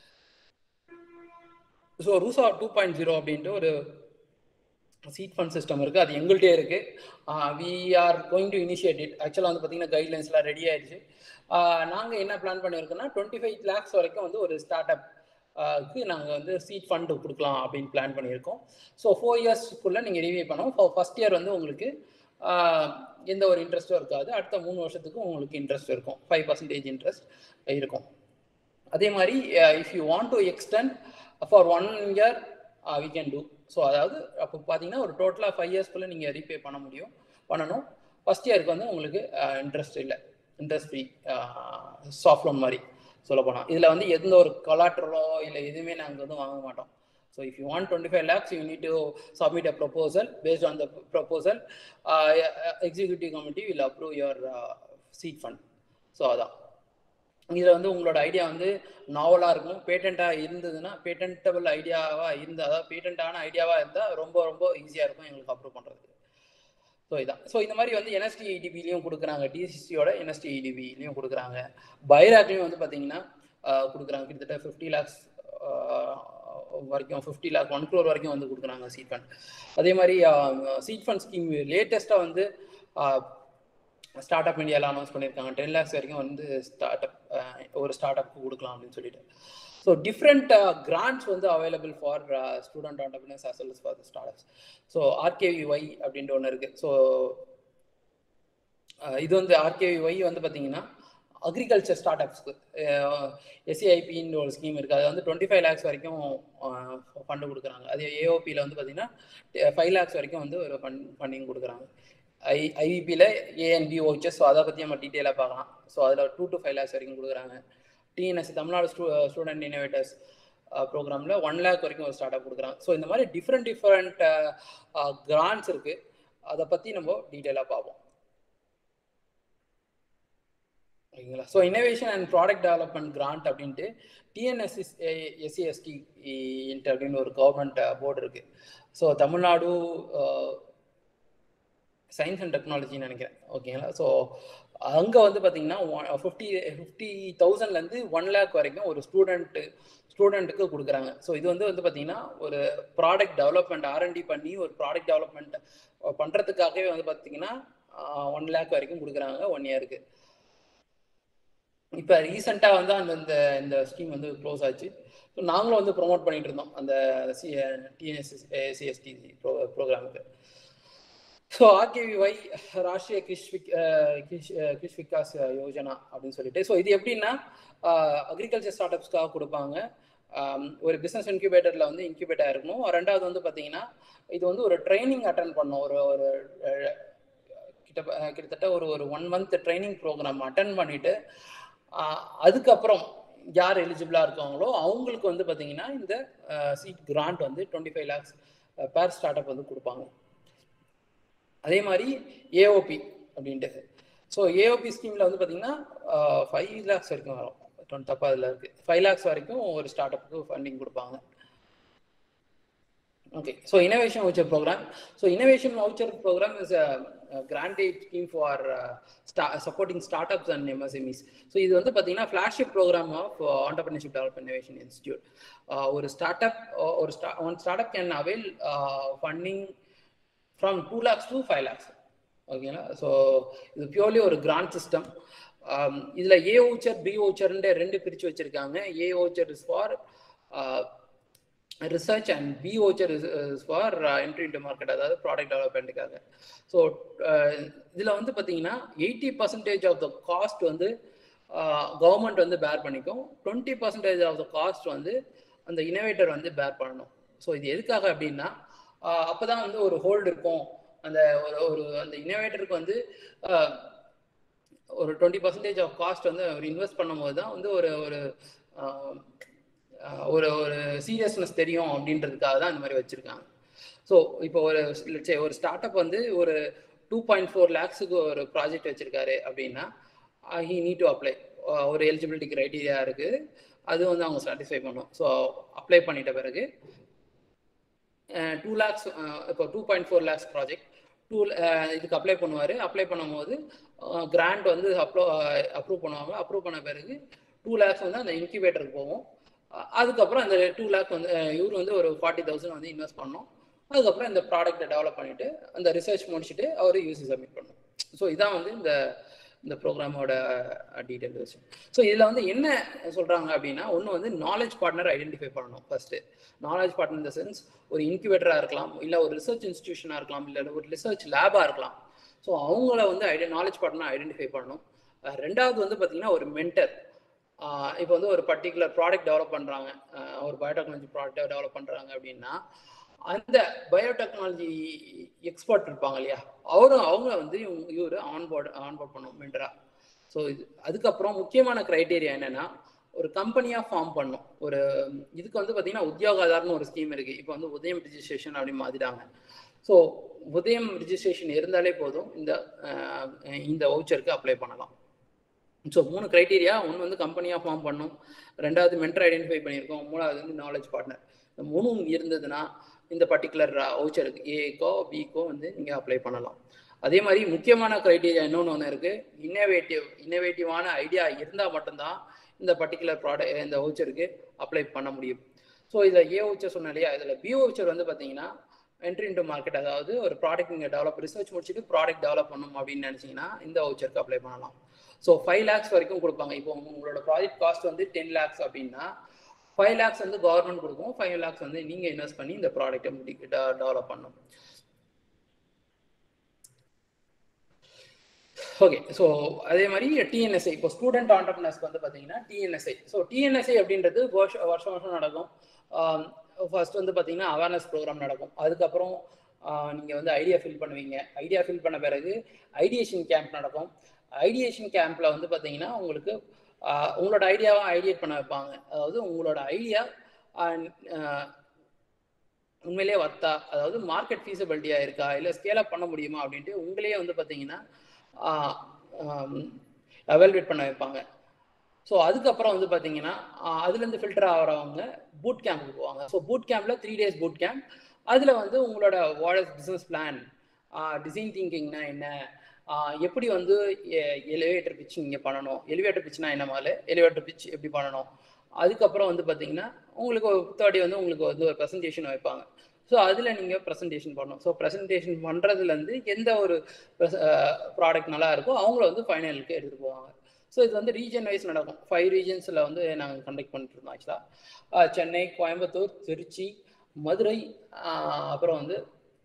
so RUSA two point zero அப்படின்ட்டு ஒரு சீட் ஃபண்ட் சிஸ்டம் இருக்குது அது எங்கள்கிட்டே இருக்குது we are going to initiate it ஆக்சுவலாக வந்து பார்த்தீங்கன்னா கைட்லைன்ஸ்லாம் ரெடி ஆயிடுச்சு நாங்கள் என்ன பிளான் பண்ணியிருக்கோம்னா டுவெண்ட்டி ஃபைவ் லேக்ஸ் வரைக்கும் வந்து ஒரு ஸ்டார்ட் அப் க்கு நாங்கள் வந்து சீட் ஃபண்டு கொடுக்கலாம் அப்படின்னு பிளான் பண்ணியிருக்கோம் ஸோ ஃபோர் இயர்ஸ்க்குள்ளே நீங்கள் ரிவியூ பண்ணோம் ஃபர்ஸ்ட் இயர் வந்து உங்களுக்கு எந்த ஒரு இன்ட்ரெஸ்ட்டும் இருக்காது அடுத்த மூணு வருஷத்துக்கு உங்களுக்கு இன்ட்ரெஸ்ட் இருக்கும் ஃபைவ் பர்சன்டேஜ் இன்ட்ரெஸ்ட் இருக்கும் அதே மாதிரி if you want to extend for one year we can do so அதாவது அப்போ பார்த்தீங்கன்னா ஒரு டோட்டலாக ஃபைவ் இயர்ஸ்க்குள்ளே நீங்கள் ரீபே பண்ண முடியும் பண்ணணும் ஃபஸ்ட் இயருக்கு வந்து உங்களுக்கு இன்ட்ரெஸ்ட் இல்லை இன்ட்ரெஸ்ட் ஃப்ரீ சாஃப்ட் லோன் மாதிரி சொல்ல போனால் இதில் வந்து எந்த ஒரு கொலாட்ரலோ இல்லை எதுவுமே நாங்கள் வந்து வாங்க மாட்டோம் So if you want 25 lakhs, you need to submit a proposal. Based on the proposal, uh, executive committee will approve your uh, seed fund. So அதான் இதில் வந்து உங்களோட ஐடியா வந்து நாவலாக இருக்கும் பேட்டண்ட்டாக இருந்ததுன்னா பேட்டன்டபிள் ஐடியாவாக இருந்து அதாவது பேட்டன்ட்டான ஐடியாவாக இருந்தால் ரொம்ப ரொம்ப ஈஸியாக இருக்கும் எங்களுக்கு அப்ரூவ் பண்ணுறதுக்கு ஸோ இதான் ஸோ இந்த மாதிரி வந்து என்எஸ்டி இடிபிலையும் கொடுக்குறாங்க டிசிசியோட என்எஸ்டி இடிபிலையும் கொடுக்குறாங்க பைராக்லையும் வந்து பார்த்தீங்கன்னா ஆஹ், கொடுக்குறாங்க கிட்டத்தட்ட ஃபிஃப்டி லேக்ஸ் வரைக்கும் ஃபிஃப்டி லேக் ஒன் க்ரோர் வரைக்கும் வந்து கொடுக்குறாங்க சீட் ஃபண்ட் அதே மாதிரி சீட் ஃபண்ட் ஸ்கீம் லேட்டஸ்ட்டாக வந்து ஸ்டார்ட் அப் இந்தியாவில் அனௌன்ஸ் பண்ணியிருக்காங்க டென் லேக்ஸ் வரைக்கும் வந்து ஸ்டார்ட் அப் ஒரு ஸ்டார்ட் அப்க்கு கொடுக்கலாம் அப்படின்னு சொல்லிட்டு ஸோ டிஃப்ரெண்ட் கிராண்ட்ஸ் வந்து available for student entrepreneurs as well as for start ups so RKVY அப்படின்ற ஒன்று இருக்குது ஸோ இது வந்து ஆர்கேவிஒய் வந்து பார்த்தீங்கன்னா அக்ரிகல்ச்சர் ஸ்டார்ட் அப்ஸ்க்கு எஸ்சிஐபின்னு ஒரு ஸ்கீம் இருக்குது அது வந்து டுவெண்ட்டி ஃபைவ் லேக்ஸ் வரைக்கும் ஃபண்டு கொடுக்குறாங்க அதே ஏஓபியில் வந்து பார்த்தீங்கன்னா ஃபைவ் லேக்ஸ் வரைக்கும் வந்து ஒரு ஃபண்ட் ஃபண்டிங் கொடுக்குறாங்க ஐ ஐவிபியில் ஏஎன்பி ஓச்சஸ் ஸோ அதை பற்றி நம்ம டீட்டெயிலாக பார்க்கலாம் ஸோ அதில் டூ டு ஃபைவ் லேக்ஸ் வரைக்கும் கொடுக்குறாங்க TNS Tamil Nadu stu student innovators ப்ரோக்ராமில் ஒன் லேக் வரைக்கும் ஒரு ஸ்டார்ட் அப் கொடுக்குறாங்க ஸோ இந்த மாதிரி டிஃப்ரெண்ட் டிஃப்ரெண்ட் கிராண்ட்ஸ் இருக்குது அதை பற்றி நம்ம டீட்டெயிலாக பார்ப்போம் ஓகேங்களா so innovation and product development grant அப்படின்ட்டு டிஎன்எஸ்எஸ் எஸ்சிஎஸ்டி இன்ட் அப்படின்னு ஒரு கவர்மெண்ட் போர்டு இருக்கு ஸோ தமிழ்நாடு சயின்ஸ் அண்ட் டெக்னாலஜின்னு நினைக்கிறேன் ஓகேங்களா ஸோ அங்கே வந்து பார்த்தீங்கன்னா ஃபிஃப்டி ஃபிஃப்டி தௌசண்ட்லேருந்து ஒன் லேக் வரைக்கும் ஒரு ஸ்டூடெண்ட்டு ஸ்டூடெண்ட்டுக்கு கொடுக்குறாங்க ஸோ இது வந்து வந்து பார்த்தீங்கன்னா ஒரு ப்ராடக்ட் டெவலப்மெண்ட் ஆர்என்டி பண்ணி ஒரு ப்ராடக்ட் டெவலப்மெண்ட் பண்ணுறதுக்காகவே வந்து பார்த்தீங்கன்னா ஒன் லேக் வரைக்கும் கொடுக்குறாங்க ஒன் இயருக்கு இப்போ ரீசெண்டாக வந்து அந்த இந்த இந்த ஸ்கீம் வந்து க்ளோஸ் ஆச்சு ஸோ நாங்களும் வந்து ப்ரொமோட் பண்ணிட்டு இருந்தோம் அந்த சி டிஎன்எஸ் சிஎஸ்டி ப்ரோ ப்ரோக்ராமுக்கு ஸோ ஆர்கேவிஒய் ராஷ்டிரிய கிருஷ் விக் கிருஷ் கிருஷ் விகாஸ் யோஜனா அப்படின்னு சொல்லிட்டு ஸோ இது எப்படின்னா அக்ரிகல்ச்சர் ஸ்டார்ட் அப்ஸ்க்காக கொடுப்பாங்க ஒரு பிஸ்னஸ் இன்குபேட்டரில் வந்து இன்குபேட் ஆயிருக்கணும் ரெண்டாவது வந்து பார்த்தீங்கன்னா இது வந்து ஒரு ட்ரைனிங் அட்டன் பண்ணோம் ஒரு ஒரு கிட்ட கிட்டத்தட்ட ஒரு ஒரு one month training program attend பண்ணிட்டு அதுக்கப்புறம் யார் எலிஜிபிளாக இருக்காங்களோ அவங்களுக்கு வந்து பார்த்தீங்கன்னா இந்த சீட் கிராண்ட் வந்து twenty five lakhs per start startup வந்து கொடுப்பாங்க அதே மாதிரி ஏஓபி அப்படின்ட்டு ஸோ ஏஓபி ஸ்கீமில் வந்து பார்த்தீங்கன்னா ஃபைவ் லேக்ஸ் வரைக்கும் வரும் டுவெண்ட்டி தப்பா அதில் இருக்குது ஃபைவ் லேக்ஸ் வரைக்கும் ஒரு ஸ்டார்ட் அப்புக்கு ஃபண்டிங் கொடுப்பாங்க okay so innovation voucher programme so innovation voucher programme is a grant aid scheme for supporting start ups and MSMEs so இது வந்து பார்த்தீங்கன்னா flagship programme of entrepreneurship develop innovation institute ஒரு start up ஒரு ஸ்டா one start up can avail funding from two lakhs to five lakhs ஓகேங்களா so இது purely ஒரு grand system இதில் ஏ ஓச்சர் பி ஓச்சர்ன்ற ரெண்டு பிரித்து வச்சுருக்காங்க A voucher is for research and B voucher is for entry into market அதாவது ப்ராடக்ட் டெவலப்மெண்ட்டுக்காக ஸோ இதில் வந்து பார்த்தீங்கன்னா eighty percentage of the cost வந்து கவர்மெண்ட் வந்து பேர் பண்ணிக்கும் twenty percentage of the cost வந்து அந்த இனோவேட்டர் வந்து பேர் பண்ணணும் ஸோ இது எதுக்காக அப்படின்னா அப்போதான் வந்து ஒரு ஹோல்டு இருக்கும் அந்த ஒரு ஒரு அந்த இனோவேட்டருக்கு வந்து ஒரு டுவெண்ட்டி பர்சன்டேஜ் ஆஃப் காஸ்ட் வந்து ஒரு இன்வெஸ்ட் பண்ணும்போது தான் வந்து ஒரு ஒரு ஒரு ஒரு சீரியஸ்னஸ் தெரியும் அப்படின்றதுக்காக தான் இந்த மாதிரி வச்சுருக்காங்க ஸோ இப்போ ஒரு ஒரு ஸ்டார்ட் அப் வந்து ஒரு டூ பாயிண்ட் ஃபோர் லேக்ஸுக்கு ஒரு ப்ராஜெக்ட் வச்சுருக்காரு அப்படின்னா ஹி நீட் டு அப்ளை ஒரு எலிஜிபிலிட்டி க்ரைட்டீரியா இருக்குது அது வந்து அவங்க சாட்டிஸ்ஃபை பண்ணும் ஸோ அப்ளை பண்ணிட்ட பிறகு டூ லேக்ஸ் இப்போ two point four lakhs project to இதுக்கு அப்ளை பண்ணுவார் அப்ளை பண்ணும்போது கிராண்ட் வந்து அப்ரூ அப்ரூவ் பண்ணுவாங்க அப்ரூவ் பண்ண பிறகு டூ லேக்ஸ் வந்து அந்த இன்குபேட்டருக்கு போகும் அதுக்கப்புறம் அந்த டூ லேக் வந்து இவர் வந்து ஒரு ஃபார்ட்டி தௌசண்ட் வந்து இன்வெஸ்ட் பண்ணோம் அதுக்கப்புறம் இந்த ப்ராடக்ட்டை டெவலப் பண்ணிட்டு அந்த ரிசர்ச் முடிச்சுட்டு அவர் யூசி சப்மிட் பண்ணும் ஸோ இதான் வந்து இந்த இந்த ப்ரோக்ராமோட டீட்டெயில் விஷயம் ஸோ இதில் வந்து என்ன சொல்கிறாங்க அப்படின்னா ஒன்று வந்து நாலேஜ் பார்ட்னர் ஐடென்டிஃபை பண்ணணும் ஃபர்ஸ்ட்டு நாலேஜ் பார்ட்னர் இந்த சென்ஸ் ஒரு இன்குபேட்டராக இருக்கலாம் இல்லை ஒரு ரிசர்ச் இன்ஸ்டியூஷனாக இருக்கலாம் இல்லை ஒரு ரிசர்ச் லேபாக இருக்கலாம் ஸோ அவங்கள வந்து ஐடி நாலேஜ் பார்ட்னர் ஐடென்டிஃபை பண்ணணும் ரெண்டாவது வந்து பார்த்தீங்கன்னா ஒரு மென்டர் இப்போ வந்து ஒரு பர்டிகுலர் ப்ராடக்ட் டெவலப் பண்ணுறாங்க ஒரு பயோடெக்னாலஜி ப்ராடக்ட் டெவலப் பண்ணுறாங்க அப்படின்னா அந்த பயோடெக்னாலஜி எக்ஸ்பர்ட் இருப்பாங்க இல்லையா அவரும் அவங்க வந்து இவர் ஆன்போர்டு ஆன்போர்ட் பண்ணும் மென்டரா ஸோ இது அதுக்கப்புறம் முக்கியமான க்ரைட்டீரியா என்னன்னா ஒரு கம்பெனியாக ஃபார்ம் பண்ணும் ஒரு இதுக்கு வந்து பார்த்தீங்கன்னா உத்தியோகாதார்னு ஒரு ஸ்கீம் இருக்குது இப்போ வந்து உதயம் ரிஜிஸ்ட்ரேஷன் அப்படின்னு மாற்றிட்டாங்க ஸோ உதயம் ரிஜிஸ்ட்ரேஷன் இருந்தாலே போதும் இந்த அஹ், இந்த வவுச்சருக்கு அப்ளை பண்ணலாம் ஸோ மூணு க்ரைட்டீரியா ஒன்று வந்து கம்பெனியாக ஃபார்ம் பண்ணும் ரெண்டாவது மென்டர் ஐடென்டிஃபை பண்ணியிருக்கோம் மூணாவது வந்து நாலேஜ் பார்ட்னர் இந்த மூணும் இருந்ததுன்னா இந்த பர்டிகுலர் வவுச்சருக்கு ஏக்கோ பிக்கோ வந்து நீங்கள் அப்ளை பண்ணலாம் அதே மாதிரி முக்கியமான க்ரைட்டீரியா இன்னொன்று ஒன்று இருக்குது இன்னோவேட்டிவ் இன்னோவேட்டிவான ஐடியா இருந்தால் மட்டும்தான் இந்த பர்டிகுலர் ப்ராடக்ட் இந்த வவுச்சருக்கு அப்ளை பண்ண முடியும் ஸோ இதில் ஏ வவுச்சர் சொன்னேன் இல்லையா இதில் பி வவுச்சர் வந்து பார்த்தீங்கன்னா என்ட்ரி இன்டு மார்க்கெட் அதாவது ஒரு ப்ராடக்ட் நீங்கள் டெவலப் ரிசர்ச் முடிச்சுட்டு ப்ராடக்ட் டெவலப் பண்ணணும் அப்படின்னு நினச்சிங்கன்னா இந்த வவுச்சருக்கு அப்ளை பண்ணலாம் ஸோ ஃபைவ் லேக்ஸ் வரைக்கும் கொடுப்பாங்க இப்போ உங்களோட ப்ராஜெக்ட் காஸ்ட் வந்து டென் லேக்ஸ் அப்படின்னா ஃபைவ் லேக்ஸ் வந்து கவர்மெண்ட் கொடுக்கும் ஃபைவ் லேக்ஸ் வந்து நீங்கள் இன்வெஸ்ட் பண்ணி இந்த ப்ராடக்ட்டை டெவலப் பண்ணணும் ஓகே ஸோ அதே மாதிரி டிஎன்எஸ்ஐ இப்போ ஸ்டூடெண்ட் ஆண்டர்பனர்ஸ்க்கு வந்து பார்த்தீங்கன்னா டிஎன்எஸ்ஐ ஸோ டிஎன்எஸ்ஐ அப்படின்றது வருஷம் வருஷம் வருஷம் நடக்கும் ஃபர்ஸ்ட் வந்து பார்த்தீங்கன்னா அவேர்னஸ் ப்ரோக்ராம் நடக்கும் அதுக்கப்புறம் நீங்கள் வந்து ஐடியா ஃபில் பண்ணுவீங்க ஐடியா ஃபில் பண்ண பிறகு ஐடியேஷன் கேம்ப் நடக்கும் ஐடியேஷன் கேம்ப்ல வந்து பார்த்தீங்கன்னா உங்களுக்கு ஆஹ், உங்களோட ஐடியாவை ஐடியேட் பண்ண வைப்பாங்க அதாவது உங்களோட ஐடியா உண்மையிலேயே வர்த்தா அதாவது மார்க்கெட் ஃபீஸபிலிட்டியா இருக்கா இல்லை ஸ்கேல் அப் பண்ண முடியுமா அப்படின்ட்டு உங்களையே வந்து பார்த்தீங்கன்னா எவால்வேட் பண்ண வைப்பாங்க ஸோ அதுக்கப்புறம் வந்து பார்த்தீங்கன்னா ஆஹ், அதுலேருந்து ஃபில்டர் ஆகிறவங்க பூட் கேம்புக்கு போவாங்க ஸோ பூட் கேம்பில் த்ரீ டேஸ் பூட் கேம்ப் அதில் வந்து உங்களோட வாட் பிஸ்னஸ் பிளான் டிசைன் திங்கிங்னா என்ன ஆஹ் எப்படி வந்து எலிவேட்டர் பிச் நீங்கள் பண்ணணும் எலிவேட்டர் பிச்னா என்ன மாதிரி எலிவேட்டர் பிச் எப்படி பண்ணணும் அதுக்கப்புறம் வந்து பார்த்தீங்கன்னா உங்களுக்கு தேர்ட்டி வந்து உங்களுக்கு வந்து ஒரு ப்ரெசன்டேஷன் வைப்பாங்க ஸோ அதில் நீங்கள் ப்ரெசன்டேஷன் பண்ணணும் ஸோ ப்ரெசன்டேஷன் பண்ணுறதுலேருந்து எந்த ஒரு ப்ராடக்ட் நல்லா இருக்கோ அவங்கள வந்து ஃபைனலுக்கு எடுத்துகிட்டு போவாங்க ஸோ இது வந்து ரீஜன் வைஸ் நடக்கும் ஃபைவ் ரீஜன்ஸில் வந்து நாங்கள் கண்டக்ட் பண்ணிட்டு இருந்தோம் ஆக்சுவலாக சென்னை கோயம்புத்தூர் திருச்சி மதுரை ஆஹ் அப்புறம் வந்து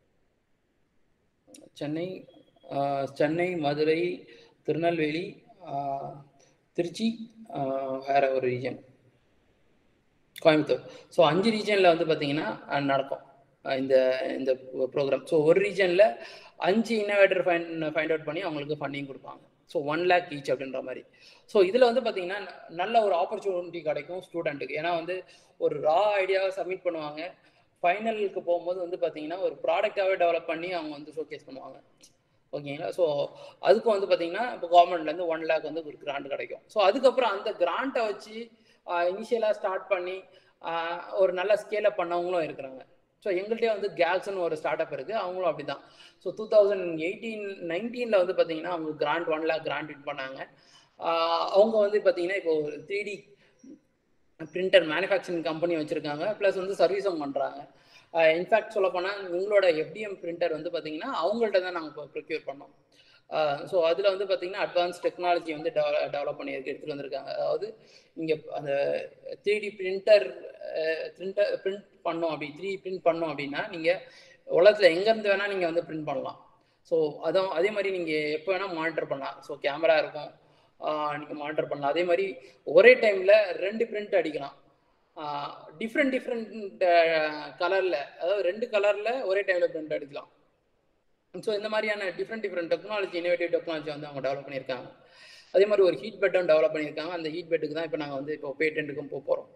சென்னை ஆஹ் சென்னை மதுரை திருநெல்வேலி ஆஹ் திருச்சி ஆஹ் வேற ஒரு ரீஜன் கோயம்புத்தூர் ஸோ அஞ்சு ரீஜனில் வந்து பார்த்தீங்கன்னா அஹ் நடக்கும் அஹ் இந்த இந்த ப்ரோக்ராம் ஸோ ஒரு ரீஜனில் அஞ்சு இன்னோவேட்டர் ஃபைண்ட் ஃபைண்ட் அவுட் பண்ணி அவங்களுக்கு ஃபண்டிங் கொடுப்பாங்க ஸோ ஒன் லேக் ஈச் அப்படின்ற மாதிரி ஸோ இதில் வந்து பார்த்தீங்கன்னா ந- நல்ல ஒரு ஆப்பர்ச்சுனிட்டி கிடைக்கும் ஸ்டூடெண்ட்டுக்கு ஏன்னா வந்து ஒரு ரா ஐடியாவை சப்மிட் பண்ணுவாங்க ஃபைனலுக்கு போகும்போது வந்து பார்த்தீங்கன்னா ஒரு ப்ராடக்டாகவே டெவலப் பண்ணி அவங்க வந்து ஷோகேஸ் பண்ணுவாங்க ஓகேங்களா ஸோ அதுக்கும் வந்து பார்த்தீங்கன்னா இப்போ கவர்மெண்ட்லேருந்து ஒன் லேக் வந்து ஒரு கிராண்ட் கிடைக்கும் ஸோ அதுக்கப்புறம் அந்த கிராண்ட்டை வச்சு இனிஷியலாக ஸ்டார்ட் பண்ணி ஆஹ் ஒரு நல்ல ஸ்கேலப் பண்ணவங்களும் இருக்கிறாங்க ஸோ எங்கள்கிட்டயே வந்து கேல்ஸ்னு ஒரு ஸ்டார்ட் அப் இருக்குது அவங்களும் அப்படி தான் ஸோ டூ தௌசண்ட் எயிட்டீன் நைன்டீனில் வந்து பார்த்தீங்கன்னா அவங்க grant one lakh grant win பண்ணாங்க ஆஹ் அவங்க வந்து பார்த்தீங்கன்னா இப்போ ஒரு three D printer manufacturing company வச்சுருக்காங்க ப்ளஸ் வந்து சர்வீஸும் பண்ணுறாங்க இன்ஃபேக்ட் சொல்ல போனால் உங்களோட எஃப்டிஎம் பிரிண்டர் வந்து பார்த்தீங்கன்னா அவங்கள்ட்ட தான் நாங்கள் இப்போ ப்ரொக்யூர் பண்ணோம் ஸோ அதில் வந்து பார்த்தீங்கன்னா அட்வான்ஸ் டெக்னாலஜி வந்து டெவலப் பண்ணி எடுத்துகிட்டு வந்திருக்காங்க அதாவது இங்கே அந்த three D printer printer print பண்ணோம் அப்படி த்ரீ பிரிண்ட் பண்ணோம் அப்படின்னா நீங்கள் உலகத்தில் எங்கேருந்து வேணால் நீங்கள் வந்து பிரிண்ட் பண்ணலாம் ஸோ அதான் அதே மாதிரி நீங்கள் எப்போ வேணால் மானிட்டர் பண்ணலாம் ஸோ கேமரா இருக்கும் நீங்கள் மானிட்டர் பண்ணலாம் அதே மாதிரி ஒரே டைமில் ரெண்டு பிரிண்ட் அடிக்கலாம் டிஃப்ரெண்ட் டிஃப்ரெண்ட் கலரில் அதாவது ரெண்டு கலரில் ஒரே டைமில் பிரிண்ட் அடிக்கலாம் ஸோ இந்த மாதிரியான different different technology innovative technology வந்து அவங்க டெவலப் பண்ணியிருக்காங்க அதே மாதிரி ஒரு ஹீட் பெட்டும் டெவலப் பண்ணியிருக்காங்க அந்த ஹீட் பெட்டுக்கு தான் இப்போ நாங்கள் வந்து இப்போ பேட்டன்ட்டுக்கும் போக போகிறோம்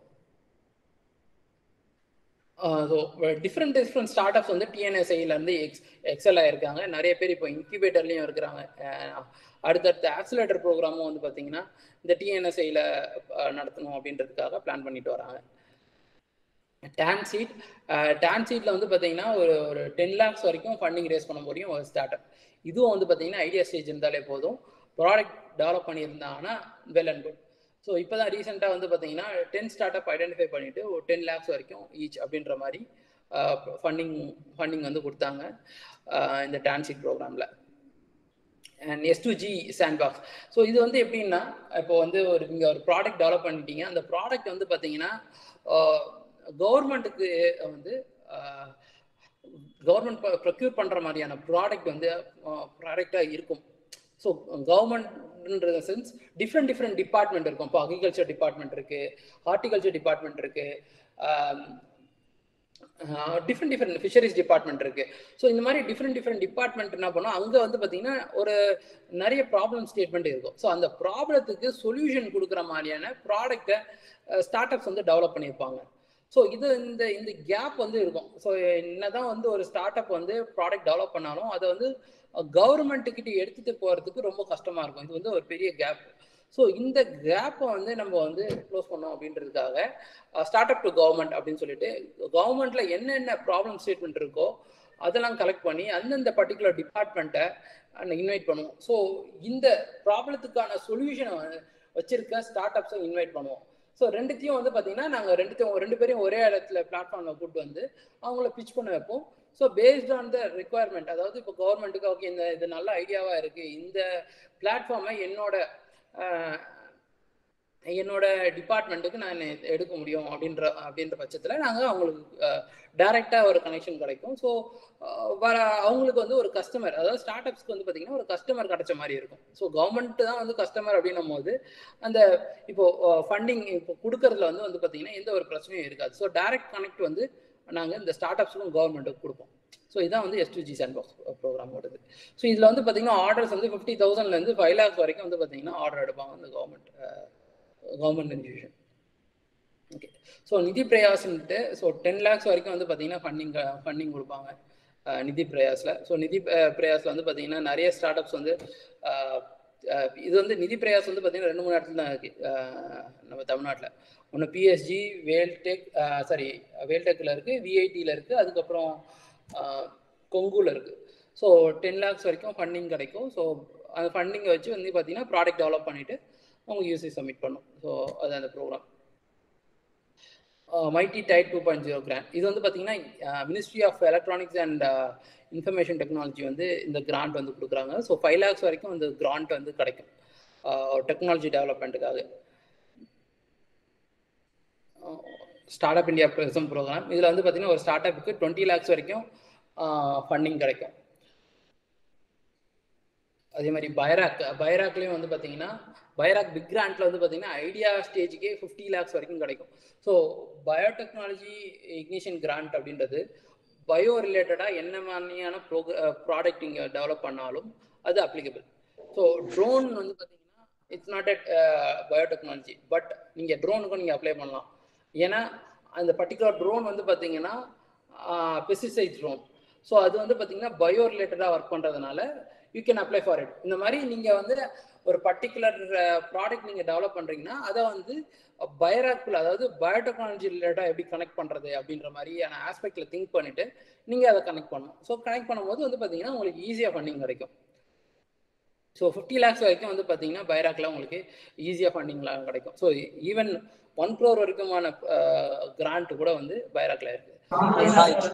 so different different start ups வந்து டிஎன்எஸ்ஐலேருந்து எக்ஸ் எக்ஸல் ஆயிருக்காங்க நிறைய பேர் இப்போ இன்குபேட்டர்லேயும் இருக்கிறாங்க அஹ் அடுத்தடுத்த ஆக்சிலேட்டர் ப்ரோக்ராமும் வந்து பார்த்தீங்கன்னா இந்த டிஎன்எஸ்ஐயில் நடத்தணும் அப்படின்றதுக்காக பிளான் பண்ணிட்டு வராங்க டேன் சீட் டேன் சீட்டில் வந்து பார்த்தீங்கன்னா ஒரு ஒரு டென் லேக்ஸ் வரைக்கும் ஃபண்டிங் ரேஸ் பண்ண முடியும் ஒரு ஸ்டார்ட் அப் இதுவும் வந்து பார்த்தீங்கன்னா ஐடியா ஸ்டேஜ் இருந்தாலே போதும் ப்ராடக்ட் டெவலப் பண்ணியிருந்தாங்கன்னா வெல் அண்ட் குட் ஸோ இப்போ தான் ரீசெண்டாக வந்து பார்த்தீங்கன்னா டென் ஸ்டார்ட் அப் ஐடென்டிஃபை பண்ணிவிட்டு ஒரு டென் லேக்ஸ் வரைக்கும் ஈச் அப்படின்ற மாதிரி ஃபண்டிங் ஃபண்டிங் வந்து கொடுத்தாங்க ஆஹ் இந்த டான்சிக் ப்ரோக்ராமில் and S D G sand box so இது வந்து எப்படின்னா இப்போ வந்து ஒரு நீங்கள் ஒரு ப்ராடக்ட் டெவலப் பண்ணிட்டீங்க அந்த ப்ராடக்ட் வந்து பார்த்தீங்கன்னா கவர்மெண்ட்டுக்கு வந்து கவர்மெண்ட் ப்ரொக்யூர் பண்ணுற மாதிரியான ப்ராடக்ட் வந்து ப்ராடக்டாக இருக்கும் ஸோ கவர்மெண்ட்ன்ற சென்ஸ் டிஃப்ரெண்ட் டிஃப்ரெண்ட் டிபார்ட்மெண்ட் இருக்கும் இப்போ அக்ரிகல்ச்சர் டிபார்ட்மெண்ட் இருக்குது ஹார்டிகல்ச்சர் டிபார்ட்மெண்ட் இருக்குது டிஃப்ரெண்ட் டிஃப்ரெண்ட் ஃபிஷரிஸ் டிபார்ட்மெண்ட் இருக்கு ஸோ இந்த மாதிரி டிஃப்ரெண்ட் டிஃப்ரெண்ட் டிபார்ட்மெண்ட் என்ன பண்ணோம் அங்கே வந்து பார்த்தீங்கன்னா ஒரு நிறைய ப்ராப்ளம் ஸ்டேட்மெண்ட் இருக்கும் ஸோ அந்த ப்ராப்ளத்துக்கு சொல்யூஷன் கொடுக்குற மாதிரியான ப்ராடக்டை ஸ்டார்ட் அப்ஸ் வந்து டெவலப் பண்ணியிருப்பாங்க ஸோ இது இந்த இந்த கேப் வந்து இருக்கும் ஸோ என்னதான் வந்து ஒரு ஸ்டார்ட் அப் வந்து ப்ராடக்ட் டெவலப் பண்ணாலும் அதை வந்து கவர்மெண்ட்டுக்கிட்ட எடுத்துகிட்டு போகிறதுக்கு ரொம்ப கஷ்டமாக இருக்கும் இது வந்து ஒரு பெரிய கேப் ஸோ இந்த கேப்பை வந்து நம்ம வந்து க்ளோஸ் பண்ணோம் அப்படின்றதுக்காக ஸ்டார்ட் அப் டு கவர்மெண்ட் அப்படின்னு சொல்லிட்டு கவர்மெண்ட்ல என்னென்ன ப்ராப்ளம் ஸ்டேட்மெண்ட் இருக்கோ அதெல்லாம் கலெக்ட் பண்ணி அந்தந்த பர்டிகுலர் டிபார்ட்மெண்ட்டை இன்வைட் பண்ணுவோம் ஸோ இந்த ப்ராப்ளத்துக்கான சொல்யூஷனை வச்சிருக்க ஸ்டார்ட் அப்ஸை இன்வைட் பண்ணுவோம் ஸோ ரெண்டுத்தையும் வந்து பார்த்தீங்கன்னா நாங்கள் ரெண்டுத்தையும் ரெண்டு பேரையும் ஒரே இடத்துல பிளாட்ஃபார்மில் கூப்பிட்டு வந்து அவங்கள பிச் பண்ண வைப்போம் so based on the requirement அதாவது இப்போ கவர்மெண்ட்டுக்கு ஓகே இந்த இது நல்ல ஐடியாவாக இருக்குது இந்த பிளாட்ஃபார்மை என்னோட என்னோட டிபார்ட்மெண்ட்டுக்கு நான் எடுக்க முடியும் அப்படின்ற அப்படின்ற பட்சத்தில் நாங்கள் அவங்களுக்கு டைரெக்டாக ஒரு கனெக்ஷன் கிடைக்கும் ஸோ வர அவங்களுக்கு வந்து ஒரு கஸ்டமர் அதாவது ஸ்டார்ட் அப்ஸ்க்கு வந்து பார்த்தீங்கன்னா ஒரு கஸ்டமர் கிடைச்ச மாதிரி இருக்கும் ஸோ கவர்மெண்ட் தான் வந்து கஸ்டமர் அப்படின்னும் போது அந்த இப்போ ஃபண்டிங் இப்போ கொடுக்கறதுல வந்து வந்து பார்த்தீங்கன்னா எந்த ஒரு பிரச்சனையும் இருக்காது ஸோ டைரக்ட் கனெக்ட் வந்து நாங்கள் இந்த ஸ்டார்ட் அப்ஸுக்கும் கவர்மெண்ட்டுக்கு கொடுப்போம் ஸோ இதான் வந்து எஸ்டிஜி சாண்ட் பாக்ஸ் ப்ரோக்ராம் ஓடுது ஸோ இதில் வந்து பார்த்தீங்கன்னா ஆர்டர்ஸ் வந்து ஃபிஃப்டி தௌசண்ட்லேருந்து ஃபைவ் லேக்ஸ் வரைக்கும் வந்து பார்த்தீங்கன்னா ஆர்டர் எடுப்பாங்க வந்து government government institution okay so Nidhi பிரயாசன்ட்டு ஸோ டென் லேக்ஸ் வரைக்கும் வந்து பார்த்தீங்கன்னா ஃபண்டிங் ஃபண்டிங் கொடுப்பாங்க நிதி பிரயாஸில் ஸோ நிதி பிரயாஸில் வந்து பார்த்தீங்கன்னா நிறைய ஸ்டார்ட் அப்ஸ் வந்து இது வந்து நிதி பிரயாஸ் வந்து பார்த்தீங்கன்னா ரெண்டு மூணு இடத்துல தான் இருக்குது நம்ம தமிழ்நாட்டில் ஒன்று பிஎஸ்ஜி வேல்டெக் சாரி வேல்டெக்கில் இருக்குது விஐடியில் இருக்குது அதுக்கப்புறம் கொங்குல இருக்குது ஸோ டென் லேக்ஸ் வரைக்கும் ஃபண்டிங் கிடைக்கும் ஸோ அந்த ஃபண்டிங்கை வச்சு வந்து பார்த்தீங்கன்னா ப்ராடக்ட் டெவலப் பண்ணிவிட்டு அவங்க யூசி சப்மிட் பண்ணும் ஸோ அது அந்த programme MeitY TIDE two point zero grant இது வந்து பார்த்தீங்கன்னா ministry of electronics and information technology வந்து இந்த கிராண்ட் வந்து கொடுக்குறாங்க ஸோ ஃபைவ் லேக்ஸ் வரைக்கும் இந்த கிராண்ட் வந்து கிடைக்கும் டெக்னாலஜி டெவலப்மெண்ட்டுக்காக ஸ்டார்ட் அப் இந்தியா ப்ரிசம் ப்ரோக்ராம் இதில் வந்து பார்த்தீங்கன்னா ஒரு ஸ்டார்ட் அப்புக்கு டுவெண்ட்டி லேக்ஸ் வரைக்கும் ஃபண்டிங் கிடைக்கும் அதே மாதிரி பைராக் பைராக்லேயும் வந்து பார்த்தீங்கன்னா பைராக் பிக் கிராண்ட்ல வந்து பார்த்தீங்கன்னா ஐடியா ஸ்டேஜுக்கே ஃபிஃப்டி லேக்ஸ் வரைக்கும் கிடைக்கும் ஸோ பயோடெக்னாலஜி இக்னிஷன் கிராண்ட் அப்படின்றது பயோ ரிலேட்டடாக என்ன மாதிரியான ப்ரோக ப்ராடக்ட் நீங்கள் டெவலப் பண்ணாலும் அது அப்ளிகபிள் ஸோ ட்ரோன் வந்து பார்த்தீங்கன்னா it's not at biotechnology but நீங்கள் ட்ரோனுக்கும் நீங்கள் அப்ளை பண்ணலாம் ஏன்னா அந்த பர்டிகுலர் ட்ரோன் வந்து பார்த்தீங்கன்னா பெஸ்டிசைட் ட்ரோன் ஸோ அது வந்து பார்த்தீங்கன்னா பயோ ரிலேட்டடாக ஒர்க் பண்ணுறதுனால you can apply for it இந்த மாதிரி நீங்கள் வந்து ஒரு பர்டிகுலர் ப்ராடக்ட் நீங்கள் டெவலப் பண்ணுறீங்கன்னா அதை வந்து பயோராக்குள்ள அதாவது பயோடெக்னாலஜி ரிலேட்டாக எப்படி கனெக்ட் பண்ணுறது அப்படின்ற மாதிரியான ஆஸ்பெக்டில் திங்க் பண்ணிவிட்டு நீங்கள் அதை கனெக்ட் பண்ணணும் ஸோ கனெக்ட் பண்ணும்போது வந்து பார்த்தீங்கன்னா உங்களுக்கு ஈஸியாக ஃபண்டிங் கிடைக்கும் ஸோ ஃபிஃப்டி லேக்ஸ் வரைக்கும் வந்து பார்த்தீங்கன்னா பைராக்கில் உங்களுக்கு ஈஸியாக ஃபண்டிங்லாம் கிடைக்கும் ஸோ ஈவன் ஒன் க்ரோர் வரைக்குமான கிராண்ட் கூட வந்து பைராக்கில் இருக்குது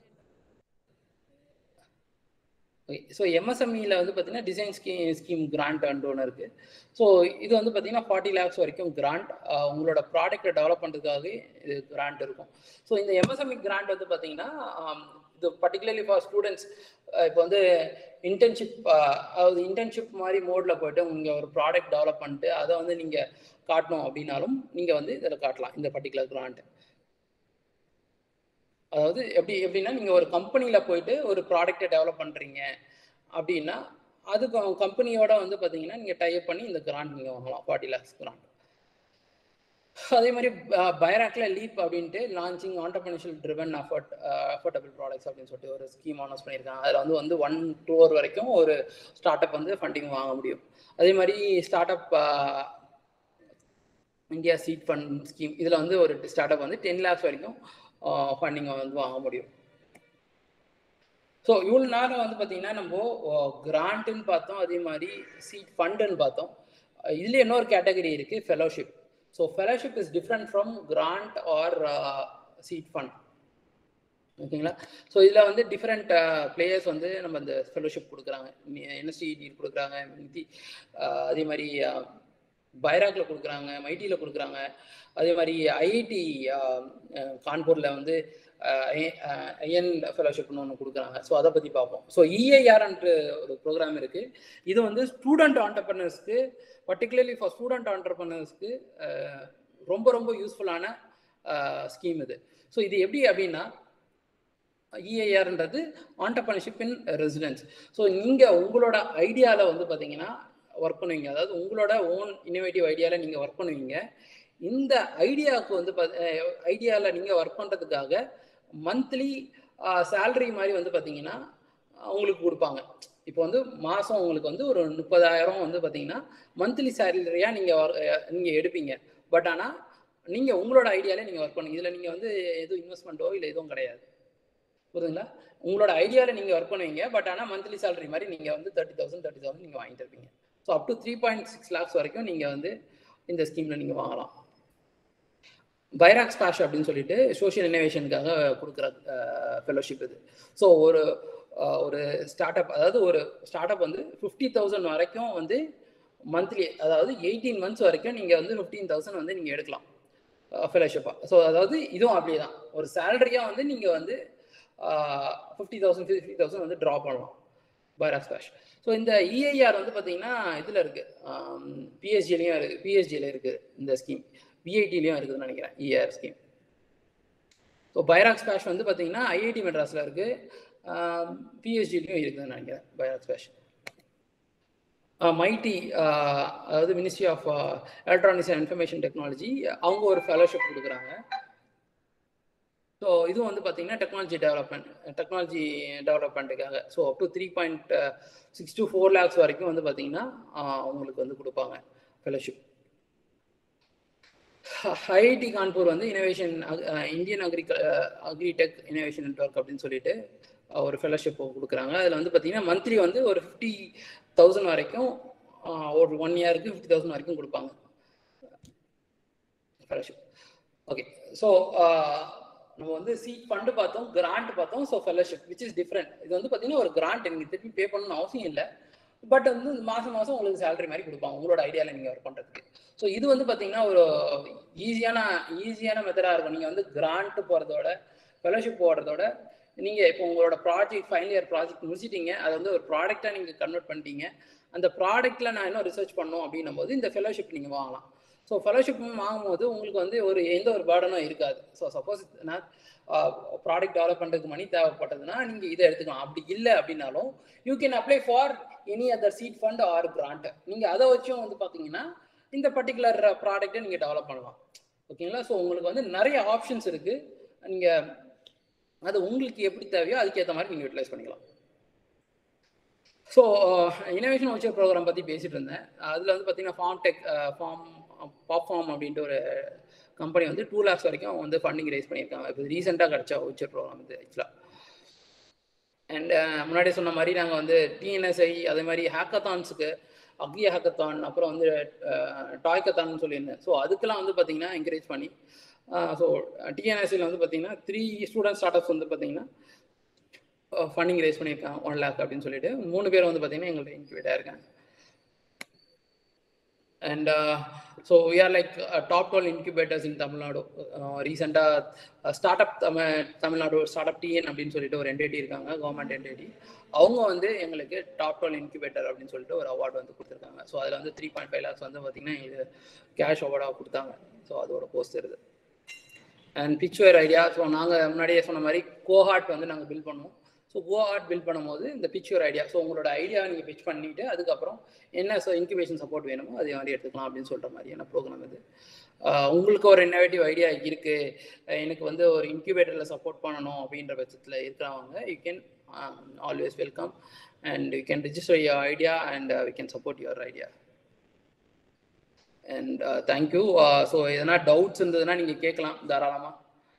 ஸோ எம்எஸ்எம்இல வந்து பார்த்தீங்கன்னா design scheme scheme grant and ஒன்று இருக்குது ஸோ இது வந்து பார்த்தீங்கன்னா ஃபார்ட்டி லேக்ஸ் வரைக்கும் கிராண்ட் உங்களோட ப்ராடக்ட்டை டெவலப் பண்ணுறதுக்காக இது கிராண்ட் இருக்கும் ஸோ இந்த எம்எஸ்எம்இ கிராண்ட் வந்து பார்த்தீங்கன்னா இது பர்டிகுலர்லி ஃபார் ஸ்டூடெண்ட்ஸ் இப்போ வந்து இன்டர்ன்ஷிப் அதாவது இன்டர்ன்ஷிப் மாதிரி மோடில் போயிட்டு நீங்கள் ஒரு ப்ராடக்ட் டெவலப் பண்ணிட்டு அதை வந்து நீங்கள் காட்டணும் அப்படின்னாலும் நீங்கள் வந்து இதில் காட்டலாம் இந்த பர்டிகுலர் கிராண்ட் அதாவது எப்படி எப்படின்னா நீங்கள் ஒரு கம்பெனியில் போயிட்டு ஒரு ப்ராடக்டை டெவலப் பண்ணுறீங்க அப்படின்னா அதுக்கு கம்பெனியோட வந்து பார்த்தீங்கன்னா நீங்கள் டைப் பண்ணி இந்த கிராண்ட் நீங்கள் வாங்கலாம் ஃபார்ட்டி லேக்ஸ் கிராண்ட் அதே மாதிரி பைராக்ல லீப் அப்படின்ட்டு launching entrepreneurial driven afford affordable products அப்படின்னு சொல்லிட்டு ஒரு ஸ்கீம் அனௌன்ஸ் பண்ணியிருக்காங்க அதில் வந்து வந்து ஒன் டூர் வரைக்கும் ஒரு ஸ்டார்ட் அப் வந்து ஃபண்டிங் வாங்க முடியும் அதே மாதிரி ஸ்டார்ட் அப் இந்தியா சீட் ஃபண்ட் ஸ்கீம் இதில் வந்து ஒரு ஸ்டார்ட் அப் வந்து டென் லேக்ஸ் வரைக்கும் ஃபண்டிங்கை வந்து வாங்க முடியும் ஸோ இவ்வளோ நேரம் வந்து பார்த்தீங்கன்னா நம்ம கிராண்ட்டுன்னு பார்த்தோம் அதே மாதிரி சீட் ஃபண்டுன்னு பார்த்தோம் இதுல இன்னொரு கேட்டகரி இருக்கு fellowship so fellowship is different from grant or seed fund ஓகேங்களா ஸோ இதில் வந்து டிஃப்ரெண்ட் பிளேயர்ஸ் வந்து நம்ம இந்த ஃபெலோஷிப் கொடுக்குறாங்க என்எஸ்டி டீல் கொடுக்குறாங்க நிதி அதே மாதிரி பைராக்ல கொடுக்குறாங்க மைடியில் கொடுக்குறாங்க அதே மாதிரி ஐஐடி கான்பூரில் வந்து ஐஎன் ஃபெலோஷிப்னு ஒன்று கொடுக்குறாங்க ஸோ அதை பற்றி பார்ப்போம் ஸோ இஐஆர்ன்ற ஒரு ப்ரோக்ராம் இருக்குது இது வந்து ஸ்டூடெண்ட் ஆண்டர்பனர்ஸ்க்கு பர்டிகுலர்லி ஃபார் ஸ்டூடெண்ட் ஆண்டர்பனர்ஸ்க்கு ரொம்ப ரொம்ப யூஸ்ஃபுல்லான ஸ்கீம் இது ஸோ இது எப்படி அப்படின்னா இஐஆர்ன்றது ஆண்டர்பனர்ஷிப் இன் ரெசிடென்ஸ் ஸோ நீங்கள் உங்களோட ஐடியாவில் வந்து பார்த்தீங்கன்னா ஒர்க் பண்ணுவீங்க அதாவது உங்களோட ஓன் இன்னோவேட்டிவ் ஐடியாவில் நீங்கள் ஒர்க் பண்ணுவீங்க இந்த ஐடியாவுக்கு வந்து ஐடியாவில் நீங்கள் ஒர்க் பண்ணுறதுக்காக மந்த்லி சேலரி மாதிரி வந்து பார்த்தீங்கன்னா உங்களுக்கு கொடுப்பாங்க இப்போ வந்து மாதம் உங்களுக்கு வந்து ஒரு முப்பதாயிரம் வந்து பார்த்தீங்கன்னா மந்த்லி சேலரியாக நீங்கள் நீங்கள் எடுப்பீங்க பட் ஆனால் நீங்கள் உங்களோட ஐடியாலே நீங்கள் ஒர்க் பண்ணுங்க இதில் நீங்கள் வந்து எதுவும் இன்வெஸ்ட்மெண்ட்டோ இல்லை எதுவும் கிடையாது புரியுதுங்களா உங்களோட ஐடியாவில் நீங்கள் ஒர்க் பண்ணுவீங்க பட் ஆனால் மந்த்லி சேலரி மாதிரி நீங்கள் வந்து தேர்ட்டி தௌசண்ட் தேர்ட்டி தௌசண்ட் நீங்கள் வாங்கிட்டு இருப்பீங்க so up to three point six lakhs வரைக்கும் நீங்கள் வந்து இந்த ஸ்கீமில் நீங்கள் வாங்கலாம் பைராக்ஸ் பேஷ் அப்படின்னு சொல்லிட்டு சோஷியல் இன்னோவேஷனுக்காக கொடுக்குற ஃபெலோஷிப் இது ஸோ ஒரு ஒரு ஸ்டார்ட் அப் அதாவது ஒரு ஸ்டார்ட் அப் வந்து ஃபிஃப்டி தௌசண்ட் வரைக்கும் வந்து மந்த்லி அதாவது எயிட்டீன் மந்த்ஸ் வரைக்கும் நீங்கள் வந்து ஃபிஃப்டீன் தௌசண்ட் வந்து நீங்கள் எடுக்கலாம் ஃபெலோஷிப்பாக ஸோ அதாவது இதுவும் அப்படியே தான் ஒரு சேலரியாக வந்து நீங்கள் வந்து ஃபிஃப்டி தௌசண்ட் ஃபிஃப்டி தௌசண்ட் வந்து ட்ரா பண்ணலாம் பைராக்ஸ் பேஷ் ஸோ இந்த இஐஆர் வந்து பார்த்தீங்கன்னா இதில் இருக்குது பிஎஸ்ஜிலையும் இருக்குது பிஎஸ்ஜியில் இருக்குது இந்த ஸ்கீம் பிஐடிலையும் இருக்குதுன்னு நினைக்கிறேன் இஆர் ஸ்கீம் ஸோ பைராக்ஸ் பேஷ் வந்து பார்த்தீங்கன்னா ஐஐடி மெட்ராஸில் இருக்குது பிஎஸ்ஜிலையும் இருக்குதுன்னு நினைக்கிறேன் பைராக்ஸ் பேஷ் மைடி அதாவது ministry of electronics and information technology அவங்க ஒரு ஃபெலோஷிப் கொடுக்குறாங்க ஸோ இதுவும் வந்து பார்த்தீங்கன்னா டெக்னாலஜி டெவலப்மெண்ட் டெக்னாலஜி டெவலப்மெண்ட்டுக்காக so up to three point six to four lakhs வரைக்கும் வந்து பார்த்தீங்கன்னா அவங்களுக்கு வந்து கொடுப்பாங்க ஃபெலோஷிப் ஐஐடி கான்பூர் வந்து இனோவேஷன் இந்தியன் அக்ரிக அக்ரிடெக் இனோவேஷன் நெட்ஒர்க் அப்படின்னு சொல்லிட்டு ஒரு ஃபெலோஷிப் கொடுக்குறாங்க அதில் வந்து பார்த்தீங்கன்னா மந்த்லி வந்து ஒரு ஃபிஃப்டி தௌசண்ட் வரைக்கும் ஒரு ஒன் இயருக்கு ஃபிஃப்டி தௌசண்ட் வரைக்கும் கொடுப்பாங்க ஃபெலோஷிப் ஓகே ஸோ நம்ம வந்து சீட் ஃபண்டு பார்த்தோம் கிராண்ட் பார்த்தோம் so fellowship which is different இது வந்து பார்த்தீங்கன்னா ஒரு கிராண்ட் எனக்கு திருப்பி பே பண்ணணும்னு அவசியம் இல்லை பட் வந்து மாதம் மாதம் உங்களுக்கு சேலரி மாதிரி கொடுப்பாங்க உங்களோட ஐடியாவில் நீங்கள் ஒர்க் பண்ணுறதுக்கு ஸோ இது வந்து பார்த்தீங்கன்னா ஒரு ஈஸியான ஈஸியான மெத்தடாக இருக்கும் நீங்கள் வந்து கிராண்ட் போகிறதோட ஃபெலோஷிப் போடுறதோட நீங்கள் இப்போ உங்களோட ப்ராஜெக்ட் ஃபைனல் இயர் ப்ராஜெக்ட் முடிச்சிட்டீங்க அதை வந்து ஒரு ப்ராடக்டாக நீங்கள் கன்வெர்ட் பண்ணிட்டீங்க அந்த ப்ராடக்ட்டில் நான் இன்னும் ரிசர்ச் பண்ணோம் அப்படின்னும் போது இந்த ஃபெலோஷிப் நீங்கள் வாங்கலாம் ஸோ ஃபெலோஷிப் வாங்கும்போது உங்களுக்கு வந்து ஒரு எந்த ஒரு பேர்டனும் இருக்காது ஸோ சப்போஸ் நான் ப்ராடக்ட் டெவலப் பண்ணுறதுக்கு மணி தேவைப்பட்டதுன்னா நீங்கள் இதை எடுத்துக்கலாம் அப்படி இல்லை அப்படின்னாலும் you can apply for any other seed fund or grant நீங்கள் அதை வச்சும் வந்து பார்த்தீங்கன்னா இந்த பர்டிகுலர் ப்ராடக்ட்டை நீங்கள் டெவலப் பண்ணலாம் ஓகேங்களா ஸோ உங்களுக்கு வந்து நிறைய ஆப்ஷன்ஸ் இருக்குது நீங்கள் அது உங்களுக்கு எப்படி தேவையோ அதுக்கேற்ற மாதிரி நீங்கள் யூட்டிலைஸ் பண்ணிக்கலாம் ஸோ இனோவேஷன் வச்சர் ப்ரோக்ராம் பற்றி பேசிட்டு இருந்தேன் அதில் வந்து பார்த்தீங்கன்னா farm tech farm pop farm அப்படின்ட்டு ஒரு கம்பெனி வந்து டூ லேக்ஸ் வரைக்கும் வந்து ஃபண்டிங் ரைஸ் பண்ணியிருக்காங்க இப்போ ரீசெண்டாக கிடச்ச வச்சர் ப்ரோக்ராம் இது ஆக்சுவலாக அண்ட் முன்னாடி சொன்ன மாதிரி நாங்கள் வந்து டிஎன்எஸ்ஐ அதே மாதிரி ஹேக்கத்தான்ஸுக்கு அக்ரி ஹேக்கத்தான் அப்புறம் வந்து டாய்கத்தான் சொல்லியிருந்தேன் ஸோ அதுக்கெல்லாம் வந்து பார்த்தீங்கன்னா என்கரேஜ் பண்ணி ஸோ டிஎன்எஸ்சியில் வந்து பார்த்தீங்கன்னா த்ரீ ஸ்டூடெண்ட் ஸ்டார்ட் அப்ஸ் வந்து பார்த்தீங்கன்னா ஃபண்டிங் ரைஸ் பண்ணியிருக்காங்க ஒன் லேக் அப்படின்னு சொல்லிட்டு மூணு பேர் வந்து பார்த்தீங்கன்னா எங்கள்கிட்ட இன்க்யூபேட் ஆயிருக்காங்க and so we are like top twelve incubators in Tamil Nadu ரீசெண்டாக start up Tamil Tamil Nadu start up TN அப்படின்னு சொல்லிட்டு ஒரு என்டிடி இருக்காங்க கவர்மெண்ட் என்டிடி அவங்க வந்து எங்களுக்கு டாப் டுவெல் இன்குபேட்டர் அப்படின்னு சொல்லிட்டு ஒரு அவார்டு வந்து கொடுத்துருக்காங்க ஸோ அதில் வந்து த்ரீ பாயிண்ட் ஃபைவ் லேக்ஸ் வந்து பார்த்தீங்கன்னா எங்களுக்கு கேஷ் அவார்டாக கொடுத்தாங்க ஸோ அதோட போஸ்ட் இருக்குது அண்ட் பிக்சர் ஐடியா ஸோ நாங்கள் முன்னாடியே சொன்ன மாதிரி கோஹார்ட் வந்து நாங்கள் பில் பண்ணுவோம் ஸோ கோஹார்ட் பில் பண்ணும்போது இந்த பிக்சர் ஐடியா ஸோ உங்களோட ஐடியாவை நீங்கள் பிச் பண்ணிவிட்டு அதுக்கப்புறம் என்ன ஸோ இன்குபேஷன் சப்போர்ட் வேணுமோ அதே மாதிரி எடுத்துக்கலாம் அப்படின்னு சொல்கிற மாதிரியான ப்ரோக்ராம் இது உங்களுக்கு ஒரு இன்னோவேட்டிவ் ஐடியா இருக்குது எனக்கு வந்து ஒரு இன்குபேட்டரில் சப்போர்ட் பண்ணணும் அப்படின்ற பட்சத்தில் இருக்கிறவங்க you can always welcome and you can register your idea and we can support your idea and thank you so எதனா டவுட்ஸ் இருந்ததுன்னா நீங்கள் கேட்கலாம் தாராளமாக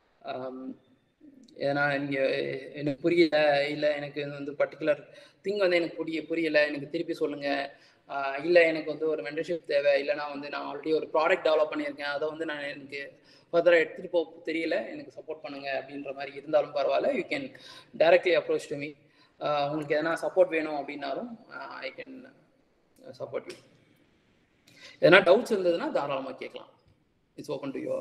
ஏன்னா நீங்கள் எனக்கு புரியல இல்லை எனக்கு வந்து பர்டிகுலர் திங் வந்து எனக்கு புரிய புரியல எனக்கு திருப்பி சொல்லுங்கள் இல்லை எனக்கு வந்து ஒரு மென்டர்ஷிப் தேவை இல்லைனா வந்து நான் ஆல்ரெடி ஒரு ப்ராடக்ட் டெவலப் பண்ணியிருக்கேன் அதை வந்து நான் எனக்கு ஃபர்தராக எடுத்துகிட்டு போக தெரியல எனக்கு சப்போர்ட் பண்ணுங்கள் அப்படின்ற மாதிரி இருந்தாலும் பரவாயில்ல you can directly approach to me உங்களுக்கு எதனா சப்போர்ட் வேணும் அப்படின்னாலும் ஐ கேன் சப்போர்ட் யூ எதனா டவுட்ஸ் இருந்ததுன்னா தாராளமாக கேட்கலாம் it's open to you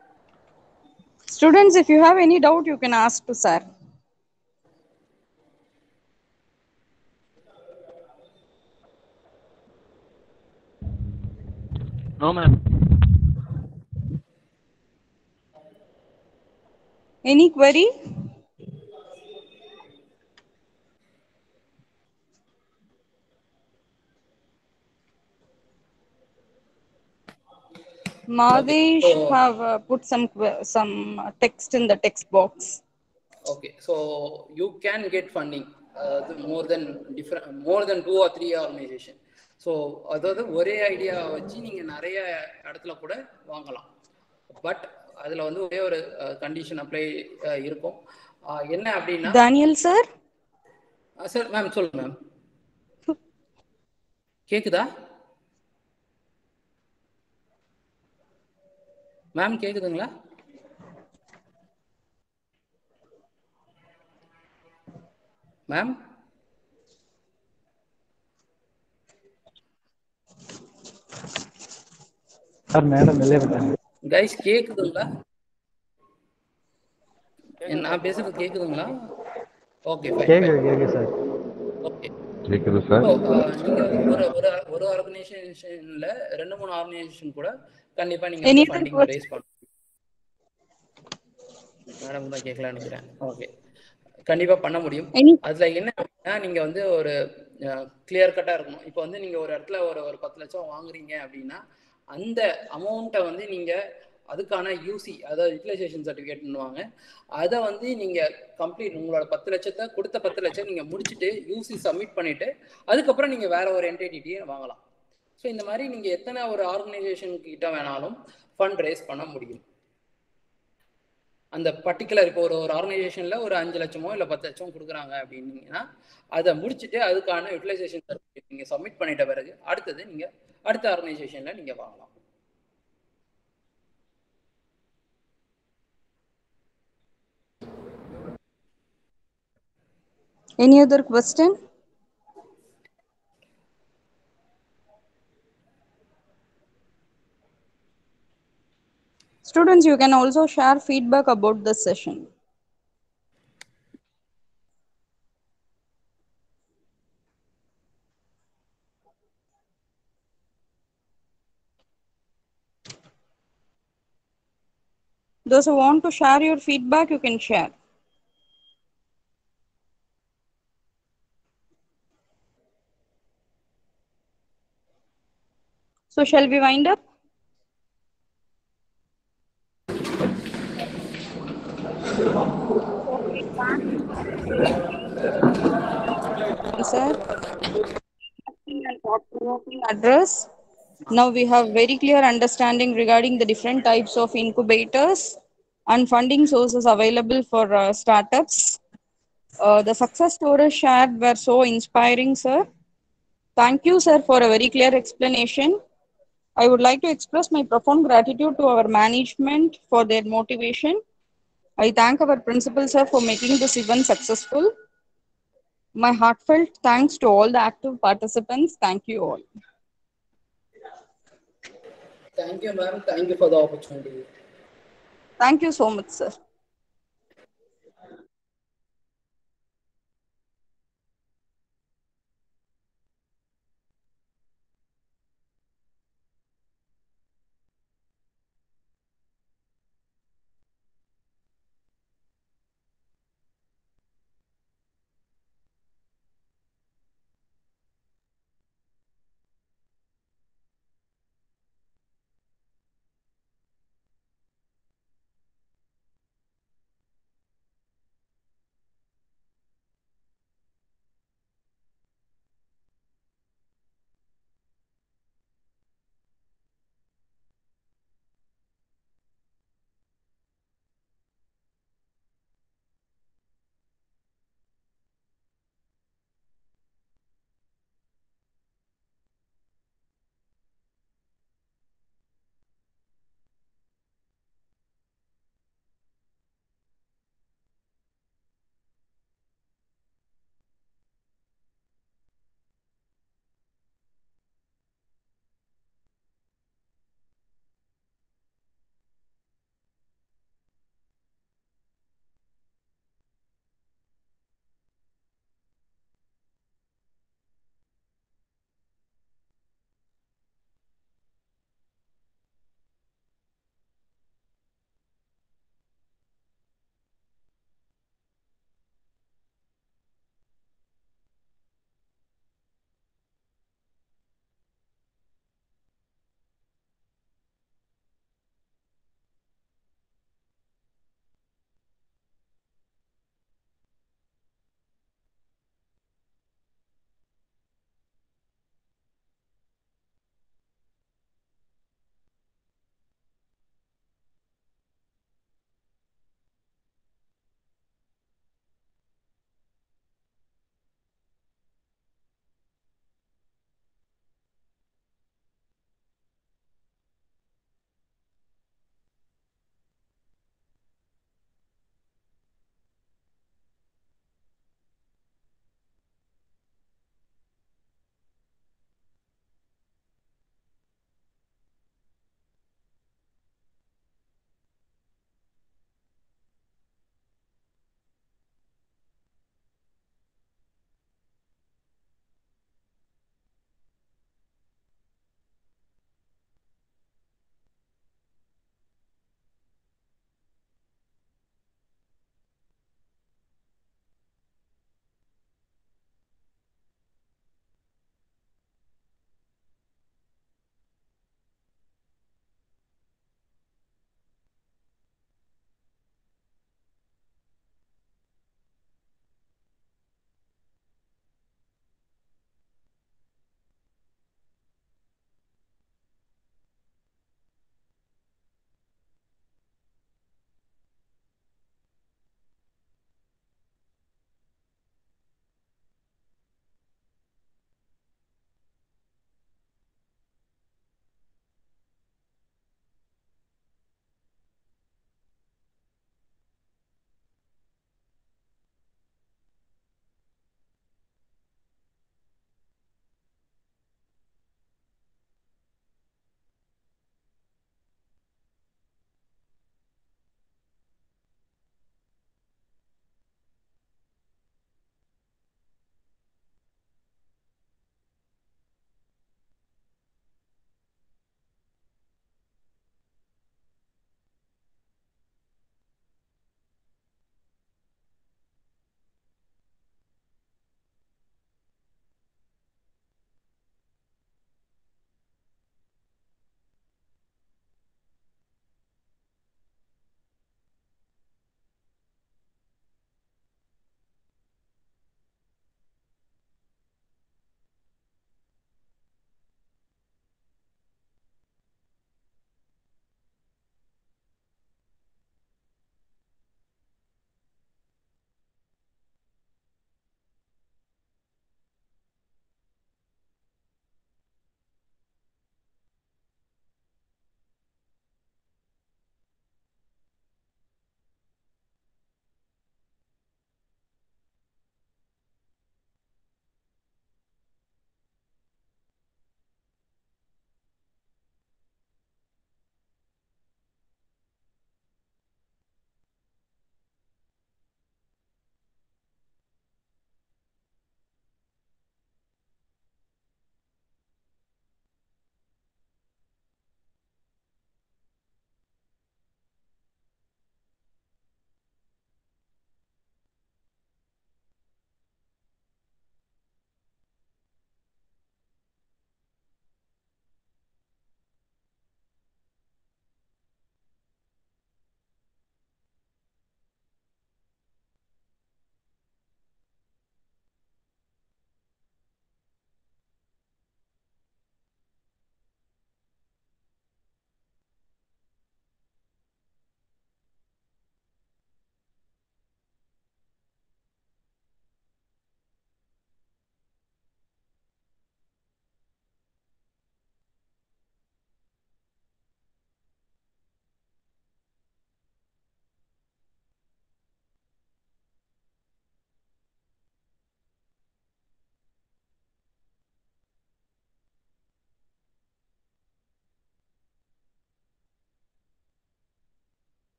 Students, if you have any doubt, you can ask to sir. No, ma'am. Any query? Madesh so- have uh, put some que- some uh, text in the text box. Okay, so you can get funding uh, the more than different, more than two or three organization. So அதாவது ஒரே idea வச்சு நீங்கள் நிறைய இடத்துல கூட வாங்கலாம் but அதில் வந்து ஒரே ஒரு கண்டிஷன் அப்ளை இருக்கும் அஹ், என்ன அப்படின்னா Daniel sir, சார் மேம் சொல்லுங்க மேம் கேக்குதா மேம் கேக்குதுங்களா மேம் சார் மேடம் வெளியே போயிட்டாங்க கைஸ் கேக்குதுங்களா என்ன- நான் பேசுறது கேக்குதுங்களா ஓகே கேக்குது கேக்குது சார் ஓகே கேக்குது சார் So, uh, நீங்க வந்து ஒரு ஒரு ஒரு ஆர்கனைசேஷன்ல ரெண்டு மூணு ஆர்கனைசேஷன் கூட கண்டிப்பா நீங்க Any வந்து other ஃபண்டிங் question? ரேஸ் பண்ணலாம் மேடம் தான் கேட்கலாம்னு நினைக்கிறேன் ஓகே கண்டிப்பா பண்ண முடியும் any அதுல என்ன அப்படின்னா நீங்க வந்து ஒரு கிளியர் கட்டா இருக்கணும் இப்போ வந்து நீங்க ஒரு இடத்துல ஒரு ஒரு பத்து லட்சம் வாங்குறீங்க அப்படின்னா அந்த அமௌண்ட்டை வந்து நீங்க அதுக்கான யூசி அதாவது யூட்டிலைசேஷன் சர்டிஃபிகேட்னுவாங்க அதை வந்து நீங்க கம்ப்ளீட் உங்களோட பத்து லட்சத்தை கொடுத்த பத்து லட்சம் நீங்க முடிச்சுட்டு யூசி சப்மிட் பண்ணிட்டு அதுக்கப்புறம் நீங்க வேற ஒரு என்டிட்டியை வாங்கலாம் ஸோ இந்த மாதிரி நீங்க எத்தனை ஒரு ஆர்கனைசேஷன் கிட்ட வேணாலும் ஃபண்ட் ரேஸ் பண்ண முடியும் அந்த பர்டிகுலர் இப்போ ஒரு ஒரு ஆர்கனைசேஷன்ல ஒரு அஞ்சு லட்சமோ இல்லை பத்து லட்சமோ கொடுக்குறாங்க அப்படின்னீங்கன்னா அதை முடிச்சுட்டு அதுக்கான யூட்டிலைசேஷன் சர்டிஃபிகேட் நீங்க சப்மிட் பண்ணிட்ட பிறகு அடுத்தது நீங்க அடுத்த ஆர்கனைசேஷன்ல நீங்க வாங்கலாம் any other question? Students, you can also share feedback about this session. Those who want to share your feedback, you can share. So shall we wind up? Sir. Address. Now we have very clear understanding regarding the different types of incubators and funding sources available for uh, startups. Uh, the success stories shared were so inspiring, sir. Thank you, sir, for a very clear explanation. I would like to express my profound gratitude to our management for their motivation. I thank our principal, sir, for making this event successful. My heartfelt thanks to all the active participants. Thank you all. Thank you ma'am thank you for the opportunity Thank you so much, sir.